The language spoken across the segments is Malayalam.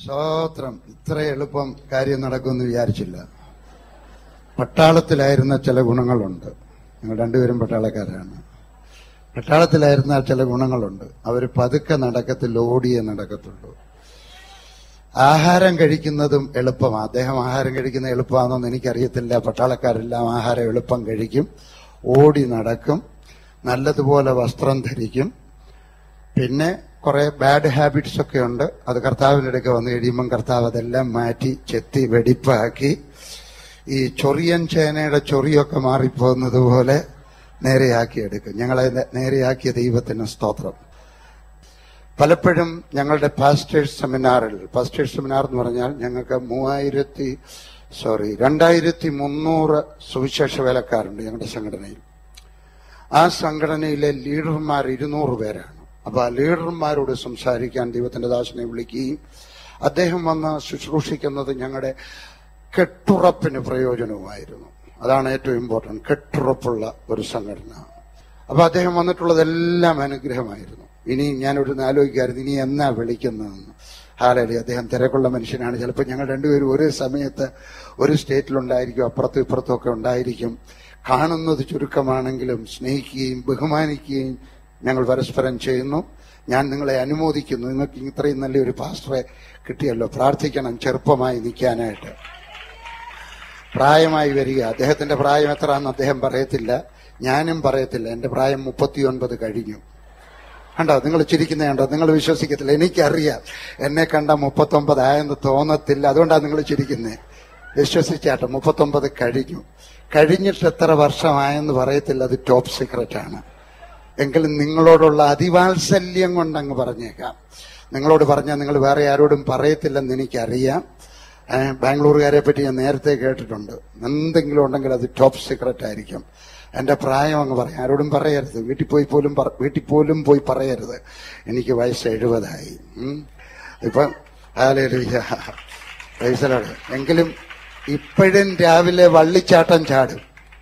സ്തോത്രം ഇത്ര എളുപ്പം കാര്യം നടക്കുമെന്ന് വിചാരിച്ചില്ല പട്ടാളത്തിലായിരുന്ന ചില ഗുണങ്ങളുണ്ട് ഞങ്ങൾ രണ്ടുപേരും പട്ടാളക്കാരാണ് പട്ടാളത്തിലായിരുന്ന ചില ഗുണങ്ങളുണ്ട് അവർ പതുക്കെ നടക്കത്തില്ല ഓടിയേ നടക്കത്തുള്ളൂ ആഹാരം കഴിക്കുന്നതും എളുപ്പമാണ് അദ്ദേഹം ആഹാരം കഴിക്കുന്ന എളുപ്പമാണെന്നൊന്നും എനിക്കറിയത്തില്ല പട്ടാളക്കാരെല്ലാം ആഹാരം എളുപ്പം കഴിക്കും ഓടി നടക്കും നല്ലതുപോലെ വസ്ത്രം ധരിക്കും പിന്നെ കുറെ ബാഡ് ഹാബിറ്റ്സ് ഒക്കെ ഉണ്ട് അത് കർത്താവിൻ്റെ അടുക്ക വന്നു കഴിയുമ്പം കർത്താവ് അതെല്ലാം മാറ്റി ചെത്തി വെടിപ്പാക്കി ഈ ചൊറിയൻ ചേനയുടെ ചൊറിയൊക്കെ മാറിപ്പോകുന്നത് പോലെ നേരെയാക്കി എടുക്കും ഞങ്ങളെ നേരെയാക്കിയ ദൈവത്തിന് സ്തോത്രം പലപ്പോഴും ഞങ്ങളുടെ പാസ്റ്റേഴ്സ് സെമിനാറിൽ പാസ്റ്റേഴ്സ് സെമിനാർ എന്ന് പറഞ്ഞാൽ ഞങ്ങൾക്ക് മൂവായിരത്തി സോറി രണ്ടായിരത്തി മുന്നൂറ് സുവിശേഷ വേലക്കാരുണ്ട് ഞങ്ങളുടെ സംഘടനയിൽ ആ സംഘടനയിലെ ലീഡർമാർ ഇരുന്നൂറ് പേരാണ് അപ്പൊ ആ ലീഡർമാരോട് സംസാരിക്കാൻ ദൈവത്തിന്റെ ദാസനെ വിളിക്കുകയും അദ്ദേഹം വന്ന് ശുശ്രൂഷിക്കുന്നത് ഞങ്ങളുടെ കെട്ടുറപ്പിന് പ്രയോജനവുമായിരുന്നു അതാണ് ഏറ്റവും ഇമ്പോർട്ടന്റ് കെട്ടുറപ്പുള്ള ഒരു സംഘടന അപ്പൊ അദ്ദേഹം വന്നിട്ടുള്ളതെല്ലാം അനുഗ്രഹമായിരുന്നു ഇനി ഞാനൊരു ആലോചിക്കായിരുന്നു ഇനി എന്നാ വിളിക്കുന്നതെന്ന് ഹാലലി അദ്ദേഹം തിരക്കുള്ള മനുഷ്യനാണ് ചിലപ്പോൾ ഞങ്ങൾ രണ്ടുപേരും ഒരേ സമയത്ത് ഒരു സ്റ്റേറ്റിലുണ്ടായിരിക്കും അപ്പുറത്തും ഇപ്പുറത്തും ഒക്കെ ഉണ്ടായിരിക്കും കാണുന്നത് ചുരുക്കമാണെങ്കിലും സ്നേഹിക്കുകയും ബഹുമാനിക്കുകയും ഞങ്ങൾ പരസ്പരം ചെയ്യുന്നു ഞാൻ നിങ്ങളെ അനുമോദിക്കുന്നു നിങ്ങൾക്ക് ഇത്രയും നല്ലൊരു പാസ്റ്ററെ കിട്ടിയല്ലോ പ്രാർത്ഥിക്കണം ചെറുപ്പമായി നിൽക്കാനായിട്ട് പ്രായമായി വരിക അദ്ദേഹത്തിന്റെ പ്രായം എത്രയാണെന്ന് അദ്ദേഹം പറയത്തില്ല ഞാനും പറയത്തില്ല എന്റെ പ്രായം മുപ്പത്തിയൊൻപത് കഴിഞ്ഞു കണ്ടോ നിങ്ങൾ ചിരിക്കുന്ന കണ്ടോ നിങ്ങൾ വിശ്വസിക്കത്തില്ല എനിക്കറിയാം എന്നെ കണ്ട മുപ്പത്തൊമ്പത് ആയെന്ന് തോന്നത്തില്ല അതുകൊണ്ടാണ് നിങ്ങൾ ചിരിക്കുന്നത് വിശ്വസിച്ചാട്ടെ മുപ്പത്തൊമ്പത് കഴിഞ്ഞു കഴിഞ്ഞിട്ട് എത്ര വർഷമായെന്ന് പറയത്തില്ല അത് ടോപ്പ് സീക്രട്ട് ആണ് എങ്കിലും നിങ്ങളോടുള്ള അതിവാത്സല്യം കൊണ്ട് അങ്ങ് പറഞ്ഞേക്കാം നിങ്ങളോട് പറഞ്ഞാൽ നിങ്ങൾ വേറെ ആരോടും പറയത്തില്ലെന്ന് എനിക്കറിയാം ഏഹ് ബാംഗ്ലൂരുകാരെ പറ്റി ഞാൻ നേരത്തെ കേട്ടിട്ടുണ്ട് എന്തെങ്കിലും ഉണ്ടെങ്കിൽ അത് ടോപ്പ് സീക്രട്ട് ആയിരിക്കും എന്റെ പ്രായം അങ്ങ് പറയാം ആരോടും പറയരുത് വീട്ടിൽ പോയി പോലും പറ- വീട്ടിൽ പോലും പോയി പറയരുത് എനിക്ക് വയസ്സ് എഴുപതായി ഉം. ഇപ്പം ഹല്ലേലൂയ. Praise the Lord. എങ്കിലും ഇപ്പോഴും രാവിലെ വള്ളിച്ചാട്ടം ചാടും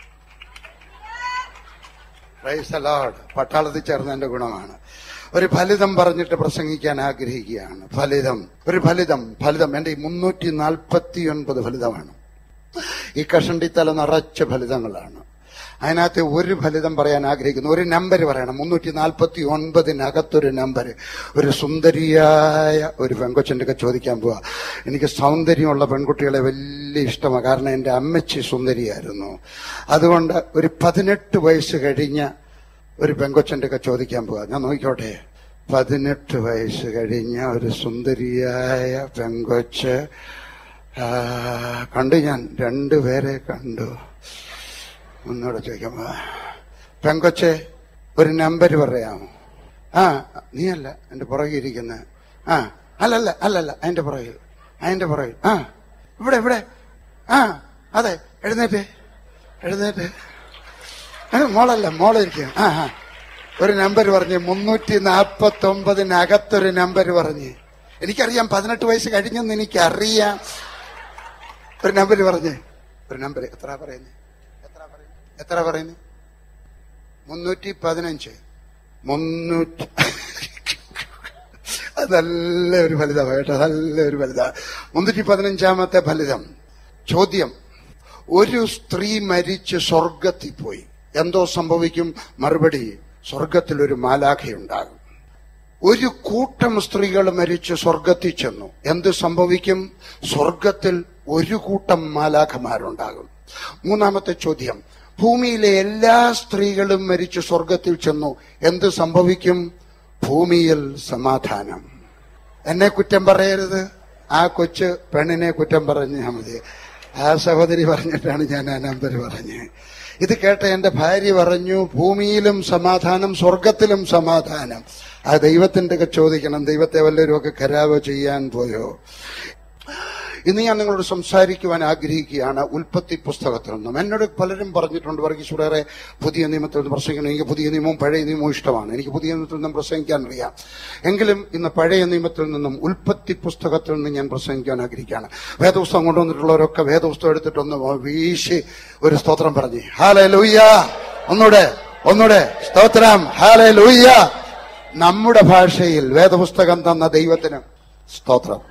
Praise the Lord. പട്ടാളത്തിൽ ചേർന്നതിന്റെ ഗുണമാണ് ഒരു ഫലിതം പറഞ്ഞിട്ട് പ്രസംഗിക്കാൻ ആഗ്രഹിക്കുകയാണ് ഫലിതം ഒരു ഫലിതം ഫലിതം എന്റെ ഈ മുന്നൂറ്റി നാൽപ്പത്തി ഒൻപത് ഫലിതമാണ് ഈ കഷണ്ടിത്തല നിറച്ച ഫലിതങ്ങളാണ് അതിനകത്ത് ഒരു ഫലിതം പറയാൻ ആഗ്രഹിക്കുന്നു ഒരു നമ്പർ പറയണം മുന്നൂറ്റി നാൽപ്പത്തി ഒൻപതിനകത്തൊരു നമ്പർ ഒരു സുന്ദരിയായ ഒരു പെൺകൊച്ചിൻ്റെ ഒക്കെ ചോദിക്കാൻ പോവാ എനിക്ക് സൗന്ദര്യമുള്ള പെൺകുട്ടികളെ വലിയ ഇഷ്ടമാണ് കാരണം എൻ്റെ അമ്മച്ചി സുന്ദരിയായിരുന്നു അതുകൊണ്ട് ഒരു പതിനെട്ട് വയസ്സ് കഴിഞ്ഞ ഒരു പെങ്കൊച്ചൻ്റെ ഒക്കെ ചോദിക്കാൻ പോവാ ഞാൻ നോക്കിക്കോട്ടെ പതിനെട്ട് വയസ്സ് കഴിഞ്ഞ ഒരു സുന്ദരിയായ പെങ്കൊച്ച് ആ, കണ്ടു ഞാൻ രണ്ടുപേരെ കണ്ടു ഒന്നുകൂടെ ചോദിക്കാം ആ, പെങ്കൊച്ചെ ഒരു നമ്പർ പറയാമോ ആ നീയല്ല എന്റെ പുറകെ ഇരിക്കുന്നത് ആ അല്ലല്ല അല്ലല്ല അതിന്റെ പുറകിൽ അതിന്റെ പുറകിൽ ആ ഇവിടെ ഇവിടെ ആ അതെ എഴുന്നേറ്റ് എഴുന്നേറ്റ് ഏ, മോളല്ല മോളിരിക്കുക ആ ആ ഒരു നമ്പർ പറഞ്ഞ് മുന്നൂറ്റി നാപ്പത്തി ഒമ്പതിനകത്തൊരു നമ്പർ പറഞ്ഞ് എനിക്കറിയാം പതിനെട്ട് വയസ്സ് കഴിഞ്ഞെന്ന് എനിക്കറിയാം ഒരു നമ്പർ പറഞ്ഞ് ഒരു നമ്പർ എത്ര പറയുന്നത് എത്ര പറയുന്നത് എത്ര പറയുന്നത് മുന്നൂറ്റി പതിനഞ്ച് മുന്നൂറ്റി അത് നല്ല ഒരു ഫലിതമാണ് കേട്ടോ നല്ല ഒരു ഫലിത മുന്നൂറ്റി പതിനഞ്ചാമത്തെ ഫലിതം ചോദ്യം ഒരു സ്ത്രീ മരിച്ച് സ്വർഗത്തിൽ പോയി എന്തോ സംഭവിക്കും മറുപടി സ്വർഗത്തിൽ ഒരു മാലാഖയുണ്ടാകും ഒരു കൂട്ടം സ്ത്രീകൾ മരിച്ച് സ്വർഗത്തിൽ ചെന്നു എന്ത് സംഭവിക്കും സ്വർഗത്തിൽ ഒരു കൂട്ടം മാലാഖമാരുണ്ടാകും മൂന്നാമത്തെ ചോദ്യം ഭൂമിയിലെ എല്ലാ സ്ത്രീകളും മരിച്ച് സ്വർഗത്തിൽ ചെന്നു എന്ത് സംഭവിക്കും ഭൂമിയിൽ സമാധാനം എന്നെ കുറ്റം പറയരുത് ആ കൊച്ച് പെണ്ണിനെ കുറ്റം പറഞ്ഞാൽ മതി ആ സഹോദരി പറഞ്ഞിട്ടാണ് ഞാൻ ആ നമ്പർ പറഞ്ഞത് ഇത് കേട്ട എന്റെ ഭാര്യ പറഞ്ഞു ഭൂമിയിലും സമാധാനം സ്വർഗത്തിലും സമാധാനം ആ ദൈവത്തിന്റെ ഒക്കെ ചോദിക്കണം ദൈവത്തെ വല്ലവരും ഒക്കെ കരാവോ ചെയ്യാൻ പോയോ ഇന്ന് ഞാൻ നിങ്ങളോട് സംസാരിക്കുവാൻ ആഗ്രഹിക്കുകയാണ് ഉൽപ്പത്തി പുസ്തകത്തിൽ നിന്നും എന്നോട് പലരും പറഞ്ഞിട്ടുണ്ട് വർഗീസുടേറെ പുതിയ നിയമത്തിൽ നിന്ന് പ്രസംഗിക്കണം എനിക്ക് പുതിയ നിയമവും പഴയ നിയമവും ഇഷ്ടമാണ് എനിക്ക് പുതിയ നിയമത്തിൽ നിന്നും പ്രസംഗിക്കാൻ അറിയാം എങ്കിലും ഇന്ന് പഴയ നിയമത്തിൽ നിന്നും ഉൽപ്പത്തി പുസ്തകത്തിൽ നിന്ന് ഞാൻ പ്രസംഗിക്കാൻ ആഗ്രഹിക്കുകയാണ് വേദപുസ്തകം കൊണ്ടുവന്നിട്ടുള്ളവരൊക്കെ വേദപുസ്തകം എടുത്തിട്ടൊന്ന് വീശി ഒരു സ്തോത്രം പറഞ്ഞു ഹാലേ ലൂയ്യ ഒന്നൂടെ ഒന്നൂടെ സ്തോത്രം ഹാലേ ലൂയ്യ നമ്മുടെ ഭാഷയിൽ വേദപുസ്തകം തന്ന ദൈവത്തിന് സ്തോത്രം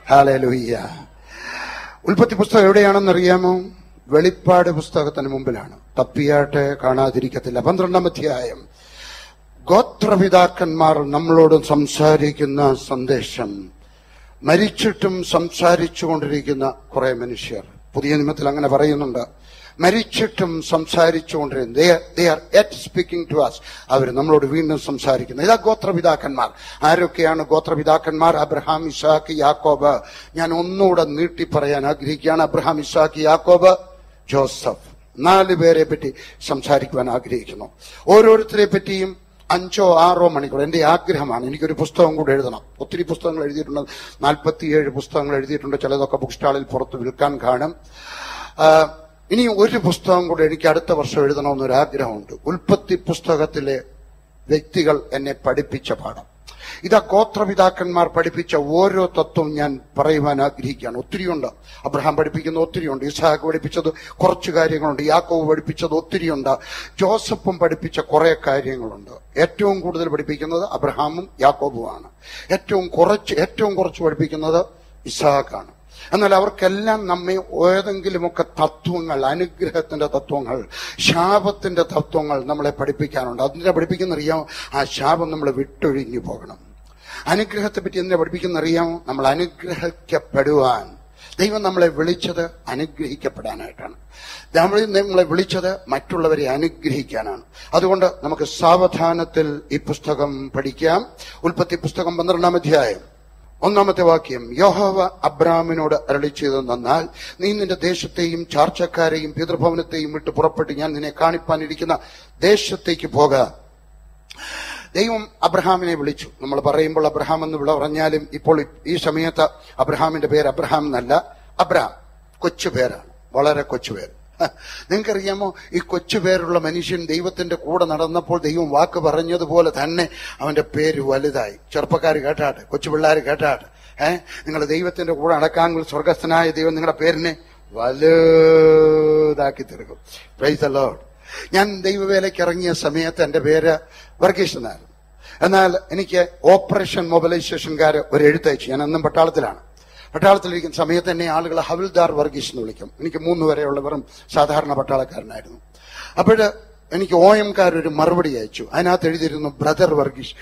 ഹാലലുയ്യ ഉൽപ്പത്തി പുസ്തകം എവിടെയാണെന്ന് അറിയാമോ വെളിപ്പാട് പുസ്തകത്തിന് മുമ്പിലാണ് തപ്പിയാട്ടെ കാണാതിരിക്കത്തില്ല പന്ത്രണ്ടാം അധ്യായം ഗോത്രപിതാക്കന്മാർ നമ്മളോട് സംസാരിക്കുന്ന സന്ദേശം മരിച്ചിട്ടും സംസാരിച്ചുകൊണ്ടിരിക്കുന്ന കുറെ മനുഷ്യർ പുതിയ നിയമത്തിൽ അങ്ങനെ പറയുന്നുണ്ട് മരിച്ചിട്ടും സംസാരിച്ചുകൊണ്ടിരുന്ന എറ്റ് സ്പീക്കിംഗ് ടു അസ് അവർ നമ്മളോട് വീണ്ടും സംസാരിക്കുന്നു ഇതാ ഗോത്രപിതാക്കന്മാർ ആരൊക്കെയാണ് ഗോത്രപിതാക്കന്മാർ അബ്രഹാം ഇസാഖ് യാക്കോബ് ഞാൻ ഒന്നുകൂടെ നീട്ടി പറയാൻ ആഗ്രഹിക്കുകയാണ് അബ്രഹാം ഇസാഖ് യാക്കോബ് ജോസഫ് നാല് പേരെ പറ്റി സംസാരിക്കുവാൻ ആഗ്രഹിക്കുന്നു ഓരോരുത്തരെ പറ്റിയും അഞ്ചോ ആറോ മണിക്കൂർ എന്റെ ആഗ്രഹമാണ് എനിക്കൊരു പുസ്തകം കൂടെ എഴുതണം ഒത്തിരി പുസ്തകങ്ങൾ എഴുതിയിട്ടുണ്ട് നാൽപ്പത്തിയേഴ് പുസ്തകങ്ങൾ എഴുതിയിട്ടുണ്ട് ചിലതൊക്കെ ബുക്ക് സ്റ്റാളിൽ പുറത്ത് വിൽക്കാൻ കാണും ആ, ഇനി ഒരു പുസ്തകം കൂടെ എനിക്ക് അടുത്ത വർഷം എഴുതണമെന്നൊരു ആഗ്രഹമുണ്ട് ഉൽപ്പത്തി പുസ്തകത്തിലെ വ്യക്തികൾ എന്നെ പഠിപ്പിച്ച പാഠം ഇതാ ഗോത്രപിതാക്കന്മാർ പഠിപ്പിച്ച ഓരോ തത്വം ഞാൻ പറയുവാൻ ആഗ്രഹിക്കുകയാണ് ഒത്തിരിയുണ്ട് അബ്രഹാം പഠിപ്പിക്കുന്ന ഒത്തിരിയുണ്ട് ഇസാഖ് പഠിപ്പിച്ചത് കുറച്ച് കാര്യങ്ങളുണ്ട് യാക്കോവ് പഠിപ്പിച്ചത് ഒത്തിരിയുണ്ട് ജോസഫും പഠിപ്പിച്ച കുറെ കാര്യങ്ങളുണ്ട് ഏറ്റവും കൂടുതൽ പഠിപ്പിക്കുന്നത് അബ്രഹാമും യാക്കോബുമാണ് ഏറ്റവും കുറച്ച് ഏറ്റവും കുറച്ച് പഠിപ്പിക്കുന്നത് ഇസാഖാണ് എന്നാൽ അവർക്കെല്ലാം നമ്മെ ഏതെങ്കിലുമൊക്കെ തത്വങ്ങൾ അനുഗ്രഹത്തിന്റെ തത്വങ്ങൾ ശാപത്തിന്റെ തത്വങ്ങൾ നമ്മളെ പഠിപ്പിക്കാനുണ്ട് അതിനെ പഠിപ്പിക്കുന്ന അറിയാമോ ആ ശാപം നമ്മളെ വിട്ടൊഴിഞ്ഞു പോകണം അനുഗ്രഹത്തെ പറ്റി എന്തിനാ പഠിപ്പിക്കുന്ന അറിയാമോ നമ്മൾ അനുഗ്രഹിക്കപ്പെടുവാൻ ദൈവം നമ്മളെ വിളിച്ചത് അനുഗ്രഹിക്കപ്പെടാനായിട്ടാണ് നമ്മൾ നമ്മളെ വിളിച്ചത് മറ്റുള്ളവരെ അനുഗ്രഹിക്കാനാണ് അതുകൊണ്ട് നമുക്ക് സാവധാനത്തിൽ ഈ പുസ്തകം പഠിക്കാം ഉൽപ്പത്തി പുസ്തകം പന്ത്രണ്ടാം അധ്യായം ഒന്നാമത്തെ വാക്യം യോഹോവ അബ്രാമിനോട് അരളി ചെയ്തെന്നാൽ നീ നിന്റെ ദേശത്തെയും ചാർച്ചക്കാരെയും പിതൃഭവനത്തെയും വിട്ട് പുറപ്പെട്ട് ഞാൻ നിന്നെ കാണിപ്പാനിരിക്കുന്ന ദേശത്തേക്ക് പോക ദൈവം അബ്രഹാമിനെ വിളിച്ചു നമ്മൾ പറയുമ്പോൾ അബ്രഹാം എന്ന് വിള പറഞ്ഞാലും ഇപ്പോൾ ഈ സമയത്ത് അബ്രഹാമിന്റെ പേര് അബ്രഹാം എന്നല്ല അബ്രഹാം കൊച്ചു പേരാണ് വളരെ കൊച്ചു പേര് നിങ്ങൾക്കറിയാമോ ഈ കൊച്ചു പേരുള്ള മനുഷ്യൻ ദൈവത്തിന്റെ കൂടെ നടന്നപ്പോൾ ദൈവം വാക്ക് പറഞ്ഞതുപോലെ തന്നെ അവന്റെ പേര് വലുതായി ചെറുപ്പക്കാർ കേട്ടാട്ടെ കൊച്ചു പിള്ളേർ കേട്ടാട്ടെ ഏഹ് നിങ്ങൾ ദൈവത്തിന്റെ കൂടെ നടക്കാമെങ്കിൽ സ്വർഗസ്ഥനായ ദൈവം നിങ്ങളുടെ പേരിനെ വലുതാക്കി തീർക്കും പ്രൈസ് ലോഡ് ഞാൻ ദൈവവേലയ്ക്ക് ഇറങ്ങിയ സമയത്ത് എന്റെ പേര് വർഗീഷ് എന്നായിരുന്നു എന്നാൽ എനിക്ക് ഓപ്പറേഷൻ മൊബിലൈസേഷൻകാർ ഒരു എഴുത്തയച്ചു ഞാൻ അന്നും പട്ടാളത്തിലാണ് പട്ടാളത്തിലിരിക്കുന്ന സമയത്ത് എന്നെ ആളുകൾ ഹവിൽദാർ വർഗീസ് എന്ന് വിളിക്കും എനിക്ക് മൂന്ന് വരെയുള്ള വെറും സാധാരണ പട്ടാളക്കാരനായിരുന്നു അപ്പോഴ് എനിക്ക് ഒ എംകാർ ഒരു മറുപടി അയച്ചു അതിനകത്ത് എഴുതിയിരുന്നു ബ്രദർ വർഗീസ്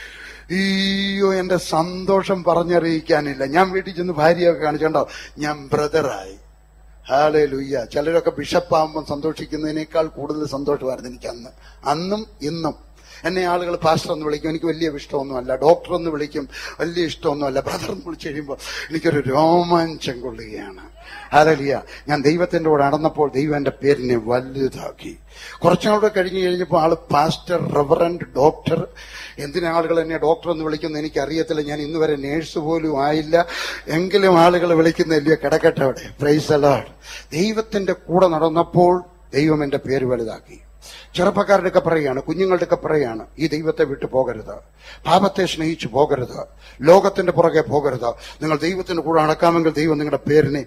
അയ്യോ എന്റെ സന്തോഷം പറഞ്ഞറിയിക്കാനില്ല ഞാൻ വീട്ടിൽ ചെന്ന് ഭാര്യയൊക്കെ കാണിച്ചോണ്ടോ ഞാൻ ബ്രദറായി ഹാലേ ലുയ്യ ചിലരൊക്കെ ബിഷപ്പാകുമ്പോൾ സന്തോഷിക്കുന്നതിനേക്കാൾ കൂടുതൽ സന്തോഷമായിരുന്നു എനിക്ക് അന്ന് അന്നും ഇന്നും എന്നെ ആളുകൾ പാസ്റ്റർ എന്ന് വിളിക്കും എനിക്ക് വലിയ ഇഷ്ടമൊന്നുമല്ല ഡോക്ടർ എന്ന് വിളിക്കും വലിയ ഇഷ്ടമൊന്നുമല്ല ബ്രദർ എന്ന് വിളിച്ചു കഴിയുമ്പോൾ എനിക്കൊരു രോമാഞ്ചം കൊള്ളുകയാണ് ഹാലലിയ ഞാൻ ദൈവത്തിന്റെ കൂടെ നടന്നപ്പോൾ ദൈവം എന്റെ പേരിനെ വലുതാക്കി കുറച്ചുകൂടെ കഴിഞ്ഞ് കഴിഞ്ഞപ്പോൾ ആള് പാസ്റ്റർ റവറന്റ് ഡോക്ടർ എന്തിനാ ആളുകൾ എന്നെ ഡോക്ടർ എന്ന് വിളിക്കുന്നത് എനിക്ക് അറിയത്തില്ല ഞാൻ ഇന്ന് വരെ നേഴ്സ് പോലും ആയില്ല എങ്കിലും ആളുകൾ വിളിക്കുന്നില്ലയോ കിടക്കട്ടെ അവിടെ പ്രൈസ് അലാഡ് ദൈവത്തിന്റെ കൂടെ നടന്നപ്പോൾ ദൈവം എന്റെ പേര് വലുതാക്കി ചെറുപ്പക്കാരുടെ ഒക്കെ പറയാണ് കുഞ്ഞുങ്ങളുടെ ഒക്കെ പറയാണ് ഈ ദൈവത്തെ വിട്ടു പോകരുത് പാപത്തെ സ്നേഹിച്ചു പോകരുത് ലോകത്തിന്റെ പുറകെ പോകരുത് നിങ്ങൾ ദൈവത്തിന്റെ കൂടെ നടക്കാമെങ്കിൽ ദൈവം നിങ്ങളുടെ പേരിനെ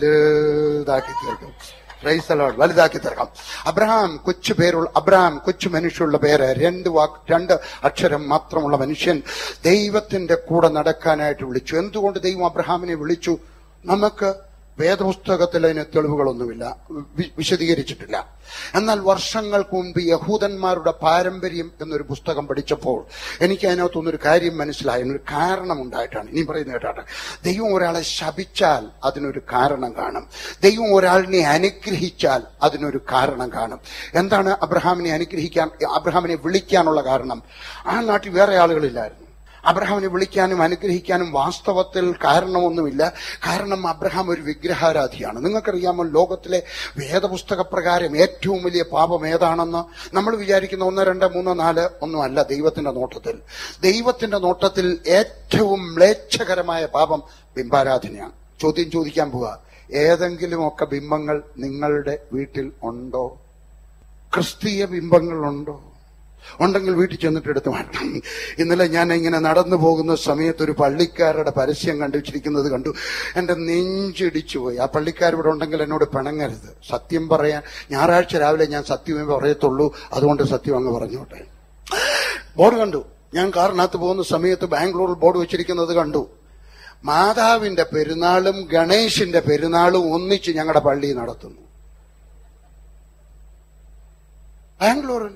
വലുതാക്കി തീർക്കും പ്രൈസ് the Lord. വലുതാക്കി തീർക്കാം അബ്രഹാം കൊച്ചു പേരുള്ള അബ്രഹാം കൊച്ചു മനുഷ്യയുള്ള പേര് രണ്ട് വാക്ക് രണ്ട് അക്ഷരം മാത്രമുള്ള മനുഷ്യൻ ദൈവത്തിന്റെ കൂടെ നടക്കാനായിട്ട് വിളിച്ചു എന്തുകൊണ്ട് ദൈവം അബ്രഹാമിനെ വിളിച്ചു നമുക്ക് വേദപുസ്തകത്തിൽ അതിന് തെളിവുകളൊന്നുമില്ല വി- വിശദീകരിച്ചിട്ടില്ല എന്നാൽ വർഷങ്ങൾക്ക് മുൻപ് യഹൂദന്മാരുടെ പാരമ്പര്യം എന്നൊരു പുസ്തകം പഠിച്ചപ്പോൾ എനിക്ക് അതിനകത്തൊന്നൊരു കാര്യം മനസ്സിലായി ഒരു കാരണം ഉണ്ടായിട്ടാണ് ഇനി പറയുന്നത് കേട്ടാട്ടെ ദൈവം ഒരാളെ ശപിച്ചാൽ അതിനൊരു കാരണം കാണും ദൈവം ഒരാളിനെ അനുഗ്രഹിച്ചാൽ അതിനൊരു കാരണം കാണും എന്താണ് അബ്രഹാമിനെ അനുഗ്രഹിക്കാൻ അബ്രഹാമിനെ വിളിക്കാനുള്ള കാരണം ആ നാട്ടിൽ വേറെ ആളുകളില്ലായിരുന്നു അബ്രഹാമിനെ വിളിക്കാനും അനുഗ്രഹിക്കാനും വാസ്തവത്തിൽ കാരണമൊന്നുമില്ല കാരണം അബ്രഹാം ഒരു വിഗ്രഹാരാധിയാണ് നിങ്ങൾക്കറിയാമോ ലോകത്തിലെ വേദപുസ്തക പ്രകാരം ഏറ്റവും വലിയ പാപം ഏതാണെന്ന് നമ്മൾ വിചാരിക്കുന്ന ഒന്ന് രണ്ട് മൂന്ന് നാല് ഒന്നും അല്ല ദൈവത്തിന്റെ നോട്ടത്തിൽ ദൈവത്തിന്റെ നോട്ടത്തിൽ ഏറ്റവും മ്ലേച്ഛകരമായ പാപം ബിംബാരാധനയാണ് ചോദ്യം ചോദിക്കാൻ പോവുക ഏതെങ്കിലുമൊക്കെ ബിംബങ്ങൾ നിങ്ങളുടെ വീട്ടിൽ ഉണ്ടോ ക്രിസ്തീയ ബിംബങ്ങളുണ്ടോ ഉണ്ടെങ്കിൽ വീട്ടിൽ ചെന്നിട്ട് എടുത്ത് മാറ്റണം ഇന്നലെ ഞാൻ ഇങ്ങനെ നടന്നു പോകുന്ന സമയത്ത് ഒരു പള്ളിക്കാരുടെ പരസ്യം കണ്ടുവച്ചിരിക്കുന്നത് കണ്ടു എന്റെ നെഞ്ചിടിച്ചു പോയി ആ പള്ളിക്കാർ ഇവിടെ ഉണ്ടെങ്കിൽ എന്നോട് പിണങ്ങരുത് സത്യം പറയാൻ ഞായറാഴ്ച രാവിലെ ഞാൻ സത്യമേ പറയത്തുള്ളൂ അതുകൊണ്ട് സത്യം അങ്ങ് പറഞ്ഞോട്ടെ ബോർഡ് കണ്ടു ഞാൻ കാറിനകത്ത് പോകുന്ന സമയത്ത് ബാംഗ്ലൂരിൽ ബോർഡ് വെച്ചിരിക്കുന്നത് കണ്ടു മാതാവിന്റെ പെരുന്നാളും ഗണേശിന്റെ പെരുന്നാളും ഒന്നിച്ച് ഞങ്ങളുടെ പള്ളി നടത്തുന്നു ബാംഗ്ലൂരിൽ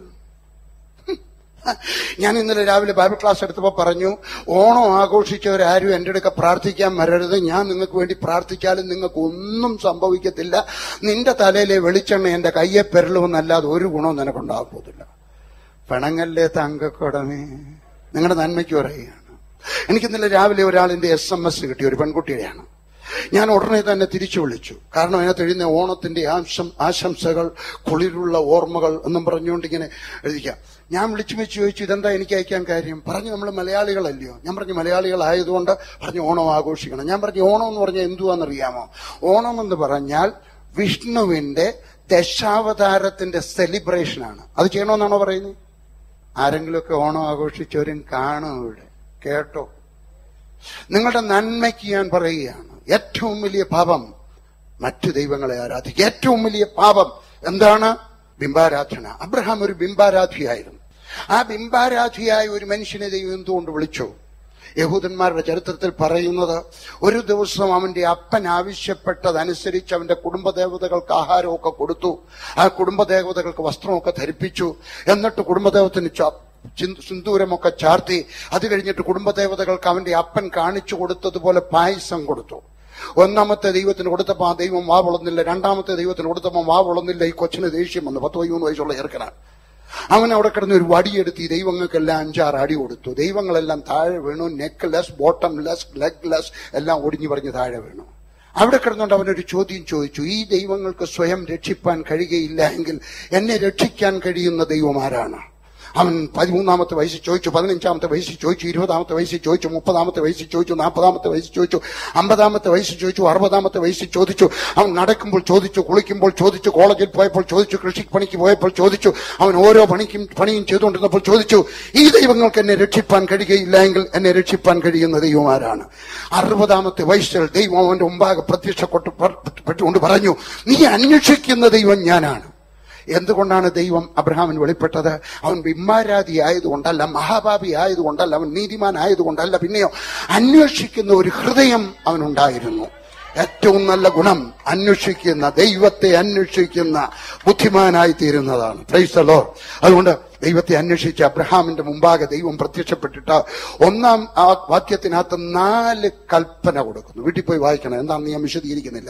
ഞാൻ ഇന്നലെ രാവിലെ ബൈബിൾ ക്ലാസ് എടുത്തപ്പോൾ പറഞ്ഞു ഓണം ആഘോഷിച്ചവരാരും എൻ്റെ അടുക്ക പ്രാർത്ഥിക്കാൻ വരരുത് ഞാൻ നിങ്ങൾക്ക് വേണ്ടി പ്രാർത്ഥിച്ചാലും നിങ്ങൾക്ക് ഒന്നും സംഭവിക്കത്തില്ല നിന്റെ തലയിലെ വെളിച്ചെണ്ണ എൻ്റെ കയ്യെ പെരളുമെന്നല്ലാതെ ഒരു ഗുണവും നിനക്കുണ്ടാകാൻ പോകുന്നില്ല പിണങ്ങല്ലേ തങ്കക്കുടമേ നിങ്ങളുടെ നന്മയ്ക്ക് പറയുകയാണ് എനിക്ക് ഇന്നലെ രാവിലെ ഒരാളിന്റെ എസ് എം എസ് കിട്ടി ഒരു പെൺകുട്ടിയുടെയാണ് ഞാൻ ഉടനെ തന്നെ തിരിച്ചു വിളിച്ചു കാരണം അതിനകത്ത് എഴുതുന്ന ഓണത്തിന്റെ ആശം ആശംസകൾ കുളിരുള്ള ഓർമ്മകൾ എന്നും പറഞ്ഞുകൊണ്ട് ഇങ്ങനെ എഴുതിക്കാം ഞാൻ വിളിച്ചു വെച്ച് ചോദിച്ചു ഇതെന്താ എനിക്ക് അയക്കാൻ കാര്യം പറഞ്ഞു നമ്മൾ മലയാളികളല്ലയോ ഞാൻ പറഞ്ഞു മലയാളികളായതുകൊണ്ട് പറഞ്ഞു ഓണം ആഘോഷിക്കണം ഞാൻ പറഞ്ഞു ഓണം എന്ന് പറഞ്ഞാൽ എന്തുവാണെന്നറിയാമോ ഓണം എന്ന് പറഞ്ഞാൽ വിഷ്ണുവിന്റെ ദശാവതാരത്തിന്റെ സെലിബ്രേഷനാണ് അത് ചെയ്യണമെന്നാണോ പറയുന്നത് ആരെങ്കിലുമൊക്കെ ഓണം ആഘോഷിച്ചവരും കാണും ഇവിടെ കേട്ടോ നിങ്ങളുടെ നന്മയ്ക്ക് ഞാൻ പറയുകയാണ് ഏറ്റവും വലിയ പാപം മറ്റു ദൈവങ്ങളെ ആരാധിക്കുക ഏറ്റവും വലിയ പാപം എന്താണ് ബിംബാരാധന അബ്രഹാം ഒരു ബിംബാരാധിയായിരുന്നു ആ ബിംബാരാധിയായ ഒരു മനുഷ്യനെ ദൈവം എന്തുകൊണ്ട് വിളിച്ചു യഹൂദന്മാരുടെ ചരിത്രത്തിൽ പറയുന്നത് ഒരു ദിവസം അവന്റെ അപ്പൻ ആവശ്യപ്പെട്ടതനുസരിച്ച് അവന്റെ കുടുംബദേവതകൾക്ക് ആഹാരമൊക്കെ കൊടുത്തു ആ കുടുംബദേവതകൾക്ക് വസ്ത്രമൊക്കെ ധരിപ്പിച്ചു എന്നിട്ട് കുടുംബദേവത്തിന് ച- ചിന്ത- സിന്ദൂരമൊക്കെ ചാർത്തി അത് കഴിഞ്ഞിട്ട് കുടുംബദേവതകൾക്ക് അവന്റെ അപ്പൻ കാണിച്ചു കൊടുത്തതുപോലെ പായസം കൊടുത്തു ഒന്നാമത്തെ ദൈവത്തിന് കൊടുത്തപ്പോൾ ആ ദൈവം വാ പൊളുന്നില്ല രണ്ടാമത്തെ ദൈവത്തിന് കൊടുത്തപ്പോൾ വാ പൊളുന്നില്ല ഈ കൊച്ചിന് ദേഷ്യം വന്നു പത്ത് പതിമൂന്ന് വയസ്സുള്ള ചെറുക്കനാണ് അവൻ അവിടെ കിടന്ന് ഒരു വടിയെടുത്ത് ഈ ദൈവങ്ങൾക്കെല്ലാം അഞ്ചാറ് അടി കൊടുത്തു ദൈവങ്ങളെല്ലാം താഴെ വീണു neckless bottomless legless എല്ലാം ഒടിഞ്ഞു പറഞ്ഞ് താഴെ വീണു അവിടെ കിടന്നുകൊണ്ട് അവനൊരു ചോദ്യം ചോദിച്ചു ഈ ദൈവങ്ങൾക്ക് സ്വയം രക്ഷിപ്പാൻ കഴിയുകയില്ല എങ്കിൽ എന്നെ രക്ഷിക്കാൻ കഴിയുന്ന ദൈവം ആരാണ് അവൻ പതിമൂന്നാമത്തെ വയസ്സിൽ ചോദിച്ചു പതിനഞ്ചാമത്തെ വയസ്സിൽ ചോദിച്ചു ഇരുപതാമത്തെ വയസ്സിൽ ചോദിച്ചു മുപ്പതാമത്തെ വയസ്സിൽ ചോദിച്ചു നാൽപ്പതാമത്തെ വയസ്സിൽ ചോദിച്ചു അമ്പതാമത്തെ വയസ്സിൽ ചോദിച്ചു അറുപതാമത്തെ വയസ്സിൽ ചോദിച്ചു അവൻ നടക്കുമ്പോൾ ചോദിച്ചു കുളിക്കുമ്പോൾ ചോദിച്ചു കോളേജിൽ പോയപ്പോൾ ചോദിച്ചു കൃഷിപ്പണിക്ക് പോയപ്പോൾ ചോദിച്ചു അവൻ ഓരോ പണിക്കും പണിയും ചെയ്തുകൊണ്ടിരുന്നപ്പോൾ ചോദിച്ചു ഈ ദൈവങ്ങൾക്ക് എന്നെ രക്ഷിപ്പാൻ കഴിയുകയില്ല എങ്കിൽ എന്നെ രക്ഷിപ്പാൻ കഴിയുന്ന ദൈവം ആരാണ് അറുപതാമത്തെ വയസ്സിൽ ദൈവം അവന്റെ മുമ്പാകെ പ്രത്യക്ഷപ്പെട്ടുകൊണ്ട് പറഞ്ഞു നീ അന്വേഷിക്കുന്ന ദൈവം ഞാനാണ് എന്തുകൊണ്ടാണ് ദൈവം അബ്രഹാമിന് വെളിപ്പെട്ടത് അവൻ ബിംബാരാധി ആയതുകൊണ്ടല്ല മഹാപാപി ആയതുകൊണ്ടല്ല അവൻ നീതിമാൻ ആയതുകൊണ്ടല്ല പിന്നെയോ അന്വേഷിക്കുന്ന ഒരു ഹൃദയം അവനുണ്ടായിരുന്നു ഏറ്റവും നല്ല ഗുണം അന്വേഷിക്കുന്ന ദൈവത്തെ അന്വേഷിക്കുന്ന ബുദ്ധിമാനായി തീരുന്നതാണ് പ്രൈസലോ അതുകൊണ്ട് ദൈവത്തെ അന്വേഷിച്ച് അബ്രഹാമിന്റെ മുമ്പാകെ ദൈവം പ്രത്യക്ഷപ്പെട്ടിട്ട് ഒന്നാം ആ വാക്യത്തിനകത്ത് നാല് കൽപ്പന കൊടുക്കുന്നു വീട്ടിൽ പോയി വായിക്കണം എന്താണെന്ന് ഞാൻ വിശദീകരിക്കുന്നില്ല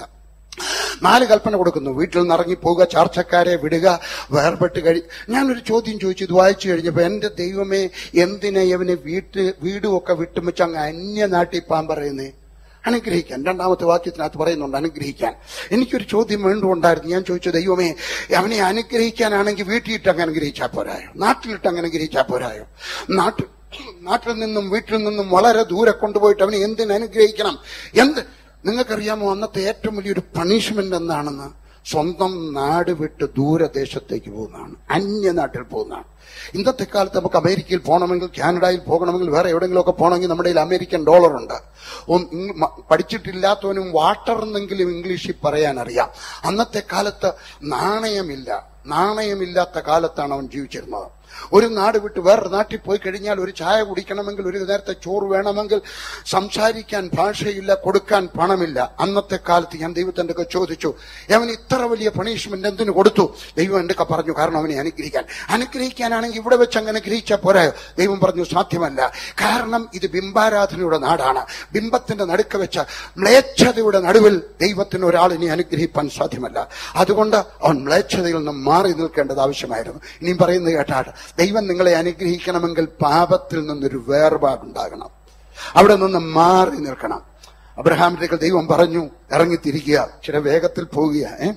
നാല് കൽപ്പന കൊടുക്കുന്നു വീട്ടിൽ നിന്ന് ഇറങ്ങി പോവുക ചാർച്ചക്കാരെ വിടുക വേർപെട്ട് കഴി ഞാനൊരു ചോദ്യം ചോദിച്ചു ഇത് വായിച്ചു കഴിഞ്ഞപ്പോ എന്റെ ദൈവമേ എന്തിനാ ഇവനെ വീട്ട് വീടും ഒക്കെ വിട്ടും വെച്ച് അങ്ങ് അന്യ നാട്ടിൽ പാൻ പറയുന്നേ അനുഗ്രഹിക്കാൻ രണ്ടാമത്തെ വാക്യത്തിനകത്ത് പറയുന്നുണ്ട് അനുഗ്രഹിക്കാൻ എനിക്കൊരു ചോദ്യം വീണ്ടും ഉണ്ടായിരുന്നു ഞാൻ ചോദിച്ചു ദൈവമേ അവനെ അനുഗ്രഹിക്കാനാണെങ്കിൽ വീട്ടിലിട്ട് അങ്ങ് അനുഗ്രഹിച്ചാൽ പോരായോ നാട്ടിലിട്ട് അങ്ങ് അനുഗ്രഹിച്ചാൽ പോരായോ നാട്ടിൽ നാട്ടിൽ നിന്നും വീട്ടിൽ നിന്നും വളരെ ദൂരെ കൊണ്ടുപോയിട്ട് അവനെ എന്തിനു അനുഗ്രഹിക്കണം എന്ത് നിങ്ങൾക്കറിയാമോ അന്നത്തെ ഏറ്റവും വലിയൊരു പണിഷ്മെന്റ് എന്താണെന്ന് സ്വന്തം നാട് വിട്ട് ദൂരദേശത്തേക്ക് പോകുന്നതാണ് അന്യനാട്ടിൽ പോകുന്നതാണ് ഇന്നത്തെ കാലത്ത് നമുക്ക് അമേരിക്കയിൽ പോകണമെങ്കിൽ കാനഡയിൽ പോകണമെങ്കിൽ വേറെ എവിടെയെങ്കിലുമൊക്കെ പോകണമെങ്കിൽ നമ്മുടെ കയ്യിൽ അമേരിക്കൻ ഡോളർ ഉണ്ട് ഒന്ന് ഇങ് മ- പഠിച്ചിട്ടില്ലാത്തവനും വാട്ടർ എന്നെങ്കിലും ഇംഗ്ലീഷിൽ പറയാൻ അറിയാം അന്നത്തെ കാലത്ത് നാണയമില്ല നാണയമില്ലാത്ത കാലത്താണ് അവൻ ജീവിച്ചിരുന്നത് ഒരു നാട് വിട്ട് വേറൊരു നാട്ടിൽ പോയി കഴിഞ്ഞാൽ ഒരു ചായ കുടിക്കണമെങ്കിൽ ഒരു നേരത്തെ ചോറ് വേണമെങ്കിൽ സംസാരിക്കാൻ ഭാഷയില്ല കൊടുക്കാൻ പണമില്ല അന്നത്തെ കാലത്ത് ഞാൻ ദൈവത്തിന്റെ ഒക്കെ ചോദിച്ചു അവൻ ഇത്ര വലിയ പണിഷ്മെന്റ് എന്തിനു കൊടുത്തു ദൈവം എന്റെ ഒക്കെ പറഞ്ഞു കാരണം അവനെ അനുഗ്രഹിക്കാൻ അനുഗ്രഹിക്കാനാണെങ്കിൽ ഇവിടെ വെച്ച് അങ്ങനെ ഗ്രഹിച്ചാൽ പോരായോ ദൈവം പറഞ്ഞു സാധ്യമല്ല കാരണം ഇത് ബിംബാരാധനയുടെ നാടാണ് ബിംബത്തിന്റെ നടുക്ക് വെച്ച മ്ലേച്ഛതയുടെ നടുവിൽ ദൈവത്തിന് ഒരാളിനെ അനുഗ്രഹിപ്പാൻ സാധ്യമല്ല അതുകൊണ്ട് അവൻ മ്ലേച്ഛതയിൽ നിന്ന് മാറി നിൽക്കേണ്ടത് ആവശ്യമായിരുന്നു ഇനിയും പറയുന്നത് കേട്ടാട്ട് ദൈവം നിങ്ങളെ അനുഗ്രഹിക്കണമെങ്കിൽ പാപത്തിൽ നിന്നൊരു വേർപാടുണ്ടാകണം അവിടെ നിന്ന് മാറി നിൽക്കണം അബ്രഹാമിലേക്ക് ദൈവം പറഞ്ഞു ഇറങ്ങിത്തിരിക്കുക ചില വേഗത്തിൽ പോകുക ഏ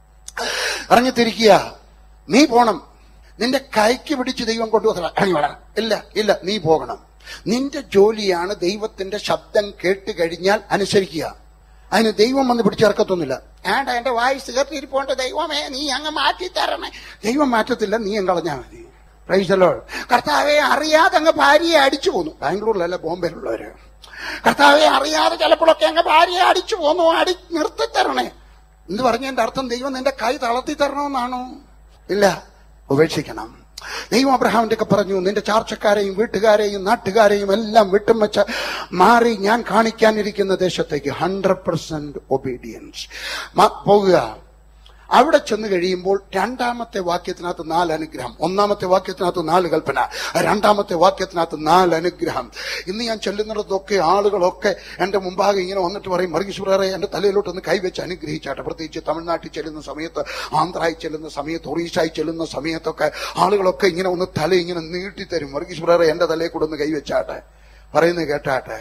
ഇറങ്ങിത്തിരിക്കുക നീ പോണം നിന്റെ കൈക്ക് പിടിച്ച് ദൈവം കൊണ്ടുപോകണം ഇറങ്ങി വേണം ഇല്ല ഇല്ല നീ പോകണം നിന്റെ ജോലിയാണ് ദൈവത്തിന്റെ ശബ്ദം കേട്ട് കഴിഞ്ഞാൽ അനുസരിക്കുക അതിന് ദൈവം വന്ന് പിടിച്ചിറക്കത്തൊന്നുമില്ല ആണ്ട എന്റെ വായിസ് കേട്ടിരിപ്പോണ്ട് ദൈവമേ നീ അങ്ങ് മാറ്റി തരണേ ദൈവം മാറ്റത്തില്ല നീ അങ്ങ് കളഞ്ഞാൽ മതി പ്രൈസലോ കർത്താവെ അറിയാതെ അങ്ങ് ഭാര്യയെ അടിച്ചു പോന്നു ബാംഗ്ലൂരിലല്ല ബോംബെയിലുള്ളവര് കർത്താവെ അറിയാതെ ചിലപ്പോഴൊക്കെ അങ്ങ് ഭാര്യയെ അടിച്ചു പോന്നു അടി നിർത്തി തരണേ എന്ന് പറഞ്ഞതിന്റെ അർത്ഥം ദൈവം നിന്റെ കൈ തളർത്തി തരണമെന്നാണോ ഇല്ല ഉപേക്ഷിക്കണം ദൈവം അബ്രഹാമിന്റെ ഒക്കെ പറഞ്ഞു നിന്റെ ചാർച്ചക്കാരെയും വീട്ടുകാരെയും നാട്ടുകാരെയും എല്ലാം വിട്ടും വെച്ച് മാറി ഞാൻ കാണിക്കാനിരിക്കുന്ന ദേശത്തേക്ക് ഹൺഡ്രഡ് പെർസെന്റ് ഒബീഡിയൻസ് പോകുക അവിടെ ചെന്ന് കഴിയുമ്പോൾ രണ്ടാമത്തെ വാക്യത്തിനകത്ത് നാല് അനുഗ്രഹം ഒന്നാമത്തെ വാക്യത്തിനകത്ത് നാല് കൽപ്പന രണ്ടാമത്തെ വാക്യത്തിനകത്ത് നാല് അനുഗ്രഹം ഇന്ന് ഞാൻ ചെല്ലുന്നിടത്തൊക്കെ ആളുകളൊക്കെ എന്റെ മുമ്പാകെ ഇങ്ങനെ വന്നിട്ട് പറയും മർഗീശ്വരറെ എന്റെ തലയിലോട്ട് ഒന്ന് കൈവച്ച് അനുഗ്രഹിച്ചാട്ടെ പ്രത്യേകിച്ച് തമിഴ്നാട്ടിൽ ചെല്ലുന്ന സമയത്ത് ആന്ധ്രയിൽ ചെല്ലുന്ന സമയത്ത് ഒറീസയിൽ ചെല്ലുന്ന സമയത്തൊക്കെ ആളുകളൊക്കെ ഇങ്ങനെ ഒന്ന് തല ഇങ്ങനെ നീട്ടിത്തരും മർഗീശ്വരറെ എന്റെ തലയിൽ കൂടെ ഒന്ന് കൈവച്ചാട്ടെ പറയുന്നത് കേട്ടാട്ടെ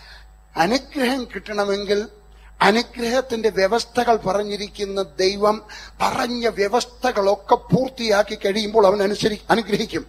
അനുഗ്രഹം കിട്ടണമെങ്കിൽ അനുഗ്രഹത്തിന്റെ വ്യവസ്ഥകൾ പറഞ്ഞിരിക്കുന്ന ദൈവം പറഞ്ഞ വ്യവസ്ഥകളൊക്കെ പൂർത്തിയാക്കി കഴിയുമ്പോൾ അവൻ അനുസരി അനുഗ്രഹിക്കും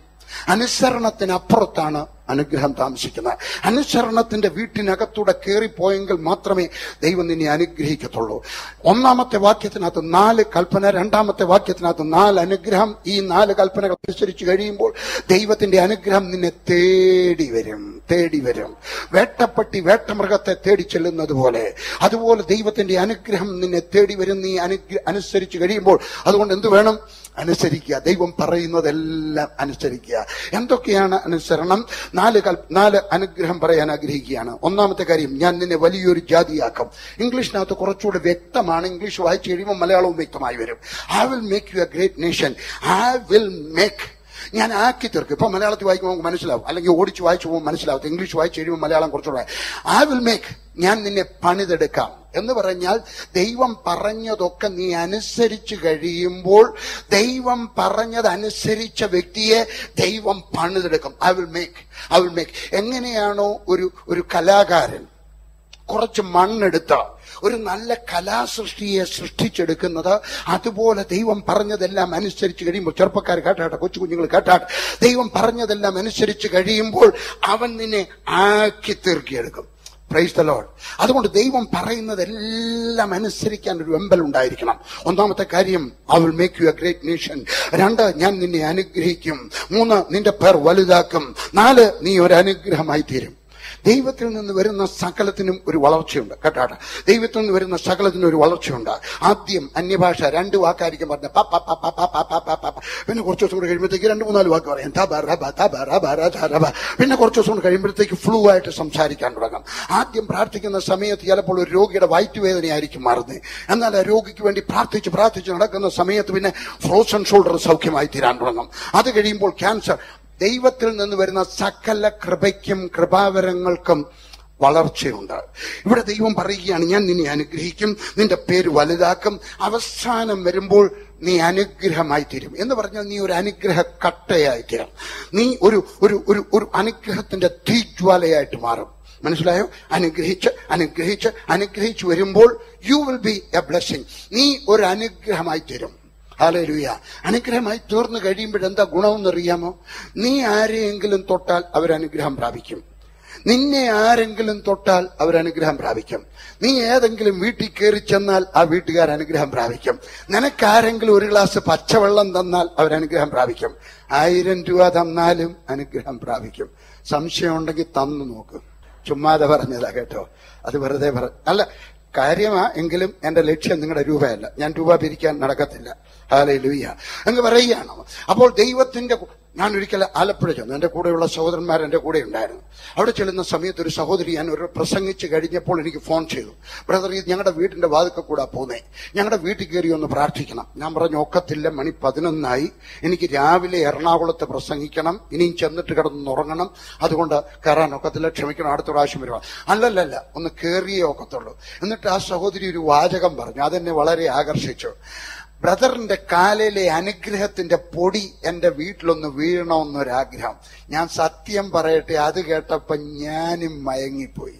അനുസരണത്തിനപ്പുറത്താണ് അനുഗ്രഹം താമസിക്കുന്നത് അനുസരണത്തിന്റെ വീട്ടിനകത്തൂടെ കയറിപ്പോയെങ്കിൽ മാത്രമേ ദൈവം നിന്നെ അനുഗ്രഹിക്കത്തുള്ളൂ ഒന്നാമത്തെ വാക്യത്തിനകത്ത് നാല് കൽപ്പന രണ്ടാമത്തെ വാക്യത്തിനകത്ത് നാല് അനുഗ്രഹം ഈ നാല് കൽപ്പനകൾ അനുസരിച്ച് കഴിയുമ്പോൾ ദൈവത്തിന്റെ അനുഗ്രഹം നിന്നെ തേടി വരും തേടി വരും വേട്ടപ്പട്ടി വേട്ടമൃഗത്തെ തേടി ചെല്ലുന്നത് പോലെ അതുപോലെ ദൈവത്തിന്റെ അനുഗ്രഹം നിന്നെ തേടി വരും നീ അനുഗ്ര അനുസരിച്ച് കഴിയുമ്പോൾ അതുകൊണ്ട് എന്ത് വേണം അനുസരിക്കുക ദൈവം പറയുന്നതെല്ലാം അനുസരിക്കുക എന്തൊക്കെയാണ് അനുസരണം നാല് കൽ നാല് അനുഗ്രഹം പറയാൻ ആഗ്രഹിക്കുകയാണ് ഒന്നാമത്തെ കാര്യം ഞാൻ നിന്നെ വലിയൊരു ജാതിയാക്കും ഇംഗ്ലീഷിനകത്ത് കുറച്ചുകൂടെ വ്യക്തമാണ് ഇംഗ്ലീഷ് വായിച്ചു കഴിയുമ്പോൾ മലയാളവും വ്യക്തമായി വരും I will make you a great nation I will make ഞാൻ ആക്കി തീർക്കും ഇപ്പൊ മലയാളത്തിൽ വായിക്കുമ്പോൾ നമുക്ക് മനസ്സിലാവും അല്ലെങ്കിൽ ഓടിച്ച് വായിച്ചു പോകുമ്പോൾ മനസ്സിലാവും ഇംഗ്ലീഷ് വായിച്ചു കഴിയുമ്പോൾ മലയാളം കുറച്ചുകൂടെ ഐ വിൽ മേക്ക് ഞാൻ നിന്നെ പണിതെടുക്കാം എന്ന് പറഞ്ഞാൽ ദൈവം പറഞ്ഞതൊക്കെ നീ അനുസരിച്ച് കഴിയുമ്പോൾ ദൈവം പറഞ്ഞത് അനുസരിച്ച വ്യക്തിയെ ദൈവം പണിതെടുക്കും I will make I will make എങ്ങനെയാണോ ഒരു ഒരു കലാകാരൻ കുറച്ച് മണ്ണെടുത്ത് ഒരു നല്ല കലാസൃഷ്ടിയെ സൃഷ്ടിച്ചെടുക്കുന്നത് അതുപോലെ ദൈവം പറഞ്ഞതെല്ലാം അനുസരിച്ച് കഴിയുമ്പോൾ ചെറുപ്പക്കാർ കേട്ടാട്ടെ കൊച്ചു കുഞ്ഞുങ്ങൾ കേട്ടാട്ടെ ദൈവം പറഞ്ഞതെല്ലാം അനുസരിച്ച് കഴിയുമ്പോൾ അവൻ നിന്നെ ആക്കി തീർക്കിയെടുക്കും പ്രൈസ് ദ ലോഡ് അതുകൊണ്ട് ദൈവം പറയുന്നതെല്ലാം അനുസരിക്കാൻ ഒരു വെമ്പൽ ഉണ്ടായിരിക്കണം ഒന്നാമത്തെ കാര്യം I will make you a great nation രണ്ട് ഞാൻ നിന്നെ അനുഗ്രഹിക്കും മൂന്ന് നിന്റെ പേർ വലുതാക്കും നാല് നീ ഒരു അനുഗ്രഹമായി തീരും ദൈവത്തിൽ നിന്ന് വരുന്ന സകലത്തിനും ഒരു വളർച്ചയുണ്ട് കേട്ടാട്ടെ ദൈവത്തിൽ നിന്ന് വരുന്ന സകലത്തിനും ഒരു വളർച്ചയുണ്ട് ആദ്യം അന്യഭാഷ രണ്ട് വാക്കായിരിക്കും പറഞ്ഞ പ പ പ പ പ പ പ പ പ പ. പിന്നെ കുറച്ച് ദിവസം കൂടെ കഴിയുമ്പോഴത്തേക്ക് രണ്ട് മൂന്നാല് വാക്ക് പറയാം ത ബ റ ബ ത ബ റ ബ ര ധ ര ബ. പിന്നെ കുറച്ച് ദിവസം കൂടെ കഴിയുമ്പോഴത്തേക്ക് ഫ്ലൂ ആയിട്ട് സംസാരിക്കാൻ തുടങ്ങും ആദ്യം പ്രാർത്ഥിക്കുന്ന സമയത്ത് ചിലപ്പോൾ ഒരു രോഗിയുടെ വയറ്റുവേദനയായിരിക്കും മാറുന്നത് എന്നാൽ ആ രോഗിക്ക് വേണ്ടി പ്രാർത്ഥിച്ച് പ്രാർത്ഥിച്ച് നടക്കുന്ന സമയത്ത് പിന്നെ ഫ്രോസൺ ഷോൾഡർ സൗഖ്യമായി തീരാൻ തുടങ്ങും അത് കഴിയുമ്പോൾ ക്യാൻസർ ദൈവത്തിൽ നിന്ന് വരുന്ന സകല കൃപയ്ക്കും കൃപാവരങ്ങൾക്കും വളർച്ചയുണ്ട് ഇവിടെ ദൈവം പറയുകയാണ് ഞാൻ നിന്നെ അനുഗ്രഹിക്കും നിന്റെ പേര് വലുതാക്കും അവസാനം വരുമ്പോൾ നീ അനുഗ്രഹമായി തീരും എന്ന് പറഞ്ഞാൽ നീ ഒരു അനുഗ്രഹ കട്ടയായി തീരും നീ ഒരു ഒരു ഒരു ഒരു അനുഗ്രഹത്തിന്റെ തീജ്വാലയായിട്ട് മാറും മനസ്സിലായോ അനുഗ്രഹിച്ച് അനുഗ്രഹിച്ച് അനുഗ്രഹിച്ച് വരുമ്പോൾ you will be a blessing നീ ഒരു അനുഗ്രഹമായി തീരും ഹാലരുയ അനുഗ്രഹമായി തീർന്നു കഴിയുമ്പോഴെന്താ ഗുണമെന്നറിയാമോ നീ ആരെയെങ്കിലും തൊട്ടാൽ അവരനുഗ്രഹം പ്രാപിക്കും നിന്നെ ആരെങ്കിലും തൊട്ടാൽ അവരനുഗ്രഹം പ്രാപിക്കും നീ ഏതെങ്കിലും വീട്ടിൽ കയറി ചെന്നാൽ ആ വീട്ടുകാർ അനുഗ്രഹം പ്രാപിക്കും നിനക്കാരെങ്കിലും ഒരു ഗ്ലാസ് പച്ചവെള്ളം തന്നാൽ അവരനുഗ്രഹം പ്രാപിക്കും ആയിരം രൂപ തന്നാലും അനുഗ്രഹം പ്രാപിക്കും സംശയമുണ്ടെങ്കിൽ തന്നു നോക്ക് ചുമ്മാതെ പറഞ്ഞതാ കേട്ടോ അത് വെറുതെ പറ അല്ല കാര്യമാ എങ്കിലും എന്റെ ലക്ഷ്യം നിങ്ങളുടെ രൂപയല്ല ഞാൻ രൂപ പിരിക്കാൻ നടക്കത്തില്ല ഹാലേ ലൂയ അങ്ങ് പറയുകയാണ് അപ്പോൾ ദൈവത്തിന്റെ കു- ഞാൻ ഒരിക്കൽ ആലപ്പുഴ ചെന്നു എന്റെ കൂടെയുള്ള സഹോദരന്മാർ എന്റെ കൂടെ ഉണ്ടായിരുന്നു അവിടെ ചെല്ലുന്ന സമയത്ത് ഒരു സഹോദരി ഞാൻ ഒരു പ്രസംഗിച്ച് കഴിഞ്ഞപ്പോൾ എനിക്ക് ഫോൺ ചെയ്തു ബ്രദർ ഇത് ഞങ്ങളുടെ വീടിന്റെ വാതിക്കൽ കൂടെ പോന്നേ ഞങ്ങളുടെ വീട്ടിൽ കയറി ഒന്ന് പ്രാർത്ഥിക്കണം ഞാൻ പറഞ്ഞു ഒക്കത്തില്ല മണി പതിനൊന്നായി എനിക്ക് രാവിലെ എറണാകുളത്ത് പ്രസംഗിക്കണം ഇനിയും ചെന്നിട്ട് കിടന്നുറങ്ങണം അതുകൊണ്ട് കയറാൻ ഒക്കത്തില്ല ക്ഷമിക്കണം അടുത്ത പ്രാവശ്യം വരുവാ അല്ലല്ലല്ല ഒന്ന് കയറിയേ ഒക്കത്തുള്ളൂ എന്നിട്ട് ആ സഹോദരി ഒരു വാചകം പറഞ്ഞു അതെന്നെ വളരെ ആകർഷിച്ചു ബ്രദറിന്റെ കാലിലെ അനുഗ്രഹത്തിന്റെ പൊടി എന്റെ വീട്ടിലൊന്ന് വീഴണമെന്നൊരാഗ്രഹം ഞാൻ സത്യം പറയട്ടെ അത് കേട്ടപ്പോ ഞാനും മയങ്ങിപ്പോയി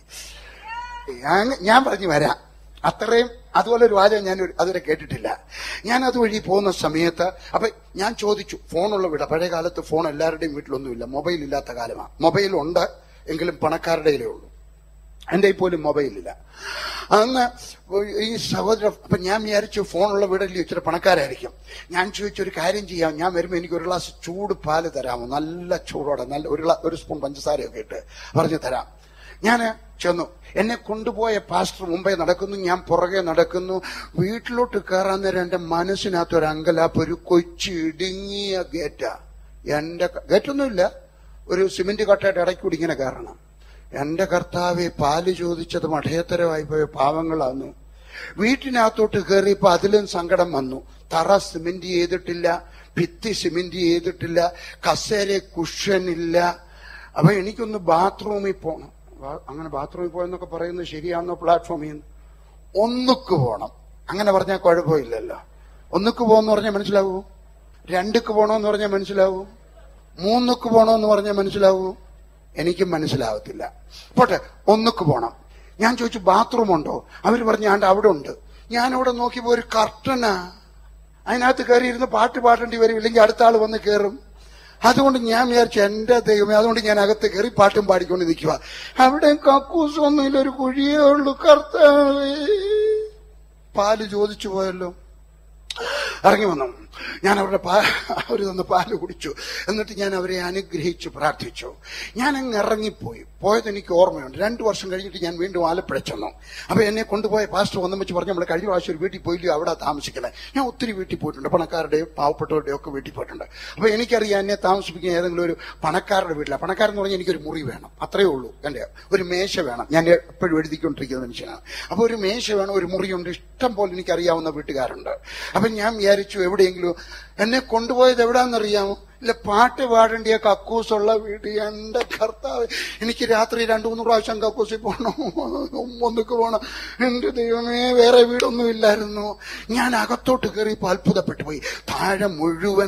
ഞാൻ- ഞാൻ പറഞ്ഞു വരാം അത്രയും അതുപോലെ ഒരു വാചകം ഞാൻ ഒരു- അതുവരെ കേട്ടിട്ടില്ല ഞാൻ അതുവഴി പോകുന്ന സമയത്ത് അപ്പൊ ഞാൻ ചോദിച്ചു ഫോണുള്ള വീട് പഴയ കാലത്ത് ഫോൺ എല്ലാവരുടെയും വീട്ടിലൊന്നുമില്ല മൊബൈൽ ഇല്ലാത്ത കാലമാണ് മൊബൈൽ ഉണ്ട് എങ്കിലും പണക്കാരുടെ കയ്യിലേ ഉള്ളൂ എന്റെ കയ്യിൽ പോലും മൊബൈലില്ല അന്ന് ഈ സഹോദര അപ്പൊ ഞാൻ വിചാരിച്ചു ഫോണുള്ള വീടല്ലേ ഇച്ചിരി പണക്കാരായിരിക്കും ഞാൻ ചോദിച്ചു ഒരു കാര്യം ചെയ്യാം ഞാൻ വരുമ്പോൾ എനിക്ക് ഒരു ഗ്ലാസ് ചൂട് പാല് തരാമോ നല്ല ചൂടോടെ നല്ല ഒരു ഗ്ലാ- ഒരു സ്പൂൺ പഞ്ചസാരയൊക്കെ ഇട്ട് പറഞ്ഞു തരാം ഞാൻ ചെന്നു എന്നെ കൊണ്ടുപോയ പാസ്റ്റർ മുമ്പേ നടക്കുന്നു ഞാൻ പുറകെ നടക്കുന്നു വീട്ടിലോട്ട് കയറാൻ നേരം എന്റെ മനസ്സിനകത്ത് ഒരു അങ്കലാപ്പ് ഒരു കൊച്ചു ഇടുങ്ങിയ ഗേറ്റാ എന്റെ ക- ഗേറ്റൊന്നുമില്ല ഒരു സിമെന്റ് കട്ടയുടെ ഇടയ്ക്ക് കൂടി ഇങ്ങനെ കയറണം എന്റെ കർത്താവെ പാല് ചോദിച്ചത് മഠയത്തരമായി പോയ പാവങ്ങളാന്നു വീട്ടിനകത്തോട്ട് കയറിയപ്പോ അതിലും സങ്കടം വന്നു തറ സിമെന്റ് ചെയ്തിട്ടില്ല ഭിത്തി സിമെന്റ് ചെയ്തിട്ടില്ല കസേര കുഷ്യനില്ല അപ്പൊ എനിക്കൊന്ന് ബാത്റൂമിൽ പോകണം ബാ- അങ്ങനെ ബാത്റൂമിൽ പോയെന്നൊക്കെ പറയുന്നത് ശരിയാണെന്നോ പ്ലാറ്റ്ഫോമിൽ നിന്ന് ഒന്നുക്ക് പോണം അങ്ങനെ പറഞ്ഞാൽ കുഴപ്പമില്ലല്ലോ ഒന്നുക്ക് പോകുന്ന പറഞ്ഞാൽ മനസ്സിലാവൂ രണ്ടുക്ക് പോകണമെന്ന് പറഞ്ഞാൽ മനസ്സിലാവൂ മൂന്നുക്ക് പോകണമെന്ന് പറഞ്ഞാൽ മനസ്സിലാവൂ എനിക്കും മനസ്സിലാവത്തില്ല പോട്ടെ ഒന്നുക്ക് പോണം ഞാൻ ചോദിച്ചു ബാത്റൂം ഉണ്ടോ അവര് പറഞ്ഞു ആണ്ട് അവിടെ ഉണ്ട് ഞാൻ അവിടെ നോക്കിയപ്പോ ഒരു കർട്ടനാ അതിനകത്ത് കയറി ഇരുന്ന് പാട്ട് പാടേണ്ടി വരും ഇല്ലെങ്കിൽ അടുത്ത ആൾ വന്ന് കയറും അതുകൊണ്ട് ഞാൻ വിചാരിച്ചു എന്റെ ദൈവമേ അതുകൊണ്ട് ഞാൻ അകത്ത് കയറി പാട്ടും പാടിക്കൊണ്ട് നിൽക്കുക അവിടെ കക്കൂസൊന്നുമില്ല ഒരു കുഴിയേ ഉള്ളൂ കർത്താവേ പാല് ചോദിച്ചു പോയല്ലോ ഇറങ്ങി വന്നു ഞാൻ അവരുടെ പാ അവർ തന്ന പാല് കുടിച്ചു എന്നിട്ട് ഞാൻ അവരെ അനുഗ്രഹിച്ചു പ്രാർത്ഥിച്ചു ഞാൻ അങ്ങ് ഇറങ്ങിപ്പോയി പോയത് എനിക്ക് ഓർമ്മയുണ്ട് രണ്ടു വർഷം കഴിഞ്ഞിട്ട് ഞാൻ വീണ്ടും ആലപ്പുഴ ചെന്നു അപ്പൊ എന്നെ കൊണ്ടുപോയ പാസ്റ്റർ വന്നു വെച്ച് പറഞ്ഞു നമ്മൾ കഴിഞ്ഞ പ്രാവശ്യം ഒരു വീട്ടിൽ പോയില്ലയോ അവിടെ താമസിക്കുന്നത് ഞാൻ ഒത്തിരി വീട്ടിൽ പോയിട്ടുണ്ട് പണക്കാരുടെയും പാവപ്പെട്ടവരുടെയും ഒക്കെ വീട്ടിൽ പോയിട്ടുണ്ട് അപ്പൊ എനിക്കറിയാം എന്നെ താമസിപ്പിക്കുന്ന ഏതെങ്കിലും ഒരു പണക്കാരുടെ വീട്ടിലാണ് പണക്കാരെന്ന് പറഞ്ഞാൽ എനിക്കൊരു മുറി വേണം അത്രയേ ഉള്ളൂ എന്റെ ഒരു മേശ വേണം ഞാൻ എപ്പോഴും എഴുതിക്കൊണ്ടിരിക്കുന്ന മനുഷ്യനാണ് അപ്പൊ ഒരു മേശ വേണം ഒരു മുറിയുണ്ട് ഇഷ്ടം പോലെ എനിക്കറിയാവുന്ന വീട്ടുകാരുണ്ട് അപ്പൊ ഞാൻ വിചാരിച്ചു എവിടെയെങ്കിലും എന്നെ കൊണ്ടുപോയത് എവിടാന്നറിയാമോ ഇല്ല പാട്ട് പാടേണ്ടിയ കക്കൂസുള്ള വീട് എന്റെ കർത്താവ് എനിക്ക് രാത്രി രണ്ടു മൂന്ന് പ്രാവശ്യം കക്കൂസിൽ പോകണം ഒന്നുക്ക് പോകണം എന്റെ ദൈവമേ വേറെ വീടൊന്നും ഇല്ലായിരുന്നു ഞാൻ അകത്തോട്ട് കയറിയപ്പോ അത്ഭുതപ്പെട്ടു പോയി താഴെ മുഴുവൻ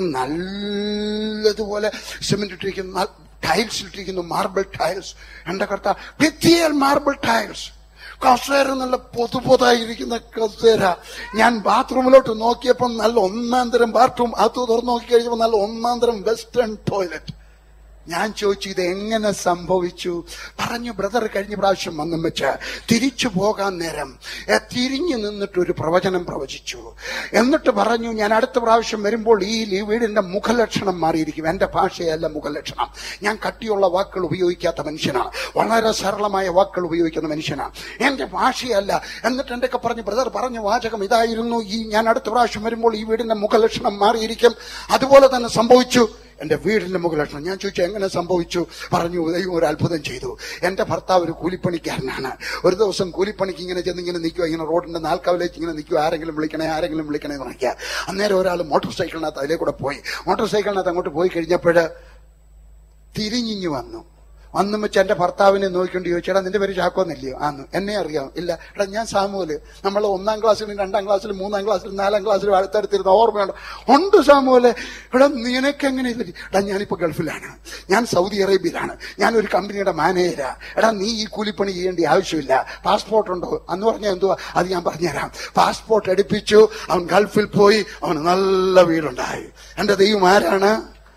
നല്ലതുപോലെ സിമെന്റ് ഇട്ടിരിക്കുന്ന ടൈൽസ് ഇട്ടിരിക്കുന്നു മാർബിൾ ടൈൽസ് എന്റെ കർത്താവ് ഭിത്തിയൽ മാർബിൾ ടൈൽസ് കസേര നല്ല പൊതു പൊതായിരിക്കുന്ന കസേര ഞാൻ ബാത്റൂമിലോട്ട് നോക്കിയപ്പോൾ നല്ല ഒന്നാം തരം ബാത്റൂം അത് തുറന്നു നോക്കി കഴിഞ്ഞപ്പോൾ നല്ല ഒന്നാം തരം വെസ്റ്റേൺ ടോയ്ലറ്റ് ഞാൻ ചോദിച്ചു ഇത് എങ്ങനെ സംഭവിച്ചു പറഞ്ഞു ബ്രദർ കഴിഞ്ഞ പ്രാവശ്യം വന്നും വെച്ച് തിരിച്ചു പോകാൻ നേരം എ, തിരിഞ്ഞു നിന്നിട്ട് ഒരു പ്രവചനം പ്രവചിച്ചു എന്നിട്ട് പറഞ്ഞു ഞാൻ അടുത്ത പ്രാവശ്യം വരുമ്പോൾ ഈ ഈ വീടിന്റെ മുഖലക്ഷണം മാറിയിരിക്കും എന്റെ ഭാഷയല്ല മുഖലക്ഷണം ഞാൻ കട്ടിയുള്ള വാക്കുകൾ ഉപയോഗിക്കാത്ത മനുഷ്യനാണ് വളരെ സരളമായ വാക്കുകൾ ഉപയോഗിക്കുന്ന മനുഷ്യനാണ് എന്റെ ഭാഷയല്ല എന്നിട്ട് എന്റെ ഒക്കെ പറഞ്ഞു ബ്രദർ പറഞ്ഞ വാചകം ഇതായിരുന്നു ഈ ഞാൻ അടുത്ത പ്രാവശ്യം വരുമ്പോൾ ഈ വീടിന്റെ മുഖലക്ഷണം മാറിയിരിക്കും അതുപോലെ തന്നെ സംഭവിച്ചു എന്റെ വീടിന്റെ മുഖലക്ഷണം ഞാൻ ചോദിച്ചു എങ്ങനെ സംഭവിച്ചു പറഞ്ഞു ദൈവം ഒരു അത്ഭുതം ചെയ്തു എന്റെ ഭർത്താവ് ഒരു കൂലിപ്പണിക്കാരനാണ് ഒരു ദിവസം കൂലിപ്പണിക്ക് ഇങ്ങനെ ചെന്ന് ഇങ്ങനെ നിൽക്കുക ഇങ്ങനെ റോഡിന്റെ നാൽക്കാവിലേക്ക് ഇങ്ങനെ നിൽക്കുക ആരെങ്കിലും വിളിക്കണേ ആരെങ്കിലും വിളിക്കണേ എന്ന് വിളിക്കുക അന്നേരം ഒരാൾ മോട്ടോർ സൈക്കിളിനകത്ത് അതിലേ കൂടെ പോയി മോട്ടോർ സൈക്കിളിനകത്ത് അങ്ങോട്ട് പോയി കഴിഞ്ഞപ്പോഴ് തിരിഞ്ഞിഞ്ഞു വന്നു വന്നും വെച്ച് എന്റെ ഭർത്താവിനെ നോക്കിക്കൊണ്ട് ചോദിച്ചേടാ നിന്റെ പേര് ചാക്കോന്നില്ലയോ ആന്ന് എന്നെ അറിയാം ഇല്ല എടാ ഞാൻ സാമുവല് നമ്മൾ ഒന്നാം ക്ലാസ്സിലും രണ്ടാം ക്ലാസ്സിലും മൂന്നാം ക്ലാസ്സിലും നാലാം ക്ലാസ്സിലും അടുത്തടുത്തിരുന്ന ഓർമ്മയുണ്ട് ഉണ്ട് സാമുവല് ഇവിടെ നിനക്കെങ്ങനെ ഇത് പറ്റി? എടാ ഞാനിപ്പോ ഗൾഫിലാണ് ഞാൻ സൗദി അറേബ്യയിലാണ് ഞാൻ ഒരു കമ്പനിയുടെ മാനേജരാ എടാ നീ ഈ കൂലിപ്പണി ചെയ്യേണ്ട ആവശ്യമില്ല പാസ്പോർട്ട് ഉണ്ടോ അന്ന് പറഞ്ഞാൽ എന്തുവാ അത് ഞാൻ പറഞ്ഞുതരാം പാസ്പോർട്ട് എടുപ്പിച്ചു അവൻ ഗൾഫിൽ പോയി അവന് നല്ല വീടുണ്ടായി എന്റെ ദൈവം ആരാണ്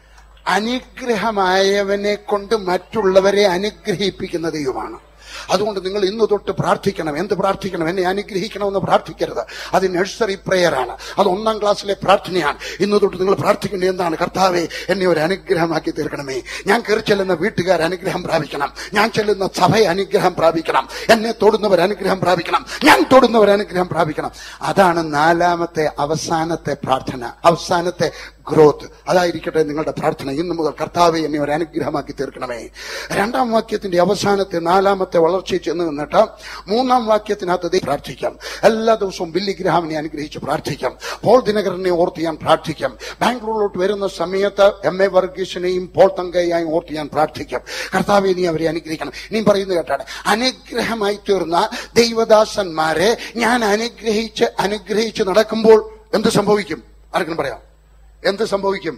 അനുഗ്രഹമായവനെ കൊണ്ട് മറ്റുള്ളവരെ അനുഗ്രഹിപ്പിക്കുന്ന ദൈവമാണ് അതുകൊണ്ട് നിങ്ങൾ ഇന്ന് തൊട്ട് പ്രാർത്ഥിക്കണം എന്ത് പ്രാർത്ഥിക്കണം എന്നെ അനുഗ്രഹിക്കണമെന്ന് പ്രാർത്ഥിക്കരുത് അത് നഴ്സറി പ്രെയറാണ് അത് ഒന്നാം ക്ലാസ്സിലെ പ്രാർത്ഥനയാണ് ഇന്ന് തൊട്ട് നിങ്ങൾ പ്രാർത്ഥിക്കേണ്ടത് എന്താണ് കർത്താവെ എന്നെ ഒരു അനുഗ്രഹമാക്കി തീർക്കണമേ ഞാൻ കയറി ചെല്ലുന്ന വീട്ടുകാർ അനുഗ്രഹം പ്രാപിക്കണം ഞാൻ ചെല്ലുന്ന സഭ അനുഗ്രഹം പ്രാപിക്കണം എന്നെ തൊടുന്നവർ അനുഗ്രഹം പ്രാപിക്കണം ഞാൻ തൊടുന്നവർ അനുഗ്രഹം പ്രാപിക്കണം അതാണ് നാലാമത്തെ അവസാനത്തെ പ്രാർത്ഥന അവസാനത്തെ ഗ്രോത്ത് അതായിരിക്കട്ടെ നിങ്ങളുടെ പ്രാർത്ഥന ഇന്നു മുതൽ കർത്താവെ എന്നെ ഒരു അനുഗ്രഹമാക്കി തീർക്കണമേ രണ്ടാം വാക്യത്തിന്റെ അവസാനത്തെ നാലാമത്തെ വളർച്ചയിൽ ചെന്ന് നിന്നിട്ട് മൂന്നാം വാക്യത്തിനകത്ത് ദൈവം പ്രാർത്ഥിക്കാം എല്ലാ ദിവസവും ബില്ലി ഗ്രഹാമിനെ അനുഗ്രഹിച്ച് പ്രാർത്ഥിക്കാം പോൾ ദിനകരനെ ഓർത്ത് ഞാൻ പ്രാർത്ഥിക്കാം ബാംഗ്ലൂരിലോട്ട് വരുന്ന സമയത്ത് എം എ വർഗീസിനെയും പോൾ തങ്കയായും ഓർത്ത് ഞാൻ പ്രാർത്ഥിക്കാം കർത്താവെ നീ അവരെ അനുഗ്രഹിക്കണം നീ പറയുന്നത് കേട്ടാണ് അനുഗ്രഹമായി തീർന്ന ദൈവദാസന്മാരെ ഞാൻ അനുഗ്രഹിച്ച് അനുഗ്രഹിച്ച് നടക്കുമ്പോൾ എന്ത് സംഭവിക്കും ആർക്കും പറയാം എന്ത് സംഭവിക്കും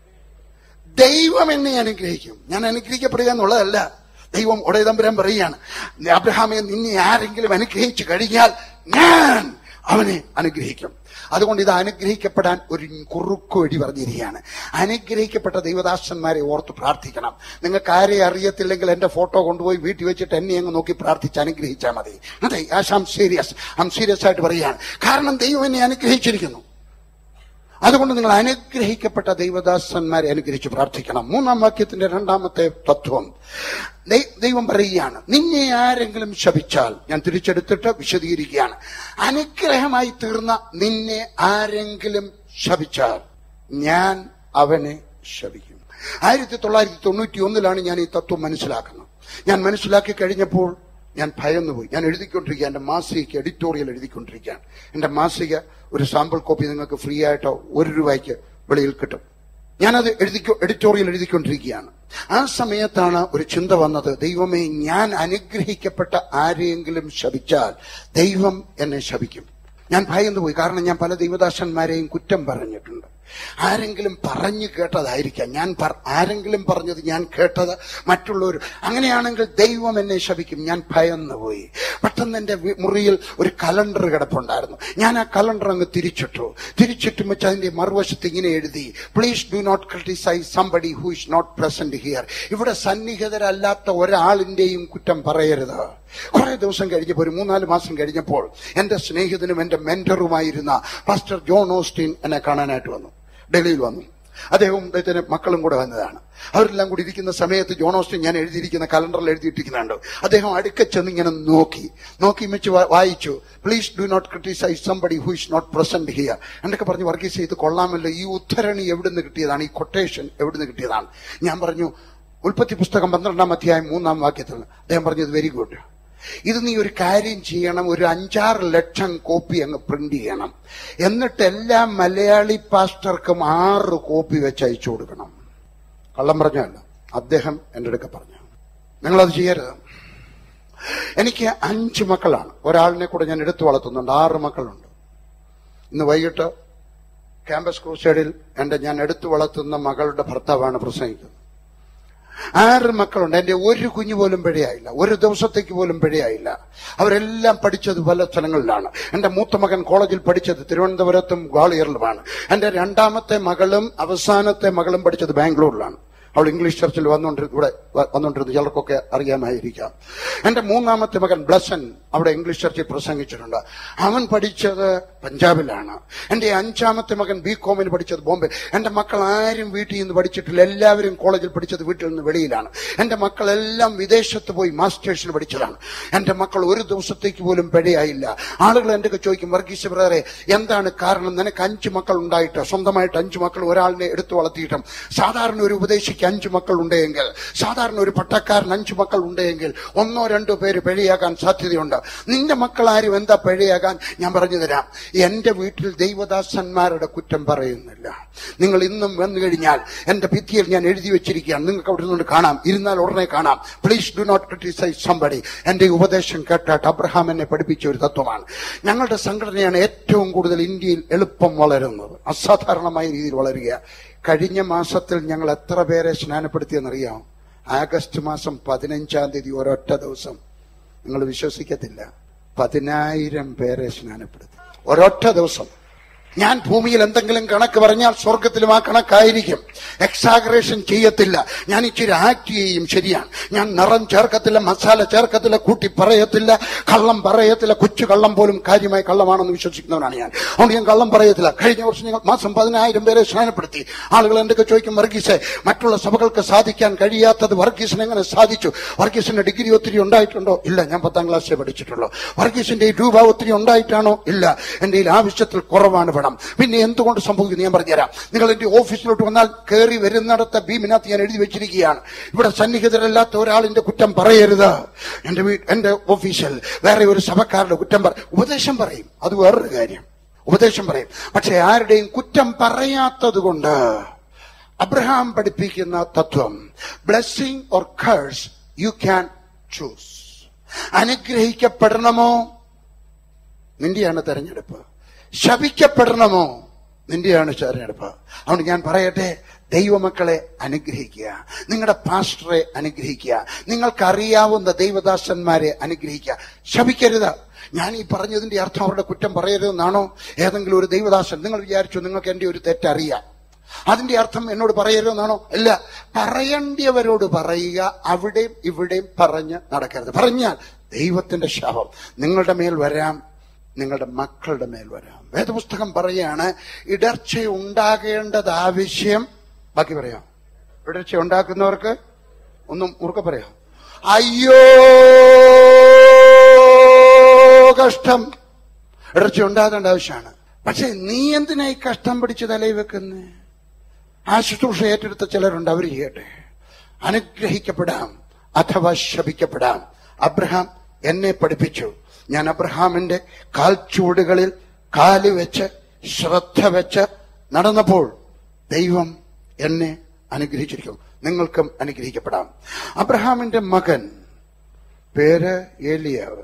ദൈവം എന്നെ അനുഗ്രഹിക്കും ഞാൻ അനുഗ്രഹിക്കപ്പെടുക എന്നുള്ളതല്ല ദൈവം ഉടയതമ്പുരാൻ പറയുകയാണ് അബ്രഹാമെ നിന്നെ ആരെങ്കിലും അനുഗ്രഹിച്ചു കഴിഞ്ഞാൽ ഞാൻ അവനെ അനുഗ്രഹിക്കും അതുകൊണ്ട് ഇത് അനുഗ്രഹിക്കപ്പെടാൻ ഒരു കുറുക്കു വഴി പറഞ്ഞിരിക്കുകയാണ് അനുഗ്രഹിക്കപ്പെട്ട ദൈവദാസന്മാരെ ഓർത്ത് പ്രാർത്ഥിക്കണം നിങ്ങൾക്ക് ആരെ അറിയത്തില്ലെങ്കിൽ എന്റെ ഫോട്ടോ കൊണ്ടുപോയി വീട്ടിൽ വെച്ചിട്ട് എന്നെ അങ്ങ് നോക്കി പ്രാർത്ഥിച്ച് അനുഗ്രഹിച്ചാൽ മതി അതെ ആം സീരിയസ് ഐ സീരിയസ് ആയിട്ട് പറയുകയാണ് കാരണം ദൈവം എന്നെ അനുഗ്രഹിച്ചിരിക്കുന്നു അതുകൊണ്ട് നിങ്ങൾ അനുഗ്രഹിക്കപ്പെട്ട ദൈവദാസന്മാരെ അനുഗ്രഹിച്ച് പ്രാർത്ഥിക്കണം മൂന്നാം വാക്യത്തിന്റെ രണ്ടാമത്തെ തത്വം ദൈ- ദൈവം പറയുകയാണ് നിന്നെ ആരെങ്കിലും ശപിച്ചാൽ ഞാൻ തിരിച്ചെടുത്തിട്ട് വിശദീകരിക്കുകയാണ് അനുഗ്രഹമായി തീർന്ന നിന്നെ ആരെങ്കിലും ശപിച്ചാൽ ഞാൻ അവനെ ശപിക്കും ആയിരത്തി തൊള്ളായിരത്തി തൊണ്ണൂറ്റി ഒന്നിലാണ് ഞാൻ ഈ തത്വം മനസ്സിലാക്കുന്നത് ഞാൻ മനസ്സിലാക്കി കഴിഞ്ഞപ്പോൾ ഞാൻ ഭയന്നുപോയി ഞാൻ എഴുതിക്കൊണ്ടിരിക്കുക എന്റെ മാസികയ്ക്ക് എഡിറ്റോറിയൽ എഴുതിക്കൊണ്ടിരിക്കുകയാണ് എന്റെ മാസിക ഒരു സാമ്പിൾ കോപ്പി നിങ്ങൾക്ക് ഫ്രീ ആയിട്ടോ ഒരു രൂപയ്ക്ക് വെളിയിൽ കിട്ടും ഞാനത് എഴുതിക്കോ എഡിറ്റോറിയൽ എഴുതിക്കൊണ്ടിരിക്കുകയാണ് ആ സമയത്താണ് ഒരു ചിന്ത വന്നത് ദൈവമേ ഞാൻ അനുഗ്രഹിക്കപ്പെട്ട ആരെയെങ്കിലും ശപിച്ചാൽ ദൈവം എന്നെ ശപിക്കും ഞാൻ ഭയന്നു പോയി കാരണം ഞാൻ പല ദൈവദാസന്മാരെയും കുറ്റം പറഞ്ഞിട്ടുണ്ട് ആരെങ്കിലും പറഞ്ഞു കേട്ടതായിരിക്കാം ഞാൻ പറ- ആരെങ്കിലും പറഞ്ഞത് ഞാൻ കേട്ടത് മറ്റുള്ളവർ അങ്ങനെയാണെങ്കിൽ ദൈവം എന്നെ ശപിക്കും ഞാൻ ഭയന്നു പോയി പെട്ടെന്ന് എന്റെ വി- മുറിയിൽ ഒരു കലണ്ടർ കിടപ്പുണ്ടായിരുന്നു ഞാൻ ആ കലണ്ടർ അങ്ങ് തിരിച്ചിട്ടു തിരിച്ചിട്ടും വെച്ച് അതിന്റെ മറുവശത്ത് ഇങ്ങനെ എഴുതി please do not criticise somebody who is not present here ഇവിടെ സന്നിഹിതരല്ലാത്ത ഒരാളിന്റെയും കുറ്റം പറയരുത് കുറെ ദിവസം കഴിഞ്ഞപ്പോൾ ഒരു മൂന്നാല് മാസം കഴിഞ്ഞപ്പോൾ എന്റെ സ്നേഹിതനും എന്റെ മെന്ററുമായിരുന്ന പാസ്റ്റർ ജോൺ ഓസ്റ്റിൻ എന്നെ കാണാനായിട്ട് വന്നു ഡൽഹിയിൽ വന്നു അദ്ദേഹവും അദ്ദേഹത്തിന് മക്കളും കൂടെ വന്നതാണ് അവരെല്ലാം കൂടി ഇരിക്കുന്ന സമയത്ത് ജോൺ ഓസ്റ്റിൻ ഞാൻ എഴുതിയിരിക്കുന്ന കലണ്ടറിൽ എഴുതിയിട്ടിരിക്കുന്നുണ്ട് അദ്ദേഹം അടുക്ക ചെന്ന് ഇങ്ങനെ നോക്കി നോക്കി വെച്ച് വാ- വായിച്ചു please do not criticise somebody who is not present here എന്നൊക്കെ പറഞ്ഞ് വർഗീസ് ഇത് കൊള്ളാമല്ലോ ഈ ഉദ്ധരണി എവിടുന്ന് കിട്ടിയതാണ് ഈ കൊട്ടേഷൻ എവിടുന്ന് കിട്ടിയതാണ് ഞാൻ പറഞ്ഞു ഉൽപ്പത്തി പുസ്തകം പന്ത്രണ്ടാം അധ്യായം മൂന്നാം വാക്യത്തിൽ അദ്ദേഹം പറഞ്ഞത് വെരി ഗുഡ് ഇത് നീ ഒരു കാര്യം ചെയ്യണം ഒരു അഞ്ചാറ് ലക്ഷം കോപ്പി അങ്ങ് പ്രിന്റ് ചെയ്യണം എന്നിട്ട് എല്ലാ മലയാളി പാസ്റ്റർക്കും ആറ് കോപ്പി വെച്ച് അയച്ചു കൊടുക്കണം കള്ളം പറഞ്ഞല്ല അദ്ദേഹം എൻ്റെ അടുക്ക പറഞ്ഞു നിങ്ങളത് ചെയ്യരുത് എനിക്ക് അഞ്ച് മക്കളാണ് ഒരാളിനെ കൂടെ ഞാൻ എടുത്തു വളർത്തുന്നുണ്ട് ആറ് മക്കളുണ്ട് ഇന്ന് വൈകിട്ട് ക്യാമ്പസ് ക്രൂസൈഡിൽ എൻ്റെ ഞാൻ എടുത്തു വളർത്തുന്ന മകളുടെ ഭർത്താവാണ് പ്രസംഗിക്കുന്നത് ആറ് മക്കളുണ്ട് എന്റെ ഒരു കുഞ്ഞു പോലും പിഴയായില്ല ഒരു ദിവസത്തേക്ക് പോലും പിഴയായില്ല അവരെല്ലാം പഠിച്ചത് പല സ്ഥലങ്ങളിലാണ് എന്റെ മൂത്ത മകൻ കോളേജിൽ പഠിച്ചത് തിരുവനന്തപുരത്തും ഗ്വാളിയറിലുമാണ് എന്റെ രണ്ടാമത്തെ മകളും അവസാനത്തെ മകളും പഠിച്ചത് ബാംഗ്ലൂരിലാണ് അവൾ ഇംഗ്ലീഷ് ചർച്ചിൽ വന്നുകൊണ്ടിരുന്നു ഇവിടെ വ- വന്നുകൊണ്ടിരുന്നു ചിലർക്കൊക്കെ അറിയാമായിരിക്കാം എന്റെ മൂന്നാമത്തെ മകൻ ബ്ലസൻ അവിടെ ഇംഗ്ലീഷ് ചർച്ചിൽ പ്രസംഗിച്ചിട്ടുണ്ട് അവൻ പഠിച്ചത് പഞ്ചാബിലാണ് എന്റെ അഞ്ചാമത്തെ മകൻ ബി കോമിന് പഠിച്ചത് ബോംബെ എന്റെ മക്കൾ ആരും വീട്ടിൽ നിന്ന് പഠിച്ചിട്ടില്ല എല്ലാവരും കോളേജിൽ പഠിച്ചത് വീട്ടിൽ നിന്ന് വെളിയിലാണ് എന്റെ മക്കളെല്ലാം വിദേശത്ത് പോയി മാസ്റ്റേഴ്സിന് പഠിച്ചതാണ് എന്റെ മക്കൾ ഒരു ദിവസത്തേക്ക് പോലും പിഴയായില്ല ആളുകൾ എന്റെ ചോദിക്കും വർഗീസ് ബ്രദറെ എന്താണ് കാരണം നിനക്ക് അഞ്ച് മക്കൾ ഉണ്ടായിട്ട് സ്വന്തമായിട്ട് അഞ്ച് മക്കൾ ഒരാളിനെ എടുത്തു വളർത്തിയിട്ടും സാധാരണ ഒരു ഉപദേശിക്ക് അഞ്ച് മക്കൾ ഉണ്ടെങ്കിൽ സാധാരണ ഒരു പട്ടക്കാരൻ അഞ്ച് മക്കൾ ഉണ്ടെങ്കിൽ ഒന്നോ രണ്ടോ പേര് പിഴയാകാൻ സാധ്യതയുണ്ട് നിന്റെ മക്കൾ ആരും എന്താ പിഴയാകാൻ ഞാൻ പറഞ്ഞു തരാം എന്റെ വീട്ടിൽ ദൈവദാസന്മാരുടെ കുറ്റം പറയുന്നില്ല നിങ്ങൾ ഇന്നും വന്നു കഴിഞ്ഞാൽ എന്റെ ഭിത്തിയിൽ ഞാൻ എഴുതി വെച്ചിരിക്കുകയാണ് നിങ്ങൾക്ക് അവിടെ നിന്നുകൊണ്ട് കാണാം ഇരുന്നാൽ ഉടനെ കാണാം please do not criticise somebody എന്റെ ഈ ഉപദേശം കേട്ടാട്ട് അബ്രഹാം എന്നെ പഠിപ്പിച്ച ഒരു തത്വമാണ് ഞങ്ങളുടെ സംഘടനയാണ് ഏറ്റവും കൂടുതൽ ഇന്ത്യയിൽ എളുപ്പം വളരുന്നത് അസാധാരണമായ രീതിയിൽ വളരുക കഴിഞ്ഞ മാസത്തിൽ ഞങ്ങൾ എത്ര പേരെ സ്നാനപ്പെടുത്തിയെന്നറിയാം ആഗസ്റ്റ് മാസം പതിനഞ്ചാം തീയതി ഒരൊറ്റ ദിവസം നിങ്ങൾ വിശ്വസിക്കത്തില്ല പതിനായിരം പേരെ സ്നാനപ്പെടുത്തി ഒരൊറ്റ ദിവസം ഞാൻ ഭൂമിയിൽ എന്തെങ്കിലും കണക്ക് പറഞ്ഞാൽ സ്വർഗത്തിലും ആ കണക്കായിരിക്കും എക്സാഗ്രേഷൻ ചെയ്യത്തില്ല ഞാൻ ഇച്ചിരി ആക്ട് ചെയ്യും ശരിയാണ് ഞാൻ നിറം ചേർക്കത്തില്ല മസാല ചേർക്കത്തില്ല കൂട്ടി പറയത്തില്ല കള്ളം പറയത്തില്ല കൊച്ചു കള്ളം പോലും കാര്യമായി കള്ളമാണെന്ന് വിശ്വസിക്കുന്നവനാണ് ഞാൻ അതുകൊണ്ട് ഞാൻ കള്ളം പറയത്തില്ല കഴിഞ്ഞ വർഷം ഞങ്ങൾ മാസം പതിനായിരം പേരെ സ്നാനപ്പെടുത്തി ആളുകൾ എന്തൊക്കെ ചോദിക്കും വർഗീസെ മറ്റുള്ള സഭകൾക്ക് സാധിക്കാൻ കഴിയാത്തത് വർഗീസിന് എങ്ങനെ സാധിച്ചു വർഗീസിന്റെ ഡിഗ്രി ഒത്തിരി ഉണ്ടായിട്ടുണ്ടോ ഇല്ല ഞാൻ പത്താം ക്ലാസ്സിൽ പഠിച്ചിട്ടുള്ളൂ വർഗീസിന്റെ ഈ രൂപ ഒത്തിരി ഉണ്ടായിട്ടാണോ ഇല്ല എന്റെ കയ്യിൽ ആവശ്യത്തിൽ കുറവാണ് പണം പിന്നെ എന്തുകൊണ്ട് സംഭവിക്കുന്നു ഞാൻ പറഞ്ഞുതരാം നിങ്ങൾ എന്റെ ഓഫീസിലോട്ട് വന്നാൽ കയറി വരുന്നിടത്തെ ഭീമിനകത്ത് ഞാൻ എഴുതി വെച്ചിരിക്കുകയാണ് ഇവിടെ സന്നിഹിതരല്ലാത്ത ഒരാളിന്റെ കുറ്റം പറയരുത് എന്റെ വീ എന്റെ ഓഫീസിൽ വേറെ ഒരു സഭക്കാരുടെ കുറ്റം പറ ഉപദേശം പറയും അത് വേറൊരു കാര്യം ഉപദേശം പറയും പക്ഷെ ആരുടെയും കുറ്റം പറയാത്തത് കൊണ്ട് അബ്രഹാം പഠിപ്പിക്കുന്ന തത്വം blessing or curse you can choose അനുഗ്രഹിക്കപ്പെടണമോ നിന്റെയാണ് തെരഞ്ഞെടുപ്പ് ശപിക്കപ്പെടണമോ നിന്റെയാണ് തെരഞ്ഞെടുപ്പ് അതുകൊണ്ട് ഞാൻ പറയട്ടെ ദൈവമക്കളെ അനുഗ്രഹിക്കുക നിങ്ങളുടെ പാസ്റ്ററെ അനുഗ്രഹിക്കുക നിങ്ങൾക്കറിയാവുന്ന ദൈവദാസന്മാരെ അനുഗ്രഹിക്കുക ശപിക്കരുത് ഞാൻ ഈ പറഞ്ഞതിന്റെ അർത്ഥം അവരുടെ കുറ്റം പറയരുതെന്നാണോ ഏതെങ്കിലും ഒരു ദൈവദാസൻ നിങ്ങൾ വിചാരിച്ചു നിങ്ങൾക്ക് എന്റെ ഒരു തെറ്ററിയാം അതിന്റെ അർത്ഥം എന്നോട് പറയരുതെന്നാണോ അല്ല പറയേണ്ടിയവരോട് പറയുക അവിടെയും ഇവിടെയും പറഞ്ഞ് നടക്കരുത് പറഞ്ഞാൽ ദൈവത്തിന്റെ ശാപം നിങ്ങളുടെ മേൽ വരാം നിങ്ങളുടെ മക്കളുടെ മേൽ വരാം വേദപുസ്തകം പറയാണ് ഇടർച്ച ഉണ്ടാകേണ്ടത് ആവശ്യം ബാക്കി പറയാം ഇടർച്ച ഉണ്ടാക്കുന്നവർക്ക് ഒന്നും ഉറക്കെ പറയാം അയ്യോ കഷ്ടം ഇടർച്ച ഉണ്ടാകേണ്ട ആവശ്യമാണ് പക്ഷെ നീ എന്തിനായി കഷ്ടം പിടിച്ച് തലയിൽ വെക്കുന്നേ ആ ശുശ്രൂഷ ഏറ്റെടുത്ത ചിലരുണ്ട് അവർ ചെയ്യട്ടെ അനുഗ്രഹിക്കപ്പെടാം അഥവാ ശപിക്കപ്പെടാം അബ്രഹാം എന്നെ പഠിപ്പിച്ചു ഞാൻ അബ്രഹാമിന്റെ കാൽച്ചുവടുകളിൽ കാല് വെച്ച് ശ്രദ്ധ വെച്ച് നടന്നപ്പോൾ ദൈവം എന്നെ അനുഗ്രഹിച്ചിരിക്കും നിങ്ങൾക്കും അനുഗ്രഹിക്കപ്പെടാം അബ്രഹാമിന്റെ മകൻ പേര് ഏലിയാവ്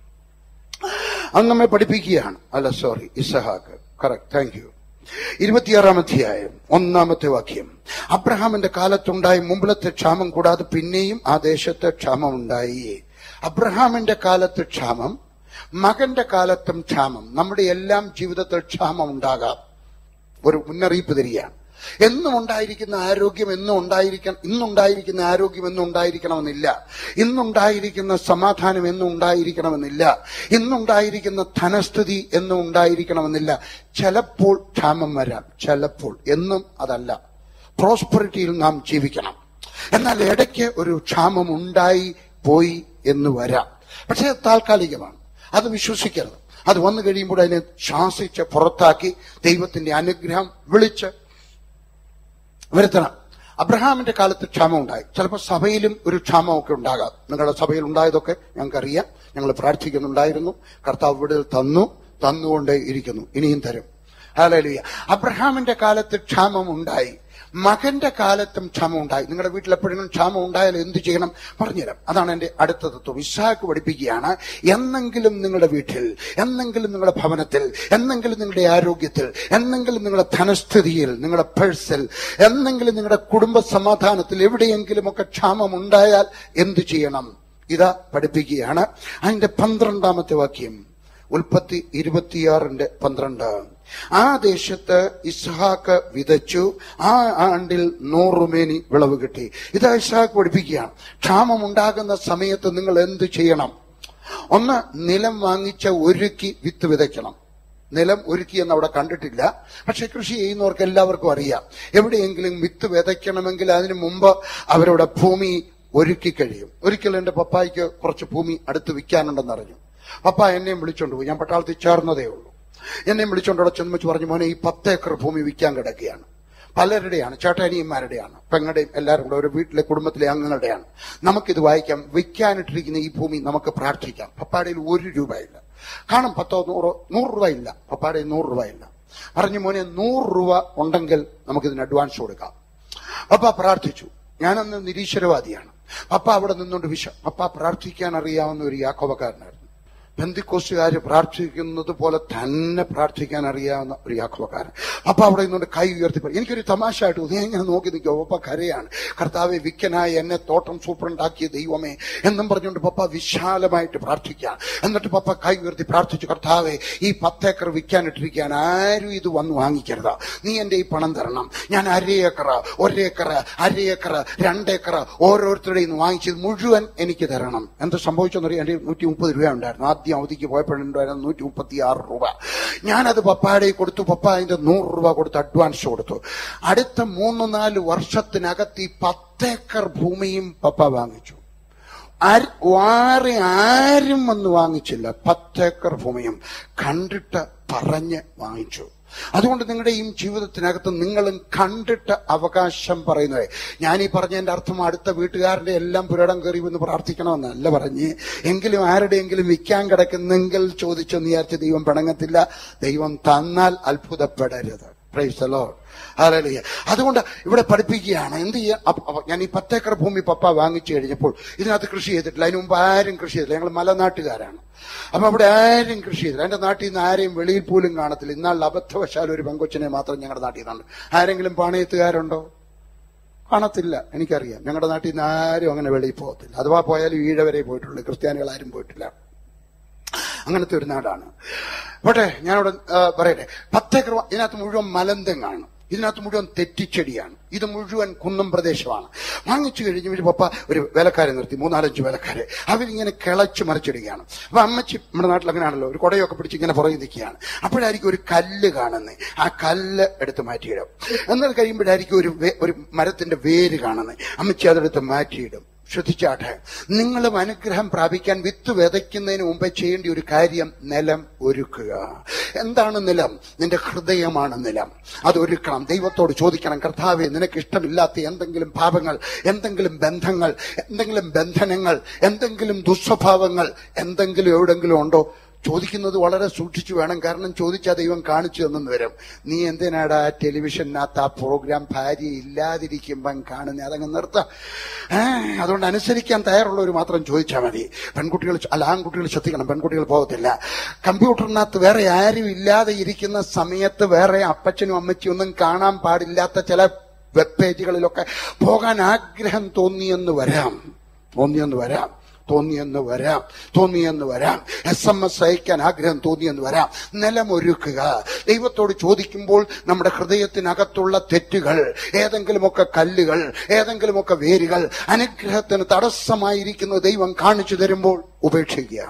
അത് നമ്മെ പഠിപ്പിക്കുകയാണ് അല്ല sorry Isahak correct thank you ഇരുപത്തിയാറാം അധ്യായം ഒന്നാമത്തെ വാക്യം അബ്രഹാമിന്റെ കാലത്തുണ്ടായി മുമ്പിലത്തെ ക്ഷാമം കൂടാതെ പിന്നെയും ആ ദേശത്ത് ക്ഷാമം ഉണ്ടായി അബ്രഹാമിന്റെ കാലത്ത് ക്ഷാമം മകന്റെ കാലത്തും ക്ഷാമം നമ്മുടെ എല്ലാം ജീവിതത്തിൽ ക്ഷാമം ഉണ്ടാകാം ഒരു മുന്നറിയിപ്പ് തരികയാണ് എന്നും ഉണ്ടായിരിക്കുന്ന ആരോഗ്യം എന്നും ഉണ്ടായിരിക്കണം ഇന്നുണ്ടായിരിക്കുന്ന ആരോഗ്യം എന്നും ഉണ്ടായിരിക്കണമെന്നില്ല ഇന്നുണ്ടായിരിക്കുന്ന സമാധാനം എന്നും ഉണ്ടായിരിക്കണമെന്നില്ല ഇന്നുണ്ടായിരിക്കുന്ന ധനസ്ഥിതി എന്നും ഉണ്ടായിരിക്കണമെന്നില്ല ചിലപ്പോൾ ക്ഷാമം വരാം ചിലപ്പോൾ എന്നും അതല്ല പ്രോസ്പെറിറ്റിയിൽ നാം ജീവിക്കണം എന്നാൽ ഇടയ്ക്ക് ഒരു ക്ഷാമം ഉണ്ടായി പോയി എന്ന് വരാം പക്ഷേ അത് താൽക്കാലികമാണ് അത് വിശ്വസിക്കരുത് അത് വന്നു കഴിയുമ്പോൾ അതിനെ ശാസിച്ച് പുറത്താക്കി ദൈവത്തിന്റെ അനുഗ്രഹം വിളിച്ച് വരുത്തണം അബ്രഹാമിന്റെ കാലത്ത് ക്ഷാമം ഉണ്ടായി ചിലപ്പോൾ സഭയിലും ഒരു ക്ഷാമമൊക്കെ ഉണ്ടാകാം നിങ്ങളുടെ സഭയിൽ ഉണ്ടായതൊക്കെ ഞങ്ങൾക്കറിയാം ഞങ്ങൾ പ്രാർത്ഥിക്കുന്നുണ്ടായിരുന്നു കർത്താവ് ഇവിടെ തന്നു തന്നുകൊണ്ടേ ഇരിക്കുന്നു ഇനിയും തരും ഹാലലിയ അബ്രഹാമിന്റെ കാലത്ത് ക്ഷാമം ഉണ്ടായി മകന്റെ കാലത്തും ക്ഷാമം ഉണ്ടായി നിങ്ങളുടെ വീട്ടിൽ എപ്പോഴെങ്കിലും ക്ഷാമം ഉണ്ടായാൽ എന്ത് ചെയ്യണം പറഞ്ഞുതരാം അതാണ് എന്റെ അടുത്ത തത്വം ഇസാക്ക് പഠിപ്പിക്കുകയാണ് എന്നെങ്കിലും നിങ്ങളുടെ വീട്ടിൽ എന്നെങ്കിലും നിങ്ങളുടെ ഭവനത്തിൽ എന്നെങ്കിലും നിങ്ങളുടെ ആരോഗ്യത്തിൽ എന്നെങ്കിലും നിങ്ങളുടെ ധനസ്ഥിതിയിൽ നിങ്ങളുടെ പേഴ്സിൽ എന്നെങ്കിലും നിങ്ങളുടെ കുടുംബ സമാധാനത്തിൽ എവിടെയെങ്കിലുമൊക്കെ ക്ഷാമം ഉണ്ടായാൽ എന്തു ചെയ്യണം ഇതാ പഠിപ്പിക്കുകയാണ് അതിന്റെ പന്ത്രണ്ടാമത്തെ വാക്യം ഉൽപ്പത്തി ഇരുപത്തിയാറിന്റെ പന്ത്രണ്ട് ആ ദേശത്ത് ഇസ്ഹാക്ക് വിതച്ചു ആ ആണ്ടിൽ നൂറുമേനി വിളവ് കിട്ടി ഇതാ ഇസ്ഹാക്ക് പഠിപ്പിക്കുകയാണ് ക്ഷാമം ഉണ്ടാകുന്ന സമയത്ത് നിങ്ങൾ എന്ത് ചെയ്യണം ഒന്ന് നിലം വാങ്ങിച്ച ഒരുക്കി വിത്ത് വിതയ്ക്കണം നിലം ഒരുക്കി എന്ന് അവിടെ കണ്ടിട്ടില്ല പക്ഷെ കൃഷി ചെയ്യുന്നവർക്ക് എല്ലാവർക്കും അറിയാം എവിടെയെങ്കിലും വിത്ത് വിതയ്ക്കണമെങ്കിൽ അതിനു മുമ്പ് അവരുടെ ഭൂമി ഒരുക്കി കഴിയും ഒരിക്കൽ എന്റെ പപ്പായ്ക്ക് കുറച്ച് ഭൂമി അടുത്ത് വിൽക്കാനുണ്ടെന്ന് അറിഞ്ഞു പപ്പ എന്നെയും വിളിച്ചോണ്ട് പോയി ഞാൻ പട്ടാളത്തിൽ ചേർന്നതേ ഉള്ളൂ എന്നെയും വിളിച്ചോണ്ട് അവിടെ ചെന്ന് വെച്ച് പറഞ്ഞു മോനെ ഈ പത്ത് ഏക്കർ ഭൂമി വിൽക്കാൻ കിടക്കുകയാണ് പലരുടെയാണ് ചേട്ടാനിയന്മാരുടെയാണ് പെങ്ങളുടെയും എല്ലാവരും കൂടെ ഒരു വീട്ടിലെ കുടുംബത്തിലെ അംഗങ്ങളുടെയാണ് നമുക്കിത് വായിക്കാം വിൽക്കാനിട്ടിരിക്കുന്ന ഈ ഭൂമി നമുക്ക് പ്രാർത്ഥിക്കാം പപ്പാടയിൽ ഒരു രൂപയില്ല കാണും പത്തോ നൂറോ നൂറ് രൂപ ഇല്ല പപ്പാടയിൽ നൂറ് രൂപ ഇല്ല പറഞ്ഞു മോനെ നൂറ് രൂപ ഉണ്ടെങ്കിൽ നമുക്കിതിന് അഡ്വാൻസ് കൊടുക്കാം പപ്പ പ്രാർത്ഥിച്ചു ഞാനന്ന് നിരീശ്വരവാദിയാണ് പപ്പ അവിടെ നിന്നുകൊണ്ട് വിശ പപ്പ പ്രാർത്ഥിക്കാൻ അറിയാവുന്ന ഒരു യാക്കോബക്കാരനായിരുന്നു ബന്ധിക്കോസുകാര് പ്രാർത്ഥിക്കുന്നത് പോലെ തന്നെ പ്രാർത്ഥിക്കാൻ അറിയാവുന്ന ഒരു യാക്കോബക്കാരൻ അപ്പൊ അവിടെ നിന്നുകൊണ്ട് കൈ ഉയർത്തി പറയും. എനിക്കൊരു തമാശയായിട്ട് തോന്നി ഞാൻ ഇങ്ങനെ നോക്കി നിൽക്കും പപ്പ കരയാണ് കർത്താവെ വിക്കനായി എന്നെ തോട്ടം സൂപ്രണ്ടാക്കിയ ദൈവമേ എന്നും പറഞ്ഞുകൊണ്ട് പപ്പ വിശാലമായിട്ട് പ്രാർത്ഥിക്കാം എന്നിട്ട് പപ്പ കൈ ഉയർത്തി പ്രാർത്ഥിച്ചു കർത്താവെ ഈ പത്തേക്കർ വിൽക്കാനിട്ടിരിക്കാൻ ആരും ഇത് വന്ന് വാങ്ങിക്കരുത് നീ എന്റെ ഈ പണം തരണം ഞാൻ അരയേക്കറ ഒരേക്കറ അരയേക്കറ രണ്ടേക്കറ ഓരോരുത്തരുടെയും നിന്ന് വാങ്ങിച്ചത് മുഴുവൻ എനിക്ക് തരണം എന്ത് സംഭവിച്ചെന്നറിയാം എന്റെ നൂറ്റി മുപ്പത് രൂപ ഉണ്ടായിരുന്നു ആദ്യം അവധിക്ക് പോയപ്പോഴുണ്ടായിരുന്നു നൂറ്റി മുപ്പത്തി ആറ് രൂപ ഞാനത് പപ്പാടെ കൊടുത്തു പപ്പ അതിന്റെ നൂറ് രൂപ കൊടുത്ത് അഡ്വാൻസ് കൊടുത്തു അടുത്ത മൂന്ന് നാല് വർഷത്തിനകത്ത് ഈ പത്തേക്കർ ഭൂമിയും പപ്പ വാങ്ങിച്ചു ആര്- ആരെ ആരും വന്ന് വാങ്ങിച്ചില്ല പത്തേക്കർ ഭൂമിയും കണ്ടിട്ട് പറഞ്ഞ് വാങ്ങിച്ചു അതുകൊണ്ട് നിങ്ങളുടെ ഈ ജീവിതത്തിനകത്ത് നിങ്ങളും കണ്ടിട്ട് അവകാശം പറയുന്നത് ഞാൻ ഈ പറഞ്ഞതിന്റെ അർത്ഥം അടുത്ത വീട്ടുകാരുടെ എല്ലാം പുരടം കയറി എന്ന് പ്രാർത്ഥിക്കണമെന്നല്ല പറഞ്ഞ് എങ്കിലും ആരുടെയെങ്കിലും വിൽക്കാൻ കിടക്കുന്നെങ്കിൽ ചോദിച്ചെന്ന് വിചാരിച്ച് ദൈവം പിണങ്ങത്തില്ല ദൈവം തന്നാൽ അത്ഭുതപ്പെടരുത് പ്രൈസ് ലോഡ് ഹല്ലേലൂയ അതുകൊണ്ട് ഇവിടെ പഠിപ്പിക്കുകയാണ് എന്ത് ചെയ്യാൻ അപ്പ- അപ്പ ഞാൻ ഈ പത്തേക്കർ ഭൂമി പപ്പ വാങ്ങിച്ചു കഴിഞ്ഞപ്പോൾ ഇതിനകത്ത് കൃഷി ചെയ്തിട്ടില്ല അതിന് മുമ്പ് ആരും കൃഷി ചെയ്തില്ല ഞങ്ങൾ മലനാട്ടുകാരാണ് അപ്പൊ അവിടെ ആരും കൃഷി ചെയ്തില്ല എന്റെ നാട്ടിൽ നിന്ന് ആരെയും വെളിയിൽ പോലും കാണത്തില്ല എന്നാൽ അബദ്ധവശാൽ ഒരു പെങ്കൊച്ചിനെ മാത്രം ഞങ്ങളുടെ നാട്ടിൽ നിന്നുണ്ട് ആരെങ്കിലും പാണയത്തുകാരുണ്ടോ കാണത്തില്ല എനിക്കറിയാം ഞങ്ങളുടെ നാട്ടിൽ നിന്ന് ആരും അങ്ങനെ വെളിയിൽ പോകത്തില്ല അഥവാ പോയാലും ഈഴവരെ പോയിട്ടുള്ളൂ ക്രിസ്ത്യാനികൾ ആരും പോയിട്ടില്ല അങ്ങനത്തെ ഒരു നാടാണ് പോട്ടെ ഞാനിവിടെ ആ, പറയട്ടെ പത്തേക്കർ വ- ഇതിനകത്ത് മുഴുവൻ മലന്തെങ്ങാണ് ഇതിനകത്ത് മുഴുവൻ തെറ്റിച്ചെടിയാണ് ഇത് മുഴുവൻ കുന്നം പ്രദേശമാണ് വാങ്ങിച്ചു കഴിഞ്ഞ് ഒരു പപ്പ ഒരു വേലക്കാരെ നിർത്തി മൂന്നാലഞ്ച് വേലക്കാരെ അവരിങ്ങനെ കിളച്ച് മറിച്ചിടുകയാണ് അപ്പൊ അമ്മച്ചി നമ്മുടെ നാട്ടിൽ അങ്ങനെയാണല്ലോ ഒരു കുടയൊക്കെ പിടിച്ച് ഇങ്ങനെ പുറകെ നിൽക്കുകയാണ് അപ്പോഴായിരിക്കും ഒരു കല്ല് കാണുന്നത് ആ കല്ല് എടുത്ത് മാറ്റിയിടും എന്നാൽ കഴിയുമ്പോഴായിരിക്കും ഒരു വേ- ഒരു മരത്തിന്റെ വേര് കാണുന്നത് അമ്മച്ചി അതെടുത്ത് മാറ്റിയിടും ശ്രദ്ധിച്ചാട്ടെ നിങ്ങളും അനുഗ്രഹം പ്രാപിക്കാൻ വിത്ത് വിതയ്ക്കുന്നതിന് മുമ്പേ ചെയ്യേണ്ട ഒരു കാര്യം നിലം ഒരുക്കുക എന്താണ് നിലം നിന്റെ ഹൃദയമാണ് നിലം അത് ഒരുക്കണം ദൈവത്തോട് ചോദിക്കണം കർത്താവെ നിനക്ക് ഇഷ്ടമില്ലാത്ത എന്തെങ്കിലും പാപങ്ങൾ എന്തെങ്കിലും ബന്ധങ്ങൾ എന്തെങ്കിലും ബന്ധനങ്ങൾ എന്തെങ്കിലും ദുസ്വഭാവങ്ങൾ എന്തെങ്കിലും എവിടെങ്കിലും ഉണ്ടോ ചോദിക്കുന്നത് വളരെ സൂക്ഷിച്ചു വേണം കാരണം ചോദിച്ചാൽ ദൈവം കാണിച്ചു തന്നെന്ന് വരും നീ എന്തിനാടാ ടെലിവിഷനകത്ത് ആ പ്രോഗ്രാം ഭാര്യ ഇല്ലാതിരിക്കുമ്പം കാണുന്നത് അതങ്ങ് നിർത്ത അതുകൊണ്ട് അനുസരിക്കാൻ തയ്യാറുള്ളവർ മാത്രം ചോദിച്ചാൽ മതി പെൺകുട്ടികൾ അല്ല ആൺകുട്ടികൾ ശ്രദ്ധിക്കണം പെൺകുട്ടികൾ പോകത്തില്ല കമ്പ്യൂട്ടറിനകത്ത് വേറെ ആരും ഇല്ലാതെ ഇരിക്കുന്ന സമയത്ത് വേറെ അപ്പച്ചനും അമ്മച്ചിയും ഒന്നും കാണാൻ പാടില്ലാത്ത ചില വെബ് പേജുകളിലൊക്കെ പോകാൻ ആഗ്രഹം തോന്നിയെന്ന് വരാം തോന്നിയെന്ന് വരാം തോന്നിയെന്ന് വരാം തോന്നിയെന്ന് വരാം എസ് എം എസ് അയക്കാൻ ആഗ്രഹം തോന്നിയെന്ന് വരാം നിലമൊരുക്കുക ദൈവത്തോട് ചോദിക്കുമ്പോൾ നമ്മുടെ ഹൃദയത്തിനകത്തുള്ള തെറ്റുകൾ ഏതെങ്കിലുമൊക്കെ കല്ലുകൾ ഏതെങ്കിലുമൊക്കെ വേരുകൾ അനുഗ്രഹത്തിന് തടസ്സമായിരിക്കുന്നത് ദൈവം കാണിച്ചു തരുമ്പോൾ ഉപേക്ഷിക്കുക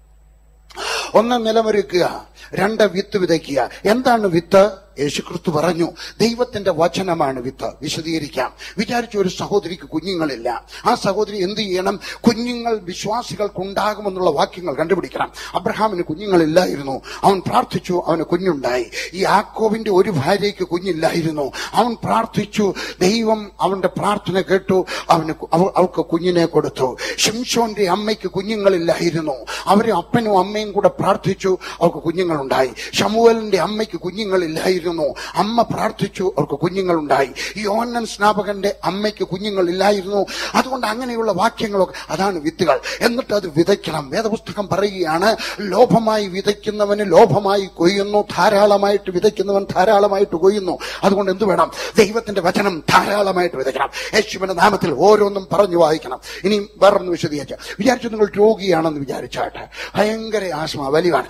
ഒന്ന് നിലമൊരുക്കുക രണ്ട് വിത്ത് വിതയ്ക്കുക എന്താണ് വിത്ത് യേശുക്രിസ്തു പറഞ്ഞു ദൈവത്തിന്റെ വചനമാണ് വിത്ത് വിശദീകരിക്കാം വിചാരിച്ച ഒരു സഹോദരിക്ക് കുഞ്ഞുങ്ങളില്ല ആ സഹോദരി എന്ത് ചെയ്യണം കുഞ്ഞുങ്ങൾ വിശ്വാസികൾക്കുണ്ടാകുമെന്നുള്ള വാക്യങ്ങൾ കണ്ടുപിടിക്കണം അബ്രഹാമിന് കുഞ്ഞുങ്ങളില്ലായിരുന്നു അവൻ പ്രാർത്ഥിച്ചു അവന് കുഞ്ഞുണ്ടായി ഈ ആക്കോവിന്റെ ഒരു ഭാര്യയ്ക്ക് കുഞ്ഞില്ലായിരുന്നു അവൻ പ്രാർത്ഥിച്ചു ദൈവം അവന്റെ പ്രാർത്ഥന കേട്ടു അവന് കു- അവ- അവൾക്ക് കുഞ്ഞിനെ കൊടുത്തു ഷിംഷോന്റെ അമ്മയ്ക്ക് കുഞ്ഞുങ്ങളില്ലായിരുന്നു അവരെ അപ്പനും അമ്മയും കൂടെ പ്രാർത്ഥിച്ചു അവർക്ക് കുഞ്ഞുങ്ങളുണ്ടായി ഷമുവലിന്റെ അമ്മയ്ക്ക് കുഞ്ഞുങ്ങളില്ലായിരുന്നു അമ്മ പ്രാർത്ഥിച്ചു അവർക്ക് കുഞ്ഞുങ്ങളുണ്ടായി യോന്നൻ സ്നാപകന്റെ അമ്മയ്ക്ക് കുഞ്ഞുങ്ങളില്ലായിരുന്നു അതുകൊണ്ട് അങ്ങനെയുള്ള വാക്യങ്ങളൊക്കെ അതാണ് വിത്തുകൾ എന്നിട്ട് അത് വിതയ്ക്കണം വേദപുസ്തകം പറയുകയാണ് ലോഭമായി വിതയ്ക്കുന്നവന് ലോഭമായി കൊയ്യുന്നു ധാരാളമായിട്ട് വിതയ്ക്കുന്നവൻ ധാരാളമായിട്ട് കൊയ്യുന്നു അതുകൊണ്ട് എന്ത് വേണം ദൈവത്തിന്റെ വചനം ധാരാളമായിട്ട് വിതയ്ക്കണം യേശുവിന്റെ നാമത്തിൽ ഓരോന്നും പറഞ്ഞു വായിക്കണം ഇനി വേറൊന്ന് വിശദീകരിച്ച വിചാരിച്ചു നിങ്ങൾ രോഗിയാണെന്ന് വിചാരിച്ചാട്ടെ ഭയങ്കര ആസ്മ വലിയാണ്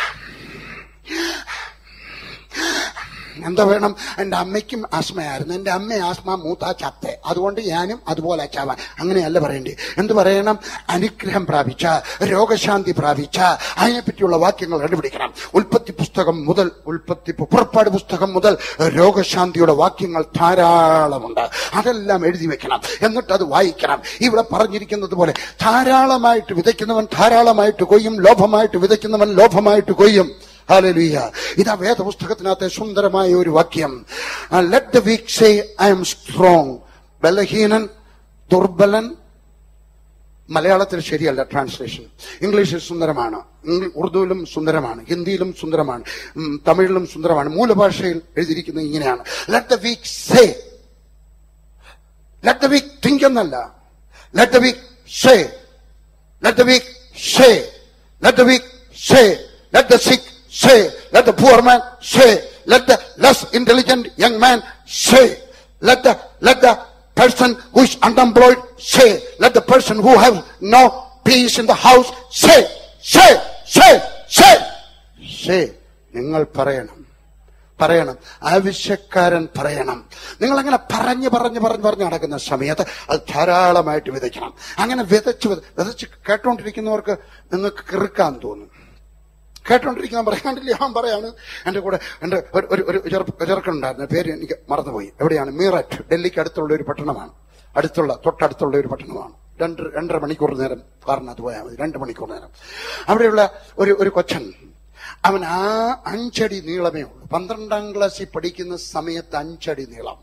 എന്താ വേണം എൻ്റെ അമ്മയ്ക്കും ആസ്മയായിരുന്നു എൻ്റെ അമ്മ ആസ്മ മൂത്ത ചത്തെ അതുകൊണ്ട് ഞാനും അതുപോലെ ചാവാൻ അങ്ങനെയല്ല പറയേണ്ടി എന്ത് പറയണം അനുഗ്രഹം പ്രാപിച്ച രോഗശാന്തി പ്രാപിച്ച അതിനെപ്പറ്റിയുള്ള വാക്യങ്ങൾ കണ്ടുപിടിക്കണം ഉൽപ്പത്തി പുസ്തകം മുതൽ ഉൽപ്പത്തി പുറപ്പാട് പുസ്തകം മുതൽ രോഗശാന്തിയുടെ വാക്യങ്ങൾ ധാരാളമുണ്ട് അതെല്ലാം എഴുതി വെക്കണം എന്നിട്ട് അത് വായിക്കണം ഇവിടെ പറഞ്ഞിരിക്കുന്നത് പോലെ ധാരാളമായിട്ട് വിതയ്ക്കുന്നവൻ ധാരാളമായിട്ട് കൊയ്യും ലോഭമായിട്ട് വിതയ്ക്കുന്നവൻ ലോഭമായിട്ട് കൊയ്യും ഹാലലുയ്യ ഇതാ വേദപുസ്തകത്തിനകത്തെ സുന്ദരമായ ഒരു വാക്യം let the weak say I am strong ബലഹീനൻ ദുർബലൻ മലയാളത്തിൽ ശരിയല്ല ട്രാൻസ്ലേഷൻ ഇംഗ്ലീഷിൽ സുന്ദരമാണ് ഇംഗ്ലീ- ഉറുദുവിലും സുന്ദരമാണ് ഹിന്ദിയിലും സുന്ദരമാണ് ഉം, തമിഴിലും സുന്ദരമാണ് മൂലഭാഷയിൽ എഴുതിയിരിക്കുന്നത് ഇങ്ങനെയാണ് let the weak say let the weak think എന്നല്ല let the weak say Let the weak say. Let the weak say. Let the sick say. Let the poor man say. Let the less intelligent young man say. Let the let the person who is unemployed say. Let the person who have no peace in the house say. Say. Say. Say. Say. നിങ്ങൾ പറയണം പറയണം ആവശ്യക്കാരൻ പറയണം നിങ്ങൾ അങ്ങനെ പറഞ്ഞ് പറഞ്ഞ് പറഞ്ഞ് പറഞ്ഞ് നടക്കുന്ന സമയത്ത് അത് ധാരാളമായിട്ട് വിതയ്ക്കണം അങ്ങനെ വിതച്ച് വിത- വിതച്ച് കേട്ടോണ്ടിരിക്കുന്നവർക്ക് നിങ്ങൾക്ക് കിറുക്കാൻ തോന്നും കേട്ടോണ്ടിരിക്കുന്ന പറയാണ്ടില്ല ഞാൻ പറയാണ് എന്റെ കൂടെ എന്റെ ഒരു ഒരു ഒരു ചെറുപ്പ- ചെറുക്കനുണ്ടായിരുന്നു പേര് എനിക്ക് മറന്നുപോയി എവിടെയാണ് മീററ്റ് ഡൽഹിക്ക് അടുത്തുള്ള ഒരു പട്ടണമാണ് അടുത്തുള്ള തൊട്ടടുത്തുള്ള ഒരു പട്ടണമാണ് രണ്ട് രണ്ടര മണിക്കൂർ നേരം കാറിനകത്ത് പോയാൽ മതി രണ്ട് മണിക്കൂർ നേരം അവിടെയുള്ള ഒരു ഒരു കൊച്ചൻ അവൻ ആ അഞ്ചടി നീളമേ ഉള്ളൂ പന്ത്രണ്ടാം ക്ലാസ്സിൽ പഠിക്കുന്ന സമയത്ത് അഞ്ചടി നീളം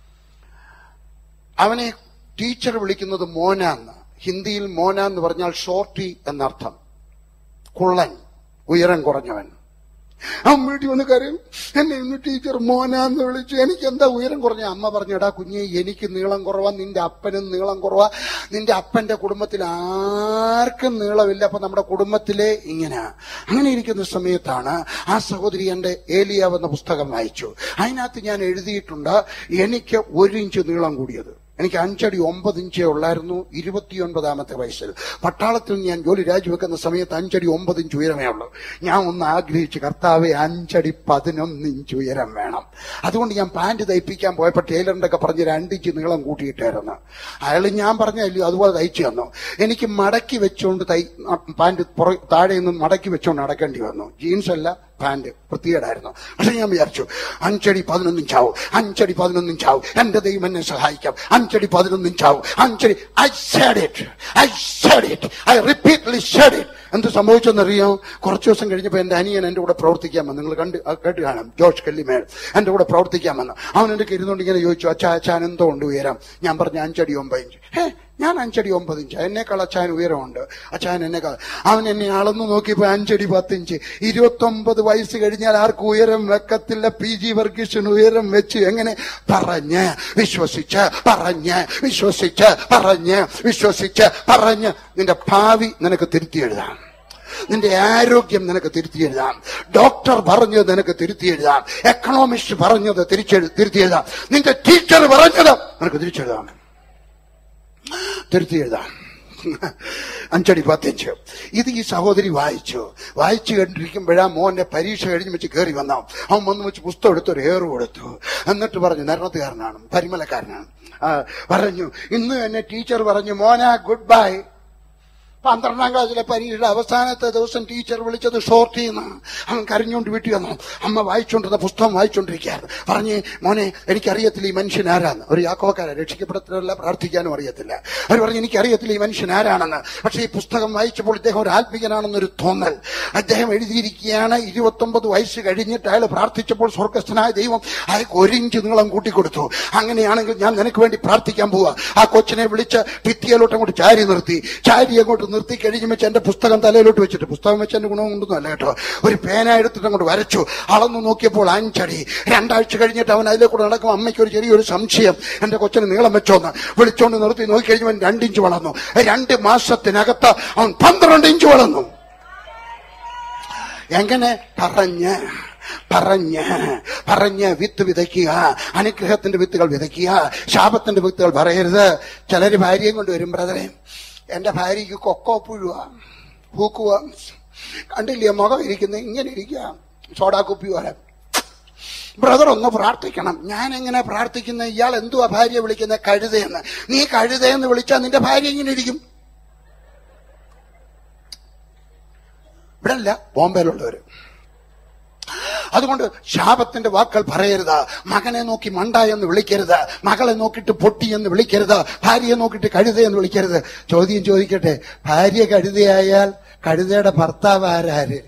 അവനെ ടീച്ചർ വിളിക്കുന്നത് മോനാന്ന് ഹിന്ദിയിൽ മോന എന്ന് പറഞ്ഞാൽ ഷോർട്ടി എന്നർത്ഥം കുള്ളൻ ഉയരം കുറഞ്ഞവൻ അവൻ വീട്ടിൽ വന്ന് കരയും എന്നെ ഇന്ന് ടീച്ചർ മോനാന്ന് വിളിച്ചു എനിക്ക് എന്താ ഉയരം കുറഞ്ഞ അമ്മ പറഞ്ഞടാ കുഞ്ഞെ എനിക്ക് നീളം കുറവാ നിന്റെ അപ്പനും നീളം കുറവാ നിന്റെ അപ്പന്റെ കുടുംബത്തിൽ ആർക്കും നീളമില്ല അപ്പൊ നമ്മുടെ കുടുംബത്തിലെ ഇങ്ങനെ അങ്ങനെ ഇരിക്കുന്ന സമയത്താണ് ആ സഹോദരി എന്റെ ഏലിയാവ് എന്ന പുസ്തകം വായിച്ചു അതിനകത്ത് ഞാൻ എഴുതിയിട്ടുണ്ട് എനിക്ക് ഒരു ഇഞ്ച് നീളം കൂടിയത് എനിക്ക് അഞ്ചടി ഒമ്പത് ഇഞ്ചേ ഉള്ളായിരുന്നു ഇരുപത്തിയൊൻപതാമത്തെ വയസ്സിൽ പട്ടാളത്തിൽ ഞാൻ ജോലി രാജിവെക്കുന്ന സമയത്ത് അഞ്ചടി ഒമ്പത് ഇഞ്ച് ഉയരമേ ഉള്ളൂ ഞാൻ ഒന്ന് ആഗ്രഹിച്ച് കർത്താവെ അഞ്ചടി പതിനൊന്ന് ഇഞ്ച് ഉയരം വേണം അതുകൊണ്ട് ഞാൻ പാന്റ് തയ്പ്പിക്കാൻ പോയപ്പോൾ ടൈലറിന്റെ ഒക്കെ പറഞ്ഞ് രണ്ടിഞ്ച് നീളം കൂട്ടിയിട്ടായിരുന്നു അയാൾ ഞാൻ പറഞ്ഞല്ലോ അതുപോലെ തയ്ച്ചു തന്നു എനിക്ക് മടക്കി വെച്ചുകൊണ്ട് തൈ പാന്റ് പുറ താഴെ നിന്ന് മടക്കി വെച്ചുകൊണ്ട് നടക്കേണ്ടി വന്നു ജീൻസ് അല്ല പാന്റ് വൃത്തികേടായിരുന്നു പക്ഷെ ഞാൻ വിചാരിച്ചു അഞ്ചടി പതിനൊന്നും ചാവും അഞ്ചടി പതിനൊന്നും ചാവും എന്റെ ദൈവം എന്നെ സഹായിക്കാം അഞ്ചടി പതിനൊന്നും ചാവും അഞ്ചടി I said it I said it I repeatedly said it എന്ത് സംഭവിച്ചെന്നറിയാം കുറച്ച് ദിവസം കഴിഞ്ഞപ്പോൾ എന്റെ അനിയൻ എന്റെ കൂടെ പ്രവർത്തിക്കാൻ വന്നു നിങ്ങൾ കണ്ട് ആ കേട്ട് കാണാം ജോർജ് കല്ലിമേൽ എന്റെ കൂടെ പ്രവർത്തിക്കാൻ വന്നു അവൻ എന്റെ ഇരുന്നുകൊണ്ട് ഇങ്ങനെ ചോദിച്ചു അച്ഛാ അച്ഛാൻ എന്തോ ഉണ്ട് ഉയരം ഞാൻ പറഞ്ഞു അഞ്ചടി ഒമ്പത് ഇഞ്ച് ഹേ ഞാൻ അഞ്ചടി ഒമ്പത് ഇഞ്ച് എന്നെക്കാൾ അച്ഛാൻ ഉയരമുണ്ട് അച്ഛാൻ എന്നെക്കാൾ അവൻ എന്നെ അളന്നു നോക്കിയപ്പോ അഞ്ചടി പത്തിഞ്ച് ഇരുപത്തൊമ്പത് വയസ്സ് കഴിഞ്ഞാൽ ആർക്കും ഉയരം വെക്കത്തില്ല പി ജി വർഗീസിന് ഉയരം വെച്ച് എങ്ങനെ പറഞ്ഞ് വിശ്വസിച്ച് പറഞ്ഞ് വിശ്വസിച്ച് പറഞ്ഞ് വിശ്വസിച്ച് പറഞ്ഞ് നിന്റെ ഭാവി നിനക്ക് തിരുത്തി എഴുതാം നിന്റെ ആരോഗ്യം നിനക്ക് തിരുത്തി എഴുതാം ഡോക്ടർ പറഞ്ഞത് നിനക്ക് തിരുത്തി എഴുതാം എക്കണോമിസ്റ്റ് പറഞ്ഞത് തിരിച്ചെഴു തിരുത്തി എഴുതാം നിന്റെ ടീച്ചർ പറഞ്ഞത് നിനക്ക് തിരിച്ചെഴുതാം തിരുത്തി എഴുതാം അഞ്ചടി പത്തിഞ്ച് ഇത് ഈ സഹോദരി വായിച്ചു വായിച്ചു കണ്ടിരിക്കുമ്പോഴാ മോന്റെ പരീക്ഷ കഴിഞ്ഞ് വെച്ച് കയറി വന്ന അവൻ വന്ന് വെച്ച് പുസ്തകം എടുത്ത് ഒരു ഏറ് കൊടുത്തു എന്നിട്ട് പറഞ്ഞു നരണത്തുകാരനാണ് പരിമലക്കാരനാണ് ആ, പറഞ്ഞു ഇന്ന് എന്നെ ടീച്ചർ പറഞ്ഞു മോന ഗുഡ് ബൈ പന്ത്രണ്ടാം ക്ലാസ്സിലെ പരീക്ഷയുടെ അവസാനത്തെ ദിവസം ടീച്ചർ വിളിച്ചത് ഷോർട്ട് ചെയ്യുന്ന അവൻ കരഞ്ഞുകൊണ്ട് വീട്ടിൽ വന്നു അമ്മ വായിച്ചുകൊണ്ടിരുന്ന പുസ്തകം വായിച്ചുകൊണ്ടിരിക്കുകയായിരുന്നു പറഞ്ഞ് മോനെ എനിക്കറിയത്തില്ല ഈ മനുഷ്യൻ ആരാന്ന് ഒരു യാക്കോക്കാരെ രക്ഷിക്കപ്പെടത്തില്ല പ്രാർത്ഥിക്കാനും അറിയത്തില്ല അവർ പറഞ്ഞു എനിക്കറിയത്തില്ല ഈ മനുഷ്യൻ ആരാണെന്ന് പക്ഷേ ഈ പുസ്തകം വായിച്ചപ്പോൾ ഇദ്ദേഹം ഒരു ആത്മികനാണെന്നൊരു തോന്നൽ അദ്ദേഹം എഴുതിയിരിക്കുകയാണ് ഇരുപത്തൊമ്പത് വയസ്സ് കഴിഞ്ഞിട്ട് അയാൾ പ്രാർത്ഥിച്ചപ്പോൾ സ്വർഗസ്ഥനായ ദൈവം അയാൾക്ക് ഒരു ഇഞ്ച് നീളം കൂട്ടിക്കൊടുത്തു അങ്ങനെയാണെങ്കിൽ ഞാൻ നിനക്ക് വേണ്ടി പ്രാർത്ഥിക്കാൻ പോവാ ആ കൊച്ചിനെ വിളിച്ച് ഭിത്തിയിലോട്ട് അങ്ങോട്ട് ചാരി നിർത്തി ചാരി അങ്ങോട്ട് നിർത്തി കഴിഞ്ഞ് വെച്ച് എന്റെ പുസ്തകം തലയിലോട്ട് വെച്ചിട്ട് പുസ്തകം വെച്ച് എന്റെ ഗുണം കൊണ്ടൊന്നും അല്ല കേട്ടോ ഒരു പേന എടുത്തിട്ട് അങ്ങോട്ട് വരച്ചു അളന്നു നോക്കിയപ്പോൾ അഞ്ചടി രണ്ടാഴ്ച കഴിഞ്ഞിട്ട് അവൻ അതിലെ കൂടെ നടക്കും അമ്മയ്ക്ക് ഒരു ചെറിയൊരു സംശയം എന്റെ കൊച്ചിന് നീളം വെച്ചോന്ന് വിളിച്ചോണ്ട് നിർത്തി നോക്കി കഴിഞ്ഞവൻ രണ്ടിഞ്ച് വളർന്നു രണ്ട് മാസത്തിനകത്ത് അവൻ പന്ത്രണ്ട് ഇഞ്ച് വളർന്നു എങ്ങനെ പറഞ്ഞ് പറഞ്ഞ് പറഞ്ഞ് വിത്ത് വിതയ്ക്കുക അനുഗ്രഹത്തിന്റെ വിത്തുകൾ വിതയ്ക്കുക ശാപത്തിന്റെ വിത്തുകൾ പറയരുത് ചിലര് ഭാര്യയും കൊണ്ട് വരും ബ്രദറെ എന്റെ ഭാര്യയ്ക്ക് കൊക്കോ പുഴുവ പൂക്കുക കണ്ടില്ലേ മുഖം ഇരിക്കുന്നത് ഇങ്ങനെ ഇരിക്കുക സോഡാ കുപ്പി പോലെ ബ്രദർ ഒന്ന് പ്രാർത്ഥിക്കണം ഞാൻ എങ്ങനെ പ്രാർത്ഥിക്കുന്ന ഇയാൾ എന്തുവാ ഭാര്യ വിളിക്കുന്ന കഴുതയെന്ന് നീ കഴുതയെന്ന് വിളിച്ചാൽ നിന്റെ ഭാര്യ ഇങ്ങനെ ഇരിക്കും ഇവിടെ അല്ല ബോംബെയിലുള്ളവര് അതുകൊണ്ട് ശാപത്തിന്റെ വാക്കുകൾ പറയരുത് മകനെ നോക്കി മണ്ട എന്ന് വിളിക്കരുത് മകളെ നോക്കിയിട്ട് പൊട്ടി എന്ന് വിളിക്കരുത് ഭാര്യയെ നോക്കിയിട്ട് കഴുത എന്ന് വിളിക്കരുത് ചോദ്യം ചോദിക്കട്ടെ ഭാര്യ കഴുതയായാൽ കഴുതയുടെ ഭർത്താവ് ആരാര്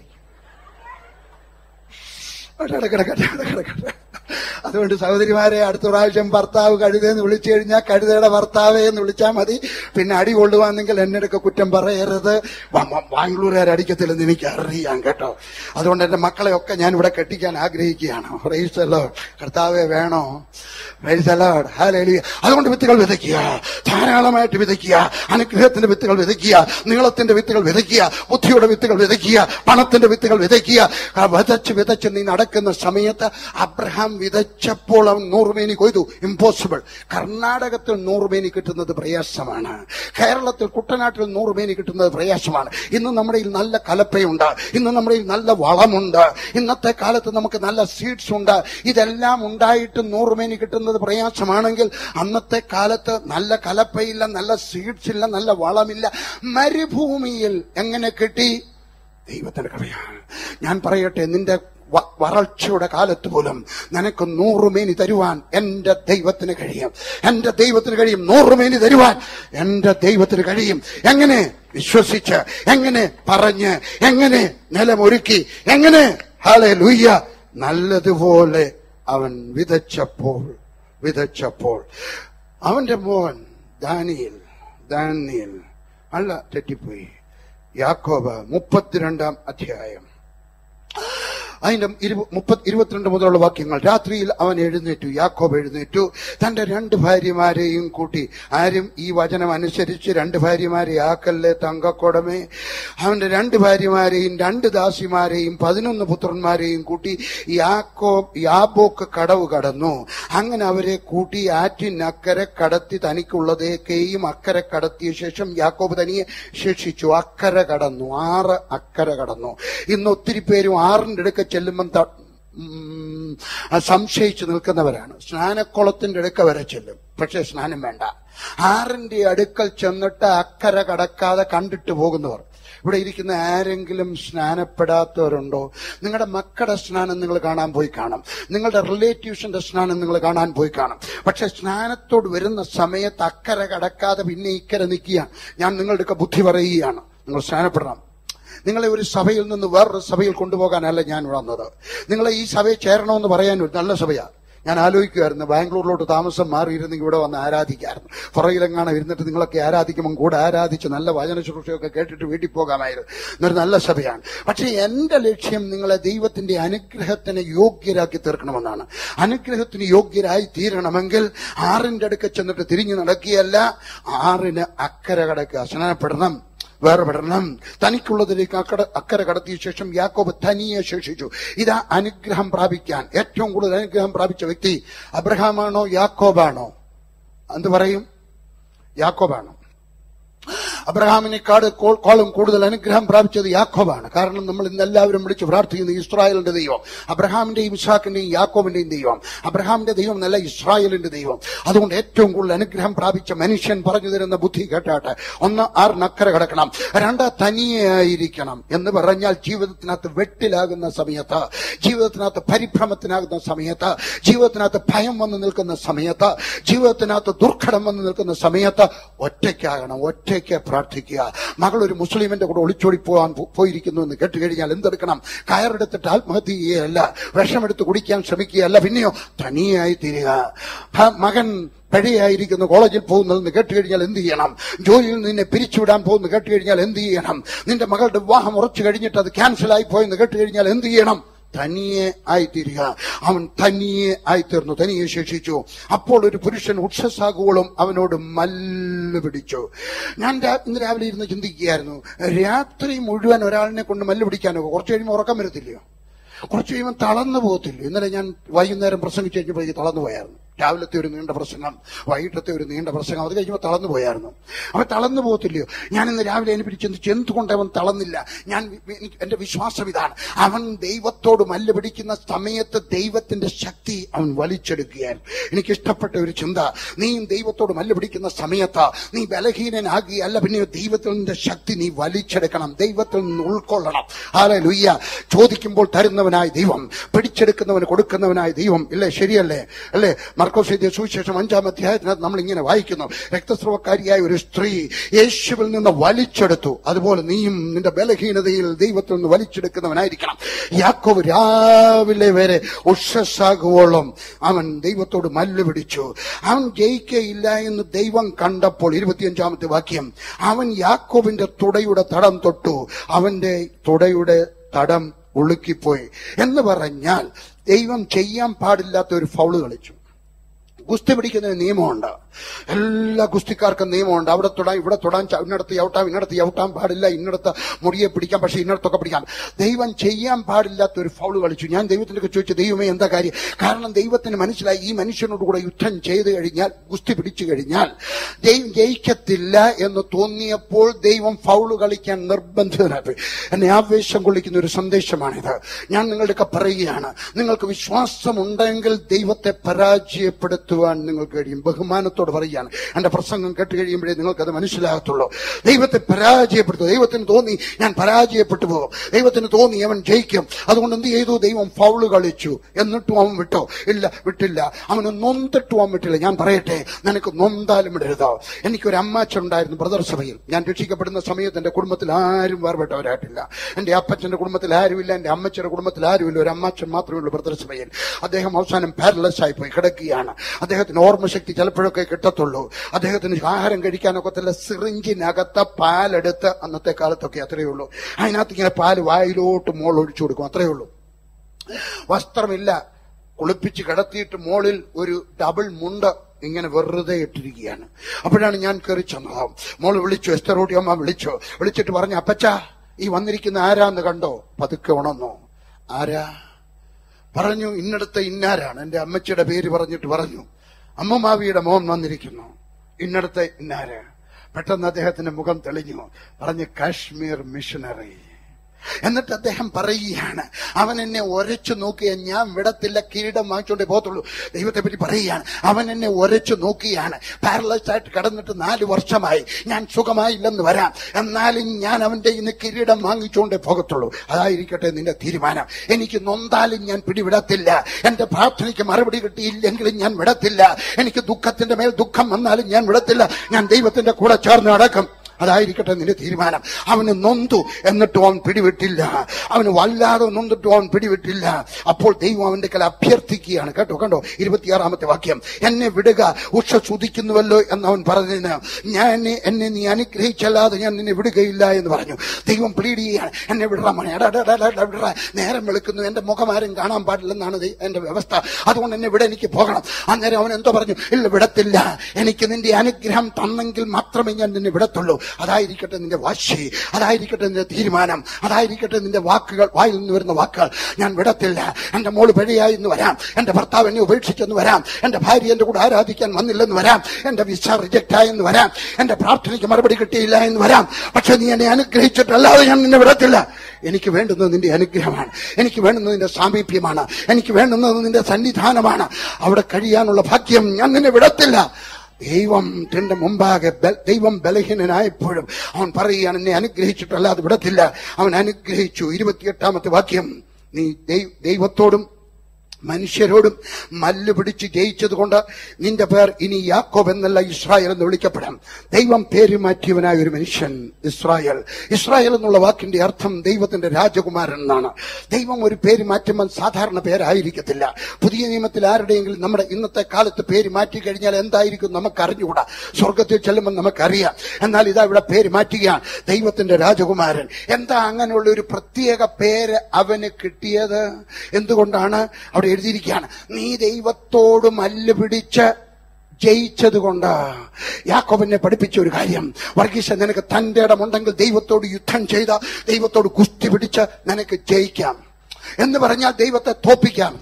അവിടെ കിടക്കട്ടെ അവിടെ കിടക്കട്ടെ അതുകൊണ്ട് സഹോദരിമാരെ അടുത്ത പ്രാവശ്യം ഭർത്താവ് കഴുതയെന്ന് വിളിച്ചു കഴിഞ്ഞാൽ കഴുതയുടെ ഭർത്താവേ എന്ന് വിളിച്ചാൽ മതി പിന്നെ അടി കൊള്ളുവാണെങ്കിൽ എന്നോടൊക്കെ കുറ്റം പറയരുത് വ- വ- ബാംഗ്ലൂരുകാർ അടിക്കത്തില്ലെന്ന് എനിക്ക് അറിയാം കേട്ടോ അതുകൊണ്ട് എന്റെ മക്കളെ ഒക്കെ ഞാൻ ഇവിടെ കെട്ടിക്കാൻ ആഗ്രഹിക്കുകയാണ് പ്രൈസല്ലോ കർത്താവെ വേണോ പ്രൈസല്ലോ ഹാലേലിയ അതുകൊണ്ട് വിത്തുകൾ വിതയ്ക്കുക ധാരാളമായിട്ട് വിതയ്ക്കുക അനുഗ്രഹത്തിന്റെ വിത്തുകൾ വിതയ്ക്കുക നീളത്തിന്റെ വിത്തുകൾ വിതയ്ക്കുക ബുദ്ധിയുടെ വിത്തുകൾ വിതയ്ക്കുക പണത്തിന്റെ വിത്തുകൾ വിതയ്ക്കുക ആ വിതച്ച് വിതച്ച് നീ നടക്കുന്ന സമയത്ത് അബ്രഹാം വിതച്ചപ്പോൾ അവൻ നൂറുമേനി കൊയ്തു ഇമ്പോസിബിൾ കർണാടകത്തിൽ നൂറുമേനി കിട്ടുന്നത് പ്രയാസമാണ് കേരളത്തിൽ കുട്ടനാട്ടിൽ നൂറുമേനി കിട്ടുന്നത് പ്രയാസമാണ് ഇന്ന് നമ്മുടെ കയ്യിൽ നല്ല കലപ്പയുണ്ട് ഇന്ന് നമ്മുടെ കയ്യിൽ നല്ല വളമുണ്ട് ഇന്നത്തെ കാലത്ത് നമുക്ക് നല്ല സീഡ്സ് ഉണ്ട് ഇതെല്ലാം ഉണ്ടായിട്ട് നൂറുമേനി കിട്ടുന്നത് പ്രയാസമാണെങ്കിൽ അന്നത്തെ കാലത്ത് നല്ല കലപ്പയില്ല നല്ല സീഡ്സ് ഇല്ല നല്ല വളമില്ല മരുഭൂമിയിൽ എങ്ങനെ കിട്ടി ദൈവത്തിന്റെ കൃപയാണ് ഞാൻ പറയട്ടെ നിന്റെ വ- വരൾച്ചയുടെ കാലത്ത് പോലും നിനക്ക് നൂറുമേനി തരുവാൻ എന്റെ ദൈവത്തിന് കഴിയും എന്റെ ദൈവത്തിന് കഴിയും നൂറുമേനി തരുവാൻ എന്റെ ദൈവത്തിന് കഴിയും എങ്ങനെ വിശ്വസിച്ച് എങ്ങനെ പറഞ്ഞ് എങ്ങനെ നിലമൊരുക്കി എങ്ങനെ ഹാലെ ലൂയ്യ നല്ലതുപോലെ അവൻ വിതച്ചപ്പോൾ വിതച്ചപ്പോൾ അവന്റെ മോൻ ദാനിയൽ ദാനിയൽ അല്ല തെറ്റിപ്പോയി യാക്കോബ് മുപ്പത്തിരണ്ടാം അധ്യായം അതിന്റെ ഇരു- മുപ്പത് ഇരുപത്തിരണ്ട് മുതലുള്ള വാക്യങ്ങൾ രാത്രിയിൽ അവൻ എഴുന്നേറ്റു യാക്കോബ് എഴുന്നേറ്റു തന്റെ രണ്ട് ഭാര്യമാരെയും കൂട്ടി ആരും ഈ വചനം അനുസരിച്ച് രണ്ട് ഭാര്യമാരെ ആക്കല്ലേ തങ്കക്കൊടമേ അവന്റെ രണ്ട് ഭാര്യമാരെയും രണ്ട് ദാസിമാരെയും പതിനൊന്ന് പുത്രന്മാരെയും കൂട്ടി യാക്കോബ് യാബോക്ക് കടവ് കടന്നു അങ്ങനെ അവരെ കൂട്ടി ആറ്റിനക്കരെ കടത്തി തനിക്കുള്ളതേക്കെയും അക്കരെ കടത്തിയ ശേഷം യാക്കോബ് തനിയെ ശിക്ഷിച്ചു അക്കരെ കടന്നു ആറ് അക്കരെ കടന്നു ഇന്ന് ഒത്തിരി പേരും ആറിന്റെ അടുക്ക ചെല്ലുമ്പം ത- ഉം, സംശയിച്ചു നിൽക്കുന്നവരാണ് സ്നാനക്കുളത്തിന്റെ അടുക്ക വരെ ചെല്ലും പക്ഷെ സ്നാനം വേണ്ട ആറിന്റെ അടുക്കൽ ചെന്നിട്ട് അക്കര കടക്കാതെ കണ്ടിട്ട് പോകുന്നവർ ഇവിടെ ഇരിക്കുന്ന ആരെങ്കിലും സ്നാനപ്പെടാത്തവരുണ്ടോ നിങ്ങളുടെ മക്കളുടെ സ്നാനം നിങ്ങൾ കാണാൻ പോയി കാണും നിങ്ങളുടെ റിലേറ്റീവ്സിന്റെ സ്നാനം നിങ്ങൾ കാണാൻ പോയി കാണും പക്ഷെ സ്നാനത്തോട് വരുന്ന സമയത്ത് അക്കര കടക്കാതെ പിന്നെ ഇക്കരെ നിൽക്കുകയാണ് ഞാൻ നിങ്ങളുടെ ഒക്കെ ബുദ്ധി പറയുകയാണ് നിങ്ങൾ സ്നാനപ്പെടണം നിങ്ങളെ ഒരു സഭയിൽ നിന്ന് വേറൊരു സഭയിൽ കൊണ്ടുപോകാനല്ല ഞാൻ വന്നത് നിങ്ങളെ ഈ സഭയിൽ ചേരണമെന്ന് പറയാൻ ഒരു നല്ല സഭയാണ് ഞാൻ ആലോചിക്കുമായിരുന്നു ബാംഗ്ലൂരിലോട്ട് താമസം മാറിയിരുന്നെങ്കിൽ ഇവിടെ വന്ന് ആരാധിക്കായിരുന്നു പുറകിലെങ്ങാണ് ഇരുന്നിട്ട് നിങ്ങളൊക്കെ ആരാധിക്കുമ്പോൾ കൂടെ ആരാധിച്ച് നല്ല വചന ശുശ്രൂഷയൊക്കെ കേട്ടിട്ട് വീട്ടിൽ പോകാമായിരുന്നു എന്നൊരു നല്ല സഭയാണ് പക്ഷേ എന്റെ ലക്ഷ്യം നിങ്ങളെ ദൈവത്തിന്റെ അനുഗ്രഹത്തിന് യോഗ്യരാക്കി തീർക്കണമെന്നാണ് അനുഗ്രഹത്തിന് യോഗ്യരായി തീരണമെങ്കിൽ ആറിന്റെ അടുക്ക ചെന്നിട്ട് തിരിഞ്ഞു നടക്കുകയല്ല ആറിന് അക്കരെ കടക്കുക സ്നാനപ്പെടണം വേറെ പെടണം തനിക്കുള്ളതിലേക്ക് അക്കട അക്കരെ കടത്തിയ ശേഷം യാക്കോബ് തനിയെ ശേഷിച്ചു ഇതാ അനുഗ്രഹം പ്രാപിക്കാൻ ഏറ്റവും കൂടുതൽ അനുഗ്രഹം പ്രാപിച്ച വ്യക്തി അബ്രഹാമാണോ യാക്കോബാണോ എന്ത് പറയും യാക്കോബാണോ അബ്രഹാമിനെക്കാട് കോളം കൂടുതൽ അനുഗ്രഹം പ്രാപിച്ചത് യാക്കോബാണ് കാരണം നമ്മൾ ഇന്ന് എല്ലാവരും വിളിച്ച് പ്രാർത്ഥിക്കുന്ന ഇസ്രായേലിന്റെ ദൈവം അബ്രഹാമിന്റെയും ഇസാഖിന്റെയും യാക്കോബിന്റെയും ദൈവം അബ്രഹാമിന്റെ ദൈവം നല്ല ഇസ്രായേലിന്റെ ദൈവം അതുകൊണ്ട് ഏറ്റവും കൂടുതൽ അനുഗ്രഹം പ്രാപിച്ച മനുഷ്യൻ പറഞ്ഞു തരുന്ന ബുദ്ധി കേട്ടാട്ടെ ഒന്ന് ആർ നക്കര കിടക്കണം രണ്ട് തനിയെ ആയിരിക്കണം എന്ന് പറഞ്ഞാൽ ജീവിതത്തിനകത്ത് വെട്ടിലാകുന്ന സമയത്ത് ജീവിതത്തിനകത്ത് പരിഭ്രമത്തിനാകുന്ന സമയത്ത് ജീവിതത്തിനകത്ത് ഭയം വന്ന് നിൽക്കുന്ന സമയത്ത് ജീവിതത്തിനകത്ത് ദുർഘടം വന്ന് നിൽക്കുന്ന സമയത്ത് ഒറ്റയ്ക്കാകണം ഒറ്റയ്ക്ക് പ്രാർത്ഥിക്കുക മകൾ ഒരു മുസ്ലിമിന്റെ കൂടെ ഒളിച്ചോടി പോകാൻ പോ- പോയിരിക്കുന്നു എന്ന് കേട്ട് കഴിഞ്ഞാൽ എന്തെടുക്കണം കയറെടുത്തിട്ട് ആത്മഹത്യ ചെയ്യുകയല്ല വിഷമെടുത്ത് കുടിക്കാൻ ശ്രമിക്കുകയല്ല പിന്നെയോ തനിയായി തീരുക ഭ- മകൻ പഴയായിരിക്കുന്നു കോളേജിൽ പോകുന്നതെന്ന് കേട്ട് കഴിഞ്ഞാൽ എന്ത് ചെയ്യണം ജോലിയിൽ നിന്നെ പിരിച്ചുവിടാൻ പോകുന്നു കേട്ട് കഴിഞ്ഞാൽ എന്ത് ചെയ്യണം നിന്റെ മകളുടെ വിവാഹം ഉറച്ചു കഴിഞ്ഞിട്ട് അത് ക്യാൻസൽ ആയി പോയെന്ന് കേട്ട് കഴിഞ്ഞാൽ എന്ത് ചെയ്യണം തനിയെ ആയിത്തീരുക അവൻ തനിയെ ആയിത്തീർന്നു തനിയെ ശേഷിച്ചു അപ്പോൾ ഒരു പുരുഷൻ ഉത്സസാകുവോളം അവനോട് മല്ല് പിടിച്ചു ഞാൻ രാ- ഇന്ന് രാവിലെ ഇരുന്ന് ചിന്തിക്കുകയായിരുന്നു രാത്രി മുഴുവൻ ഒരാളിനെ കൊണ്ട് മല്ല് പിടിക്കാനോ കുറച്ച് കഴിയുമ്പോൾ ഉറക്കം വരത്തില്ലയോ കുറച്ച് കഴിയുമ്പോൾ തളർന്നു പോകത്തില്ല ഇന്നലെ ഞാൻ വൈകുന്നേരം പ്രസംഗിച്ച് കഴിഞ്ഞപ്പോഴേക്ക് തളർന്നു പോയായിരുന്നു രാവിലത്തെ ഒരു നീണ്ട പ്രസംഗം വൈകിട്ടത്തെ ഒരു നീണ്ട പ്രസംഗം അത് കഴിഞ്ഞപ്പോൾ തളർന്നു പോയായിരുന്നു അവൻ തളർന്നു പോകത്തില്ലയോ ഞാൻ ഇന്ന് രാവിലെ അതിനെ പിടിച്ച് ചിന്തിച്ചു എന്തുകൊണ്ട് അവൻ തളർന്നില്ല ഞാൻ വി- വി- എനിക്ക് എന്റെ വിശ്വാസം ഇതാണ് അവൻ ദൈവത്തോട് മല്ല് പിടിക്കുന്ന സമയത്ത് ദൈവത്തിന്റെ ശക്തി അവൻ വലിച്ചെടുക്കുകയായിരുന്നു എനിക്ക് ഇഷ്ടപ്പെട്ട ഒരു ചിന്ത നീയും ദൈവത്തോട് മല്ല് പിടിക്കുന്ന സമയത്ത് നീ ബലഹീനനാകുകയല്ല പിന്നെ ദൈവത്തിന്റെ ശക്തി നീ വലിച്ചെടുക്കണം ദൈവത്തിൽ നിന്ന് ഉൾക്കൊള്ളണം ആലെ ലുയ്യ ചോദിക്കുമ്പോൾ തരുന്നവനായ ദൈവം പിടിച്ചെടുക്കുന്നവന് കൊടുക്കുന്നവനായ ദൈവം ഇല്ലേ ശരിയല്ലേ അല്ലേ മർക്കോസ് എഴുതിയ സുവിശേഷം അഞ്ചാം അധ്യായത്തിനകത്ത് നമ്മൾ ഇങ്ങനെ വായിക്കുന്നു രക്തസ്രവക്കാരിയായ ഒരു സ്ത്രീ യേശുവിൽ നിന്ന് വലിച്ചെടുത്തു അതുപോലെ നീയും നിന്റെ ബലഹീനതയിൽ ദൈവത്തിൽ നിന്ന് വലിച്ചെടുക്കുന്നവനായിരിക്കണം യാക്കോവ് രാവിലെ വരെ ഉഷസ്സാകുവോളം അവൻ ദൈവത്തോട് മല്ല് പിടിച്ചു അവൻ ജയിക്കയില്ല എന്ന് ദൈവം കണ്ടപ്പോൾ ഇരുപത്തിയഞ്ചാമത്തെ വാക്യം അവൻ യാക്കോബിന്റെ തുടയുടെ തടം തൊട്ടു അവന്റെ തുടയുടെ തടം ഉളുക്കിപ്പോയി എന്ന് പറഞ്ഞാൽ ദൈവം ചെയ്യാൻ പാടില്ലാത്ത ഒരു ഫൗള് കളിച്ചു ഗുസ്തി പിടിക്കുന്നതിന് നിയമമുണ്ട് എല്ലാ ഗുസ്തിക്കാർക്കും നിയമമുണ്ട് അവിടെ തൊടാൻ ഇവിടെ തൊടാൻ ച- ഇന്നടത്ത് യൗട്ടാം ഇന്നടത്ത് യൗട്ടാൻ പാടില്ല ഇന്നടത്ത് മുടിയെ പിടിക്കാം പക്ഷെ ഇന്നടത്തൊക്കെ പിടിക്കാം ദൈവം ചെയ്യാൻ പാടില്ലാത്ത ഒരു ഫൗള് കളിച്ചു ഞാൻ ദൈവത്തിനൊക്കെ ചോദിച്ചു ദൈവമേ എന്താ കാര്യം കാരണം ദൈവത്തിന് മനസ്സിലായി ഈ മനുഷ്യനോട് കൂടെ യുദ്ധം ചെയ്തു കഴിഞ്ഞാൽ ഗുസ്തി പിടിച്ചു കഴിഞ്ഞാൽ ദൈവം ജയിക്കത്തില്ല എന്ന് തോന്നിയപ്പോൾ ദൈവം ഫൗള് കളിക്കാൻ നിർബന്ധിതനായി എന്നെ ആവേശം കൊള്ളിക്കുന്ന ഒരു സന്ദേശമാണിത് ഞാൻ നിങ്ങളുടെയൊക്കെ പറയുകയാണ് നിങ്ങൾക്ക് വിശ്വാസമുണ്ടെങ്കിൽ ദൈവത്തെ പരാജയപ്പെടുത്തുവാൻ നിങ്ങൾക്ക് കഴിയും ബഹുമാനത്തോട് പറയുകയാണ് എന്റെ പ്രസംഗം കേട്ട് കഴിയുമ്പോഴേ നിങ്ങൾക്കത് മനസ്സിലാകത്തുള്ളൂ ദൈവത്തെ പരാജയപ്പെടുത്തു ദൈവത്തിന് തോന്നി ഞാൻ പരാജയപ്പെട്ടു പോകും ദൈവത്തിന് തോന്നി അവൻ ജയിക്കും അതുകൊണ്ട് എന്ത് ചെയ്തു ദൈവം ഫൗള് കളിച്ചു എന്നിട്ടും അവൻ വിട്ടോ ഇല്ല വിട്ടില്ല അവന് നൊന്തിട്ടും അവൻ വിട്ടില്ല ഞാൻ പറയട്ടെ നിനക്ക് നൊന്താലും വിടരുതോ എനിക്കൊരു അമ്മാച്ചൻ ഉണ്ടായിരുന്നു ബ്രദർ സഭയിൽ ഞാൻ രക്ഷിക്കപ്പെടുന്ന സമയത്ത് എന്റെ കുടുംബത്തിൽ ആരും വേർപെട്ടവരായിട്ടില്ല എന്റെ അപ്പച്ചന്റെ കുടുംബത്തിൽ ആരുമില്ല എന്റെ അമ്മച്ചന്റെ കുടുംബത്തിൽ ആരുമില്ല ഒരു അമ്മാച്ചൻ മാത്രമേ ഉള്ളൂ ബ്രദർ സഭയിൽ അദ്ദേഹം അവസാനം പാരലസ് ആയി പോയി കിടക്കുകയാണ് അദ്ദേഹത്തിന് ഓർമ്മശക്തി ചിലപ്പോഴൊക്കെ കിട്ടത്തുള്ളൂ അദ്ദേഹത്തിന് ആഹാരം കഴിക്കാനൊക്കത്തില്ല സിറിഞ്ചിനകത്ത് പാലെടുത്ത് അന്നത്തെ കാലത്തൊക്കെ അത്രയേ ഉള്ളൂ അതിനകത്ത് ഇങ്ങനെ പാല് വായിലോട്ട് മോൾ ഒഴിച്ചു കൊടുക്കും അത്രയേ ഉള്ളൂ വസ്ത്രമില്ല കുളിപ്പിച്ച് കിടത്തിയിട്ട് മോളിൽ ഒരു ഡബിൾ മുണ്ട് ഇങ്ങനെ വെറുതെ ഇട്ടിരിക്കുകയാണ് അപ്പോഴാണ് ഞാൻ കയറി ചെന്നത് മോള് വിളിച്ചു എസ്തറോട്ടി അമ്മ വിളിച്ചു വിളിച്ചിട്ട് പറഞ്ഞു അപ്പച്ച ഈ വന്നിരിക്കുന്ന ആരാന്ന് കണ്ടോ പതുക്കെ ഉണന്നോ ആരാ പറഞ്ഞു ഇന്നടത്തെ ഇന്നാരാണ് എന്റെ അമ്മച്ചിയുടെ പേര് പറഞ്ഞിട്ട് പറഞ്ഞു അമ്മമാവിയുടെ മോൻ വന്നിരിക്കുന്നു ഇന്നടത്തെ ഇന്നാര് പെട്ടെന്ന് അദ്ദേഹത്തിന്റെ മുഖം തെളിഞ്ഞു പറഞ്ഞു കാശ്മീർ മിഷനറി എന്നിട്ട് അദ്ദേഹം പറയുകയാണ് അവൻ എന്നെ ഒരച്ചു നോക്കിയ ഞാൻ വിടത്തില്ല കിരീടം വാങ്ങിച്ചോണ്ടേ പോകത്തുള്ളൂ ദൈവത്തെ പറ്റി പറയുകയാണ് അവൻ എന്നെ ഒരച്ചു നോക്കിയാണ് പാരലൈസ് ആയിട്ട് കിടന്നിട്ട് നാല് വർഷമായി ഞാൻ സുഖമായില്ലെന്ന് വരാം എന്നാലും ഞാൻ അവന്റെ ഇന്ന് കിരീടം വാങ്ങിച്ചുകൊണ്ടേ പോകത്തുള്ളൂ അതായിരിക്കട്ടെ നിന്റെ തീരുമാനം എനിക്ക് നൊന്താലും ഞാൻ പിടിവിടത്തില്ല എന്റെ പ്രാർത്ഥനയ്ക്ക് മറുപടി കിട്ടിയില്ലെങ്കിലും ഞാൻ വിടത്തില്ല എനിക്ക് ദുഃഖത്തിന്റെ മേൽ ദുഃഖം വന്നാലും ഞാൻ വിടത്തില്ല ഞാൻ ദൈവത്തിന്റെ കൂടെ ചേർന്ന് നടക്കും അതായിരിക്കട്ടെ നിന്റെ തീരുമാനം അവന് നൊന്തു എന്നിട്ടും അവൻ പിടിവിട്ടില്ല അവന് വല്ലാതെ നൊന്നിട്ടും അവൻ പിടിവിട്ടില്ല അപ്പോൾ ദൈവം അവന്റെ കല അഭ്യർത്ഥിക്കുകയാണ് കേട്ടോ കണ്ടോ ഇരുപത്തിയാറാമത്തെ വാക്യം എന്നെ വിടുക ഉഷ ചുതിക്കുന്നുവല്ലോ എന്ന് അവൻ പറഞ്ഞതിന് ഞാൻ എന്നെ എന്നെ നീ അനുഗ്രഹിച്ചല്ലാതെ ഞാൻ നിന്നെ വിടുകയില്ല എന്ന് പറഞ്ഞു ദൈവം പ്ലീഡ് ചെയ്യുകയാണ് എന്നെ വിടറ മോനെ എടാ, എടാ, എടാ, എടാ, വിടറ. നേരം വെളുക്കുന്നു എന്റെ മുഖം ആരും കാണാൻ പാടില്ലെന്നാണ് ദൈ- എന്റെ വ്യവസ്ഥ അതുകൊണ്ട് എന്നെ ഇവിടെ എനിക്ക് പോകണം അന്നേരം അവൻ എന്തോ പറഞ്ഞു ഇല്ല വിടത്തില്ല എനിക്ക് നിന്റെ അനുഗ്രഹം തന്നെങ്കിൽ മാത്രമേ ഞാൻ നിന്നെ വിടത്തുള്ളൂ അതായിരിക്കട്ടെ നിന്റെ വാശി അതായിരിക്കട്ടെ നിന്റെ തീരുമാനം അതായിരിക്കട്ടെ നിന്റെ വാക്കുകൾ വായിൽ നിന്ന് വരുന്ന വാക്കുകൾ ഞാൻ വിടത്തില്ല എന്റെ മോള് പിഴയായി എന്ന് വരാം എന്റെ ഭർത്താവ് എന്നെ ഉപേക്ഷിച്ചെന്ന് വരാം എന്റെ ഭാര്യ എന്റെ കൂടെ ആരാധിക്കാൻ വന്നില്ലെന്ന് വരാം എന്റെ വിസ റിജക്റ്റ് ആയെന്ന് വരാം എന്റെ പ്രാർത്ഥനയ്ക്ക് മറുപടി കിട്ടിയില്ല എന്ന് വരാം പക്ഷെ നീ എന്നെ അനുഗ്രഹിച്ചിട്ടല്ലാതെ ഞാൻ നിന്നെ വിടത്തില്ല എനിക്ക് വേണ്ടുന്നത് നിന്റെ അനുഗ്രഹമാണ് എനിക്ക് വേണ്ടുന്നത് നിന്റെ സാമീപ്യമാണ് എനിക്ക് വേണ്ടുന്നത് നിന്റെ സന്നിധാനമാണ് അവിടെ കഴിയാനുള്ള ഭാഗ്യം ഞാൻ നിന്നെ വിടത്തില്ല ദൈവം തന്റെ മുമ്പാകെ ബൽ- ദൈവം ബലഹീനനായപ്പോഴും അവൻ പറയുകയാണ് എന്നെ അനുഗ്രഹിച്ചിട്ടല്ലാതെ വിടത്തില്ല അവൻ അനുഗ്രഹിച്ചു ഇരുപത്തിയെട്ടാമത്തെ വാക്യം നീ ദൈ- ദൈവത്തോടും മനുഷ്യരോടും മല്ല് പിടിച്ച് ജയിച്ചത് കൊണ്ട് നിന്റെ പേർ ഇനി യാക്കോബ് എന്നല്ല ഇസ്രായേൽ എന്ന് വിളിക്കപ്പെടാം ദൈവം പേര് മാറ്റിയവനായ ഒരു മനുഷ്യൻ ഇസ്രായേൽ ഇസ്രായേൽ എന്നുള്ള വാക്കിന്റെ അർത്ഥം ദൈവത്തിന്റെ രാജകുമാരൻ എന്നാണ് ദൈവം ഒരു പേര് മാറ്റുമ്പോൾ സാധാരണ പേരായിരിക്കത്തില്ല പുതിയ നിയമത്തിൽ ആരുടെയെങ്കിലും നമ്മുടെ ഇന്നത്തെ കാലത്ത് പേര് മാറ്റി കഴിഞ്ഞാൽ എന്തായിരിക്കും നമുക്ക് അറിഞ്ഞുകൂടാ സ്വർഗത്തിൽ ചെല്ലുമ്പോൾ നമുക്കറിയാം എന്നാൽ ഇതാ ഇവിടെ പേര് മാറ്റുകയാണ് ദൈവത്തിന്റെ രാജകുമാരൻ എന്താ അങ്ങനെയുള്ള ഒരു പ്രത്യേക പേര് അവന് കിട്ടിയത് എന്തുകൊണ്ടാണ് അവിടെ എഴുതിയിരിക്കുകയാണ് നീ ദൈവത്തോട് മല്ല് പിടിച്ച് ജയിച്ചത് കൊണ്ട് യാക്കോബിനെ പഠിപ്പിച്ച ഒരു കാര്യം വർഗീസ് നിനക്ക് തന്റെ ഇടമുണ്ടെങ്കിൽ ദൈവത്തോട് യുദ്ധം ചെയ്ത ദൈവത്തോട് കുസ്തി പിടിച്ച് നിനക്ക് ജയിക്കാം എന്ന് പറഞ്ഞാൽ ദൈവത്തെ തോപ്പിക്കാം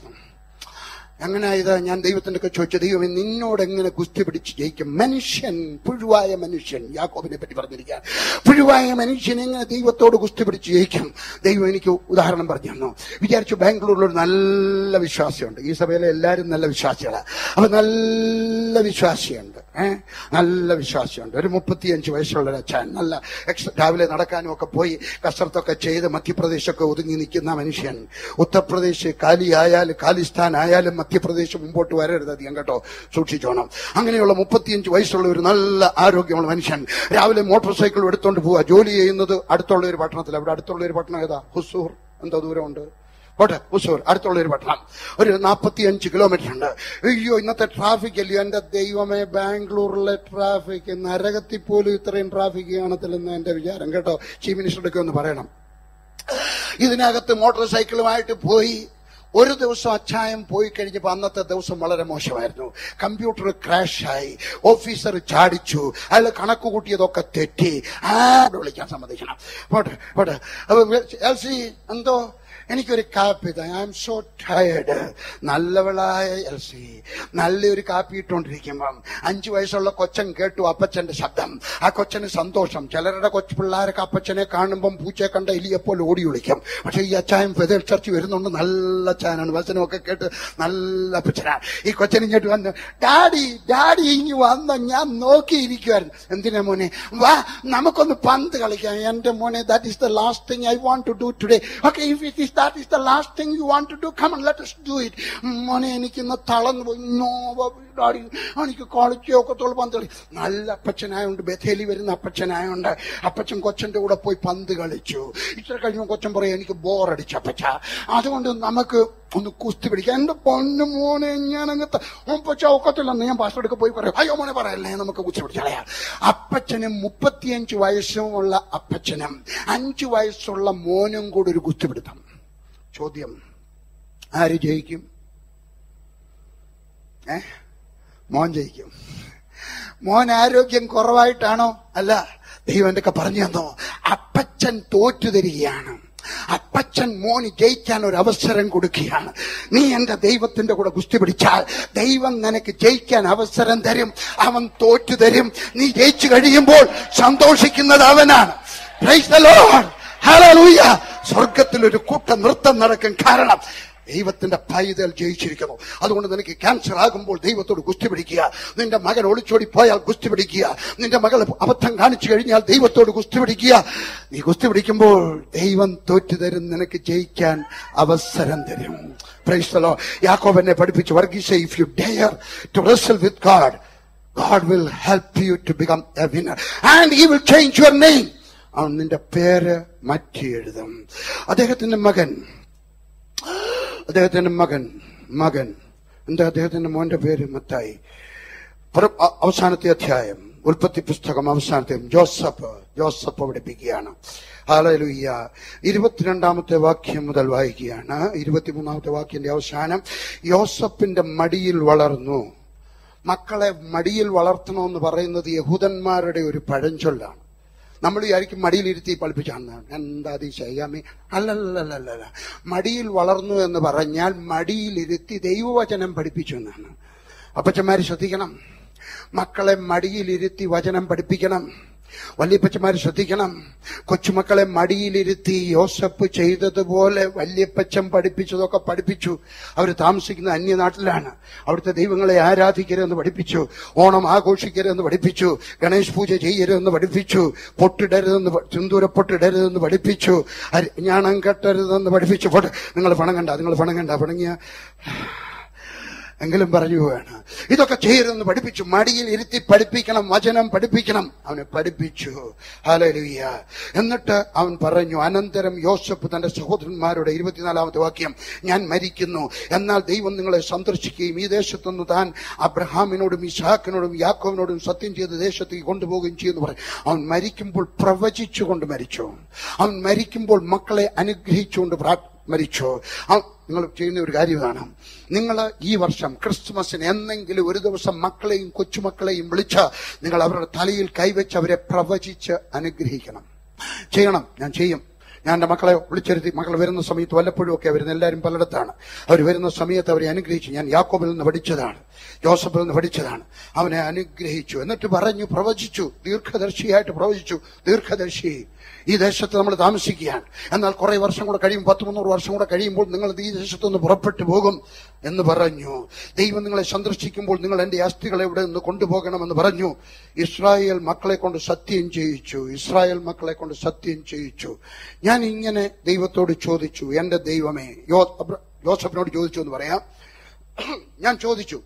അങ്ങനെ ഇത് ഞാൻ ദൈവത്തിന്റെ ഒക്കെ ചോദിച്ചു ദൈവം നിന്നോട് എങ്ങനെ കുസ്തി പിടിച്ച് ജയിക്കും മനുഷ്യൻ പുഴുവായ മനുഷ്യൻ യാക്കോബിനെ പറ്റി പറഞ്ഞിരിക്കുകയാണ് പുഴുവായ മനുഷ്യൻ എങ്ങനെ ദൈവത്തോട് കുസ്തി പിടിച്ച് ജയിക്കും ദൈവം എനിക്ക് ഉദാഹരണം പറഞ്ഞു തന്നു വിചാരിച്ചു ബാംഗ്ലൂരിൽ ഒരു നല്ല വിശ്വാസിയുണ്ട് ഈ സഭയിലെ എല്ലാവരും നല്ല വിശ്വാസികളാണ് അപ്പൊ നല്ല വിശ്വാസിയുണ്ട് ഏഹ് നല്ല വിശ്വാസിയുണ്ട് ഒരു മുപ്പത്തിയഞ്ച് വയസ്സുള്ള ഒരു അച്ഛൻ നല്ല എക്സ് രാവിലെ നടക്കാനും ഒക്കെ പോയി കസരത്തൊക്കെ ചെയ്ത് മധ്യപ്രദേശൊക്കെ ഒതുങ്ങി നിൽക്കുന്ന മനുഷ്യൻ ഉത്തർപ്രദേശ് കാലിയായാലും കാലിസ്ഥാൻ ആയാലും മധ്യപ്രദേശ് മുമ്പോട്ട് വരരുത് അധികം കേട്ടോ സൂക്ഷിച്ചോണം അങ്ങനെയുള്ള മുപ്പത്തിയഞ്ച് വയസ്സുള്ള ഒരു നല്ല ആരോഗ്യമുള്ള മനുഷ്യൻ രാവിലെ മോട്ടോർ സൈക്കിൾ എടുത്തോണ്ട് പോവുക ജോലി ചെയ്യുന്നത് അടുത്തുള്ള ഒരു പട്ടണത്തിൽ അവിടെ അടുത്തുള്ള ഒരു പട്ടണം ഏതാ ഹുസൂർ എന്തോ ദൂരമുണ്ട് കോട്ടെ ഹുസൂർ അടുത്തുള്ള ഒരു പട്ടണം ഒരു നാൽപ്പത്തി അഞ്ച് കിലോമീറ്റർ ഉണ്ട് അയ്യോ ഇന്നത്തെ ട്രാഫിക് അല്ലയോ എന്റെ ദൈവമേ ബാംഗ്ലൂരിലെ ട്രാഫിക് നരകത്തിൽ പോലും ഇത്രയും ട്രാഫിക് കാണത്തില്ലെന്ന് എന്റെ വിചാരം കേട്ടോ ചീഫ് മിനിസ്റ്ററുടെ ഒന്ന് പറയണം ഇതിനകത്ത് മോട്ടോർ സൈക്കിളുമായിട്ട് പോയി ഒരു ദിവസം അച്ചായം പോയി കഴിഞ്ഞപ്പോൾ അന്നത്തെ ദിവസം വളരെ മോശമായിരുന്നു കമ്പ്യൂട്ടർ ക്രാഷായി ഓഫീസർ ചാടിച്ചു അയാൾ കണക്ക് കൂട്ടിയതൊക്കെ തെറ്റി ആരോട് വിളിക്കാൻ സമ്മതിക്കണം പോട്ടെ പോട്ടെ അപ്പൊ എൽസി എന്തോ എനിക്കൊരു കാപ്പി ഐ ആം സോ ടയർഡ് നല്ലവളായ എൽസി നല്ലൊരു കാപ്പി ഇട്ടുകൊണ്ടിരിക്കുമ്പം അഞ്ചു വയസ്സുള്ള കൊച്ചൻ കേട്ടു അപ്പച്ചന്റെ ശബ്ദം ആ കൊച്ചന് സന്തോഷം ചിലരുടെ കൊച്ചു പിള്ളേരൊക്കെ അപ്പച്ചനെ കാണുമ്പം പൂച്ചയെ കണ്ട എലിയെപ്പോലെ ഓടി വിളിക്കും പക്ഷെ ഈ അച്ചായൻ ഫെതൽ ചർച്ച് വരുന്നുണ്ട് നല്ല അച്ചായനാണ് വചനമൊക്കെ കേട്ട് നല്ല അപ്പച്ചനാണ് ഈ കൊച്ചൻ ഇങ്ങോട്ട് വന്ന് ഡാഡി ഡാഡി ഇനി വന്ന ഞാൻ നോക്കിയിരിക്കുവായിരുന്നു എന്തിനാ മോനെ വാ നമുക്കൊന്ന് പന്ത് കളിക്കാം എന്റെ മോനെ that is the last thing I want to do today okay if it is that is the last thing you want to do come on let us do it മോനെ എനിക്ക് ഇന്ന് തളർന്നു പോയി നോ ഡാഡി എനിക്ക് കളിച്ചൊക്കത്തോളം പന്ത് കളി നല്ല അപ്പച്ചനായോണ്ട് ബഥേലി വരുന്ന അപ്പച്ചനായോണ്ട് അപ്പച്ചൻ കൊച്ചന്റെ കൂടെ പോയി പന്ത് കളിച്ചു ഇത്ര കഴിയുമ്പോൾ കൊച്ചൻ പറയും എനിക്ക് ബോറടിച്ചു അപ്പച്ച അതുകൊണ്ട് നമുക്ക് ഒന്ന് കുസ്തി പിടിക്കാം എന്റെ പൊന്നു മോനെ ഞാൻ അങ്ങനത്തെ ഒപ്പച്ച ഒക്കത്തില്ലെന്ന് ഞാൻ പാസ്റ്റർക്ക് പോയി പറയും അയ്യോ മോനെ പറയല്ലേ നമുക്ക് കുസ്തി പിടിച്ചളയാ അപ്പച്ചനും മുപ്പത്തിയഞ്ച് വയസ്സുമുള്ള അപ്പച്ചനും അഞ്ചു വയസ്സുള്ള മോനും കൂടി ഒരു കുസ്തി പിടുത്തം ചോദ്യം ആര് ജയിക്കും ഏ മോൻ ജയിക്കും മോൻ ആരോഗ്യം കുറവായിട്ടാണോ അല്ല ദൈവം എന്തൊക്കെ പറഞ്ഞു തന്നോ അപ്പച്ചൻ തോറ്റു തരികയാണ് അപ്പച്ചൻ മോന് ജയിക്കാൻ ഒരു അവസരം കൊടുക്കുകയാണ് നീ എന്റെ ദൈവത്തിന്റെ കൂടെ കുസ്തി പിടിച്ചാൽ ദൈവം നിനക്ക് ജയിക്കാൻ അവസരം തരും അവൻ തോറ്റു തരും നീ ജയിച്ചു കഴിയുമ്പോൾ സന്തോഷിക്കുന്നത് അവനാണ് Praise the Lord. Hallelujah. സ്വർഗത്തിൽ ഒരു കൂട്ട നൃത്തം നടക്കും കാരണം ദൈവത്തിന്റെ പൈതൽ ജയിച്ചിരിക്കുന്നു അതുകൊണ്ട് നിനക്ക് ക്യാൻസർ ആകുമ്പോൾ ദൈവത്തോട് ഗുസ്തി പിടിക്കുക നിന്റെ മകൻ ഒളിച്ചോടി പോയാൽ ഗുസ്തി പിടിക്കുക നിന്റെ മകൾ അബദ്ധം കാണിച്ചു കഴിഞ്ഞാൽ ദൈവത്തോട് ഗുസ്തി പിടിക്കുക നീ ഗുസ്തി പിടിക്കുമ്പോൾ ദൈവം തോറ്റു തരും നിനക്ക് ജയിക്കാൻ അവസരം തരും പ്രൈസ്തലോ യാക്കോബ് എന്നെ പഠിപ്പിച്ചു Varghese if you dare to wrestle with God God will help you to become a winner. And He will change your name. അവൻ നിന്റെ പേര് മാറ്റി എഴുതും അദ്ദേഹത്തിന്റെ മകൻ അദ്ദേഹത്തിന്റെ മകൻ മകൻ എന്താ അദ്ദേഹത്തിന്റെ മോന്റെ പേര് മത്തായി പുറ- അ- അവസാനത്തെ അധ്യായം ഉൽപ്പത്തി പുസ്തകം അവസാനത്തെ ജോസഫ് ജോസഫ് പഠിപ്പിക്കുകയാണ് ഹാലലുയ്യ ഇരുപത്തിരണ്ടാമത്തെ വാക്യം മുതൽ വായിക്കുകയാണ് ഇരുപത്തിമൂന്നാമത്തെ വാക്യന്റെ അവസാനം യോസഫിന്റെ മടിയിൽ വളർന്നു മക്കളെ മടിയിൽ വളർത്തണമെന്ന് പറയുന്നത് യഹൂദന്മാരുടെ ഒരു പഴഞ്ചൊല്ലാണ് നമ്മൾ വിചാരിക്കും മടിയിലിരുത്തി പഠിപ്പിച്ചാണ് എന്താ അത് ചെയ്യാമേ അല്ലല്ലല്ലല്ല മടിയിൽ വളർന്നു എന്ന് പറഞ്ഞാൽ മടിയിലിരുത്തി ദൈവവചനം പഠിപ്പിച്ചു എന്നാണ് അപ്പച്ചന്മാര് ശ്രദ്ധിക്കണം മക്കളെ മടിയിലിരുത്തി വചനം പഠിപ്പിക്കണം വല്യപ്പച്ചമാര് ശ്രദ്ധിക്കണം കൊച്ചുമക്കളെ മടിയിലിരുത്തി യോസഫ് ചെയ്തതുപോലെ വല്യപ്പച്ചൻ പഠിപ്പിച്ചതൊക്കെ പഠിപ്പിച്ചു അവർ താമസിക്കുന്ന അന്യനാട്ടിലാണ് അവിടുത്തെ ദൈവങ്ങളെ ആരാധിക്കരുതെന്ന് പഠിപ്പിച്ചു ഓണം ആഘോഷിക്കരുതെന്ന് പഠിപ്പിച്ചു ഗണേശ് പൂജ ചെയ്യരുതെന്ന് പഠിപ്പിച്ചു പൊട്ടിടരുതെന്ന് പ- സിന്ദൂര പൊട്ടിടരുതെന്ന് പഠിപ്പിച്ചു അരി- ഞാണം കെട്ടരുതെന്ന് പഠിപ്പിച്ചു പോട്ടെ നിങ്ങൾ പണം കണ്ട നിങ്ങൾ പണം കണ്ട പണങ്ങിയ എങ്കിലും പറഞ്ഞു പോവാണ് ഇതൊക്കെ ചെയ്യരുതെന്ന് പഠിപ്പിച്ചു മടിയിൽ ഇരുത്തി പഠിപ്പിക്കണം വചനം പഠിപ്പിക്കണം അവനെ പഠിപ്പിച്ചു ഹാലലുയ്യ എന്നിട്ട് അവൻ പറഞ്ഞു അനന്തരം യോസഫ് തന്റെ സഹോദരന്മാരുടെ ഇരുപത്തിനാലാമത്തെ വാക്യം ഞാൻ മരിക്കുന്നു എന്നാൽ ദൈവം നിങ്ങളെ സന്ദർശിക്കുകയും ഈ ദേശത്തുനിന്ന് താൻ അബ്രഹാമിനോടും ഇസാക്കിനോടും യാക്കോവിനോടും സത്യം ചെയ്ത് ദേശത്തേക്ക് കൊണ്ടുപോവുകയും ചെയ്യുന്നു പറയും അവൻ മരിക്കുമ്പോൾ പ്രവചിച്ചുകൊണ്ട് മരിച്ചു അവൻ മരിക്കുമ്പോൾ മക്കളെ അനുഗ്രഹിച്ചുകൊണ്ട് പ്രാ- മരിച്ചു അവൻ നിങ്ങൾ ചെയ്യുന്ന ഒരു കാര്യമാണ് നിങ്ങൾ ഈ വർഷം ക്രിസ്തുമസിന് എന്നെങ്കിലും ഒരു ദിവസം മക്കളെയും കൊച്ചുമക്കളെയും വിളിച്ച് നിങ്ങൾ അവരുടെ തലയിൽ കൈവച്ച് അവരെ പ്രവചിച്ച് അനുഗ്രഹിക്കണം ചെയ്യണം ഞാൻ ചെയ്യും ഞാൻ എൻ്റെ മക്കളെ വിളിച്ചിരുത്തി മക്കൾ വരുന്ന സമയത്ത് വല്ലപ്പോഴും ഒക്കെ വരുന്ന എല്ലാവരും പലയിടത്താണ് അവർ വരുന്ന സമയത്ത് അവരെ അനുഗ്രഹിച്ചു ഞാൻ യാക്കോബിൽ നിന്ന് പഠിച്ചതാണ് ജോസഫിൽ നിന്ന് പഠിച്ചതാണ് അവനെ അനുഗ്രഹിച്ചു എന്നിട്ട് പറഞ്ഞു പ്രവചിച്ചു ദീർഘദർശിയായിട്ട് പ്രവചിച്ചു ദീർഘദർശി ഈ ദേശത്ത് നമ്മൾ താമസിക്കുകയാണ് എന്നാൽ കുറെ വർഷം കൂടെ കഴിയും പത്ത് മുന്നൂറ് വർഷം കൂടെ കഴിയുമ്പോൾ നിങ്ങൾ ഈ ദേശത്തു നിന്ന് പുറപ്പെട്ടു പോകും എന്ന് പറഞ്ഞു ദൈവം നിങ്ങളെ സന്ദർശിക്കുമ്പോൾ നിങ്ങൾ എന്റെ അസ്ഥികളെ ഇവിടെ നിന്ന് കൊണ്ടുപോകണമെന്ന് പറഞ്ഞു ഇസ്രായേൽ മക്കളെ കൊണ്ട് സത്യം ചെയ്യിച്ചു ഇസ്രായേൽ മക്കളെ കൊണ്ട് സത്യം ചെയ്യിച്ചു ഞാൻ ഇങ്ങനെ ദൈവത്തോട് ചോദിച്ചു എന്റെ ദൈവമേ യോ അബ്ര- ജോസഫിനോട് ചോദിച്ചു എന്ന് പറയാം ഞാൻ ചോദിച്ചു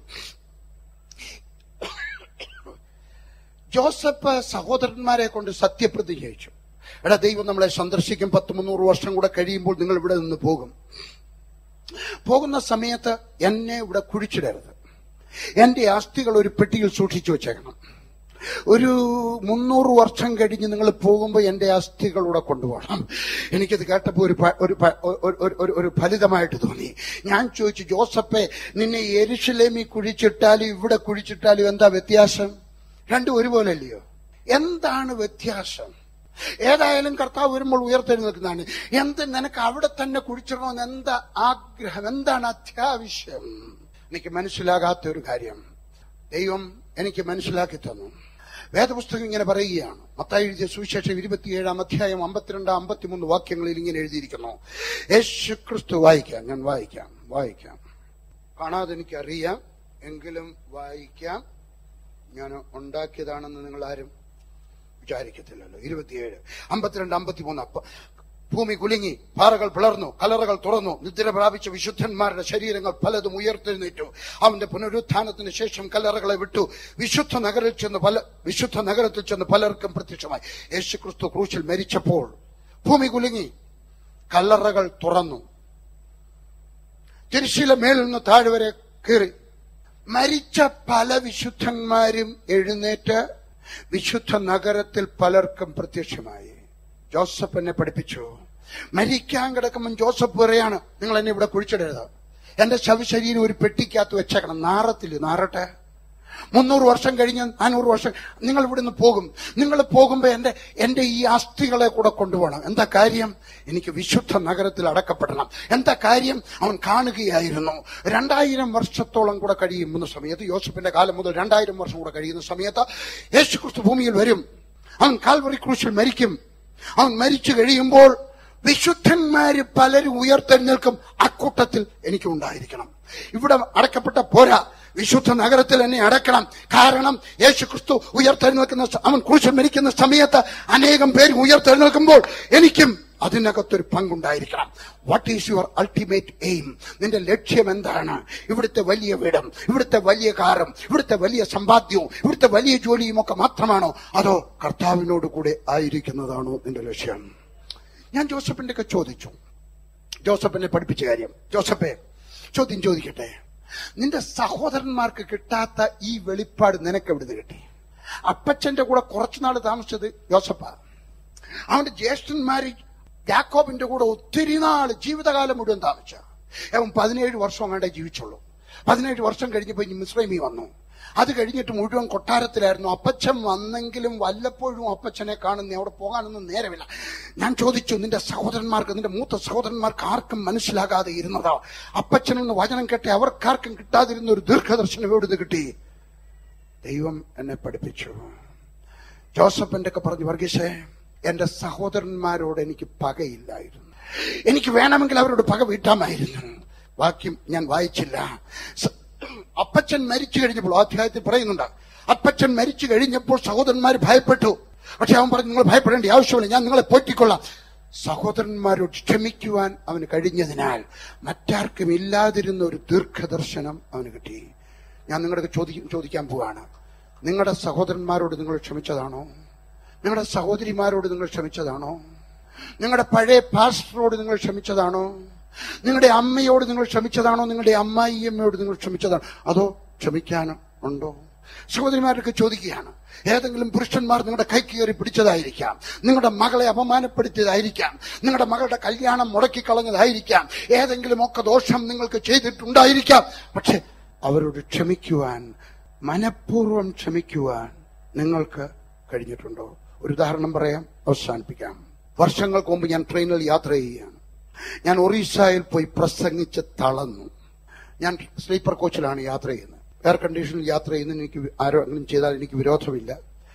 ജോസഫ് സഹോദരന്മാരെ കൊണ്ട് സത്യപ്രതിജ്ഞ ചെയ്യിച്ചു എടാ ദൈവം നമ്മളെ സന്ദർശിക്കും പത്ത് മുന്നൂറ് വർഷം കൂടെ കഴിയുമ്പോൾ നിങ്ങൾ ഇവിടെ നിന്ന് പോകും പോകുന്ന സമയത്ത് എന്നെ ഇവിടെ കുഴിച്ചിടരുത് എന്റെ അസ്ഥികൾ ഒരു പെട്ടിയിൽ സൂക്ഷിച്ചു വെച്ചേക്കണം ഒരു മുന്നൂറ് വർഷം കഴിഞ്ഞ് നിങ്ങൾ പോകുമ്പോൾ എന്റെ അസ്ഥികൾ ഇവിടെ കൊണ്ടുപോകണം എനിക്കത് കേട്ടപ്പോൾ ഒരു പ- ഒരു പ- ഒരു- ഒരു- ഒരു- ഒരു ഫലിതമായിട്ട് തോന്നി ഞാൻ ചോദിച്ചു ജോസഫെ നിന്നെ എരിശിലേമി കുഴിച്ചിട്ടാലും ഇവിടെ കുഴിച്ചിട്ടാലും എന്താ വ്യത്യാസം രണ്ടും ഒരുപോലെ അല്ലയോ എന്താണ് വ്യത്യാസം ഏതായാലും കർത്താവ് വരുമ്പോൾ ഉയർത്തെഴുന്നേൽക്കുന്നതാണ് എന്ത് നിനക്ക് അവിടെ തന്നെ കുഴിച്ചിടണമെന്ന് എന്താ ആഗ്രഹം എന്താണ് അത്യാവശ്യം എനിക്ക് മനസ്സിലാകാത്ത ഒരു കാര്യം ദൈവം എനിക്ക് മനസ്സിലാക്കി തന്നു വേദപുസ്തകം ഇങ്ങനെ പറയുകയാണ് മത്തായി എഴുതിയ സുവിശേഷം ഇരുപത്തിയേഴാം അധ്യായം അമ്പത്തിരണ്ട് അമ്പത്തിമൂന്ന് വാക്യങ്ങളിൽ ഇങ്ങനെ എഴുതിയിരിക്കുന്നു യേശു ക്രിസ്തു വായിക്കാം ഞാൻ വായിക്കാം വായിക്കാം കാണാതെ എനിക്കറിയാം എങ്കിലും വായിക്കാം ഞാൻ ഉണ്ടാക്കിയതാണെന്ന് നിങ്ങൾ ആരും വിചാരിക്കത്തില്ലല്ലോ ഇരുപത്തിയേഴ് അമ്പത്തിരണ്ട് അമ്പത്തിമൂന്ന് അപ്പ- ഭൂമി കുലുങ്ങി പാറകൾ പിളർന്നു കലറകൾ തുറന്നു നിദ്ര പ്രാപിച്ച വിശുദ്ധന്മാരുടെ ശരീരങ്ങൾ പലതും ഉയർത്തെഴുന്നേറ്റു അവന്റെ പുനരുത്ഥാനത്തിന് ശേഷം കല്ലറകളെ വിട്ടു വിശുദ്ധ നഗരത്തിൽ ചെന്ന് പല വിശുദ്ധ നഗരത്തിൽ ചെന്ന് പലർക്കും പ്രത്യക്ഷമായി യേശു ക്രിസ്തു ക്രൂശിൽ മരിച്ചപ്പോൾ ഭൂമി കുലുങ്ങി കല്ലറകൾ തുറന്നു തിരിശില മേലിൽ നിന്ന് താഴെ വരെ കയറി മരിച്ച പല വിശുദ്ധന്മാരും എഴുന്നേറ്റ് വിശുദ്ധ നഗരത്തിൽ പലർക്കും പ്രത്യക്ഷമായി ജോസഫ് എന്നെ പഠിപ്പിച്ചു മരിക്കാൻ കിടക്കുമ്പോൾ ജോസഫ് പറയാണ് നിങ്ങൾ എന്നെ ഇവിടെ കുഴിച്ചിടരുത് എന്റെ ശവശരീരം ഒരു പെട്ടിക്കകത്ത് വെച്ചേക്കണം നാറത്തില്ല നാറട്ടെ മുന്നൂറ് വർഷം കഴിഞ്ഞ് നാനൂറ് വർഷം നിങ്ങൾ ഇവിടുന്ന് പോകും നിങ്ങൾ പോകുമ്പോൾ എന്റെ എന്റെ ഈ അസ്ഥികളെ കൂടെ കൊണ്ടുപോകണം എന്താ കാര്യം എനിക്ക് വിശുദ്ധ നഗരത്തിൽ അടക്കപ്പെടണം എന്താ കാര്യം അവൻ കാണുകയായിരുന്നു രണ്ടായിരം വർഷത്തോളം കൂടെ കഴിയുന്ന സമയത്ത് യോസഫിന്റെ കാലം മുതൽ രണ്ടായിരം വർഷം കൂടെ കഴിയുന്ന സമയത്ത് യേശു ക്രിസ്തു ഭൂമിയിൽ വരും അവൻ കാൽവറി ക്രൂശിൽ മരിക്കും അവൻ മരിച്ചു കഴിയുമ്പോൾ വിശുദ്ധന്മാര് പലരും ഉയർത്തെഴുന്നേൽക്കും അക്കൂട്ടത്തിൽ എനിക്ക് ഉണ്ടായിരിക്കണം ഇവിടെ അടക്കപ്പെട്ട പോരാ വിശുദ്ധ നഗരത്തിൽ എന്നെ അടക്കണം കാരണം യേശു ക്രിസ്തു ഉയർത്തെഴുന്നേൽക്കുന്ന സ- അവൻ കുറിച്ച് മരിക്കുന്ന സമയത്ത് അനേകം പേര് ഉയർത്തെഴുന്നേൽക്കുമ്പോൾ എനിക്കും അതിനകത്തൊരു പങ്കുണ്ടായിരിക്കണം what is your ultimate aim നിന്റെ ലക്ഷ്യം എന്താണ് ഇവിടുത്തെ വലിയ വീടും ഇവിടുത്തെ വലിയ കാറും ഇവിടുത്തെ വലിയ സമ്പാദ്യവും ഇവിടുത്തെ വലിയ ജോലിയും ഒക്കെ മാത്രമാണോ അതോ കർത്താവിനോട് കൂടെ ആയിരിക്കുന്നതാണോ നിന്റെ ലക്ഷ്യം ഞാൻ ജോസഫിന്റെ ഒക്കെ ചോദിച്ചു ജോസഫിനെ പഠിപ്പിച്ച കാര്യം ജോസഫെ ചോദ്യം ചോദിക്കട്ടെ നിന്റെ സഹോദരന്മാർക്ക് കിട്ടാത്ത ഈ വെളിപ്പാട് നിനക്ക് എവിടുന്ന് കിട്ടി അപ്പച്ചന്റെ കൂടെ കുറച്ചുനാൾ താമസിച്ചത് ജോസഫ അവന്റെ ജ്യേഷ്ഠന്മാര് യാക്കോബിന്റെ കൂടെ ഒത്തിരി നാള് ജീവിതകാലം മുഴുവൻ താമസിച്ച അവൻ പതിനേഴ് വർഷം അങ്ങാണ്ടേ ജീവിച്ചുള്ളൂ പതിനേഴ് വർഷം കഴിഞ്ഞപ്പോ ഇനി മിശ്രമി വന്നു അത് കഴിഞ്ഞിട്ട് മുഴുവൻ കൊട്ടാരത്തിലായിരുന്നു അപ്പച്ചൻ വന്നെങ്കിലും വല്ലപ്പോഴും അപ്പച്ചനെ കാണുന്ന അവിടെ പോകാനൊന്നും നേരമില്ല ഞാൻ ചോദിച്ചു നിന്റെ സഹോദരന്മാർക്ക് നിന്റെ മൂത്ത സഹോദരന്മാർക്ക് ആർക്കും മനസ്സിലാകാതെ ഇരുന്നതാ അപ്പച്ചനെന്ന് വചനം കേട്ടെ അവർക്കാർക്കും കിട്ടാതിരുന്ന ഒരു ദീർഘദർശനം എവിടുന്ന് കിട്ടി ദൈവം എന്നെ പഠിപ്പിച്ചു ജോസഫിന്റെ ഒക്കെ പറഞ്ഞു വർഗീഷേ എന്റെ സഹോദരന്മാരോട് എനിക്ക് പകയില്ലായിരുന്നു എനിക്ക് വേണമെങ്കിൽ അവരോട് പക വീട്ടാമായിരുന്നു വാക്യം ഞാൻ വായിച്ചില്ല സ- അപ്പച്ചൻ മരിച്ചു കഴിഞ്ഞപ്പോൾ ആ അധ്യായത്തിൽ പറയുന്നുണ്ട് അപ്പച്ചൻ മരിച്ചു കഴിഞ്ഞപ്പോൾ സഹോദരന്മാർ ഭയപ്പെട്ടു പക്ഷെ അവൻ പറഞ്ഞു നിങ്ങൾ ഭയപ്പെടേണ്ട ആവശ്യമില്ല ഞാൻ നിങ്ങളെ പോറ്റിക്കൊള്ളാം സഹോദരന്മാരോട് ക്ഷമിക്കുവാൻ അവന് കഴിഞ്ഞതിനാൽ മറ്റാർക്കും ഇല്ലാതിരുന്ന ഒരു ദീർഘദർശനം അവന് കിട്ടി ഞാൻ നിങ്ങളുടെ ചോദി ചോദിക്കാൻ പോവാണ് നിങ്ങളുടെ സഹോദരന്മാരോട് നിങ്ങൾ ക്ഷമിച്ചതാണോ നിങ്ങളുടെ സഹോദരിമാരോട് നിങ്ങൾ ക്ഷമിച്ചതാണോ നിങ്ങളുടെ പഴയ പാസ്റ്ററോട് നിങ്ങൾ ക്ഷമിച്ചതാണോ നിങ്ങളുടെ അമ്മയോട് നിങ്ങൾ ക്ഷമിച്ചതാണോ നിങ്ങളുടെ അമ്മായിയമ്മയോട് നിങ്ങൾ ക്ഷമിച്ചതാണോ അതോ ക്ഷമിക്കാനോ ഉണ്ടോ സഹോദരിമാരൊക്കെ ചോദിക്കുകയാണ് ഏതെങ്കിലും പുരുഷന്മാർ നിങ്ങളുടെ കൈ കയറി പിടിച്ചതായിരിക്കാം നിങ്ങളുടെ മകളെ അപമാനപ്പെടുത്തിയതായിരിക്കാം നിങ്ങളുടെ മകളുടെ കല്യാണം മുടക്കിക്കളഞ്ഞതായിരിക്കാം ഏതെങ്കിലും ഒക്കെ ദോഷം നിങ്ങൾക്ക് ചെയ്തിട്ടുണ്ടായിരിക്കാം പക്ഷെ അവരോട് ക്ഷമിക്കുവാൻ മനഃപൂർവ്വം ക്ഷമിക്കുവാൻ നിങ്ങൾക്ക് കഴിഞ്ഞിട്ടുണ്ടോ ഒരു ഉദാഹരണം പറയാം അവസാനിപ്പിക്കാം വർഷങ്ങൾക്ക് മുമ്പ് ഞാൻ ട്രെയിനിൽ യാത്ര ചെയ്യുകയാണ് ഞാൻ ഒറീസയിൽ പോയി പ്രസംഗിച്ച് തളർന്നു ഞാൻ സ്ലീപ്പർ കോച്ചിലാണ് യാത്ര ചെയ്യുന്നത് എയർ കണ്ടീഷനിൽ യാത്ര ചെയ്യുന്നതിന് എനിക്ക് ആരോഗ്യം ചെയ്താൽ എനിക്ക് വിരോധമില്ല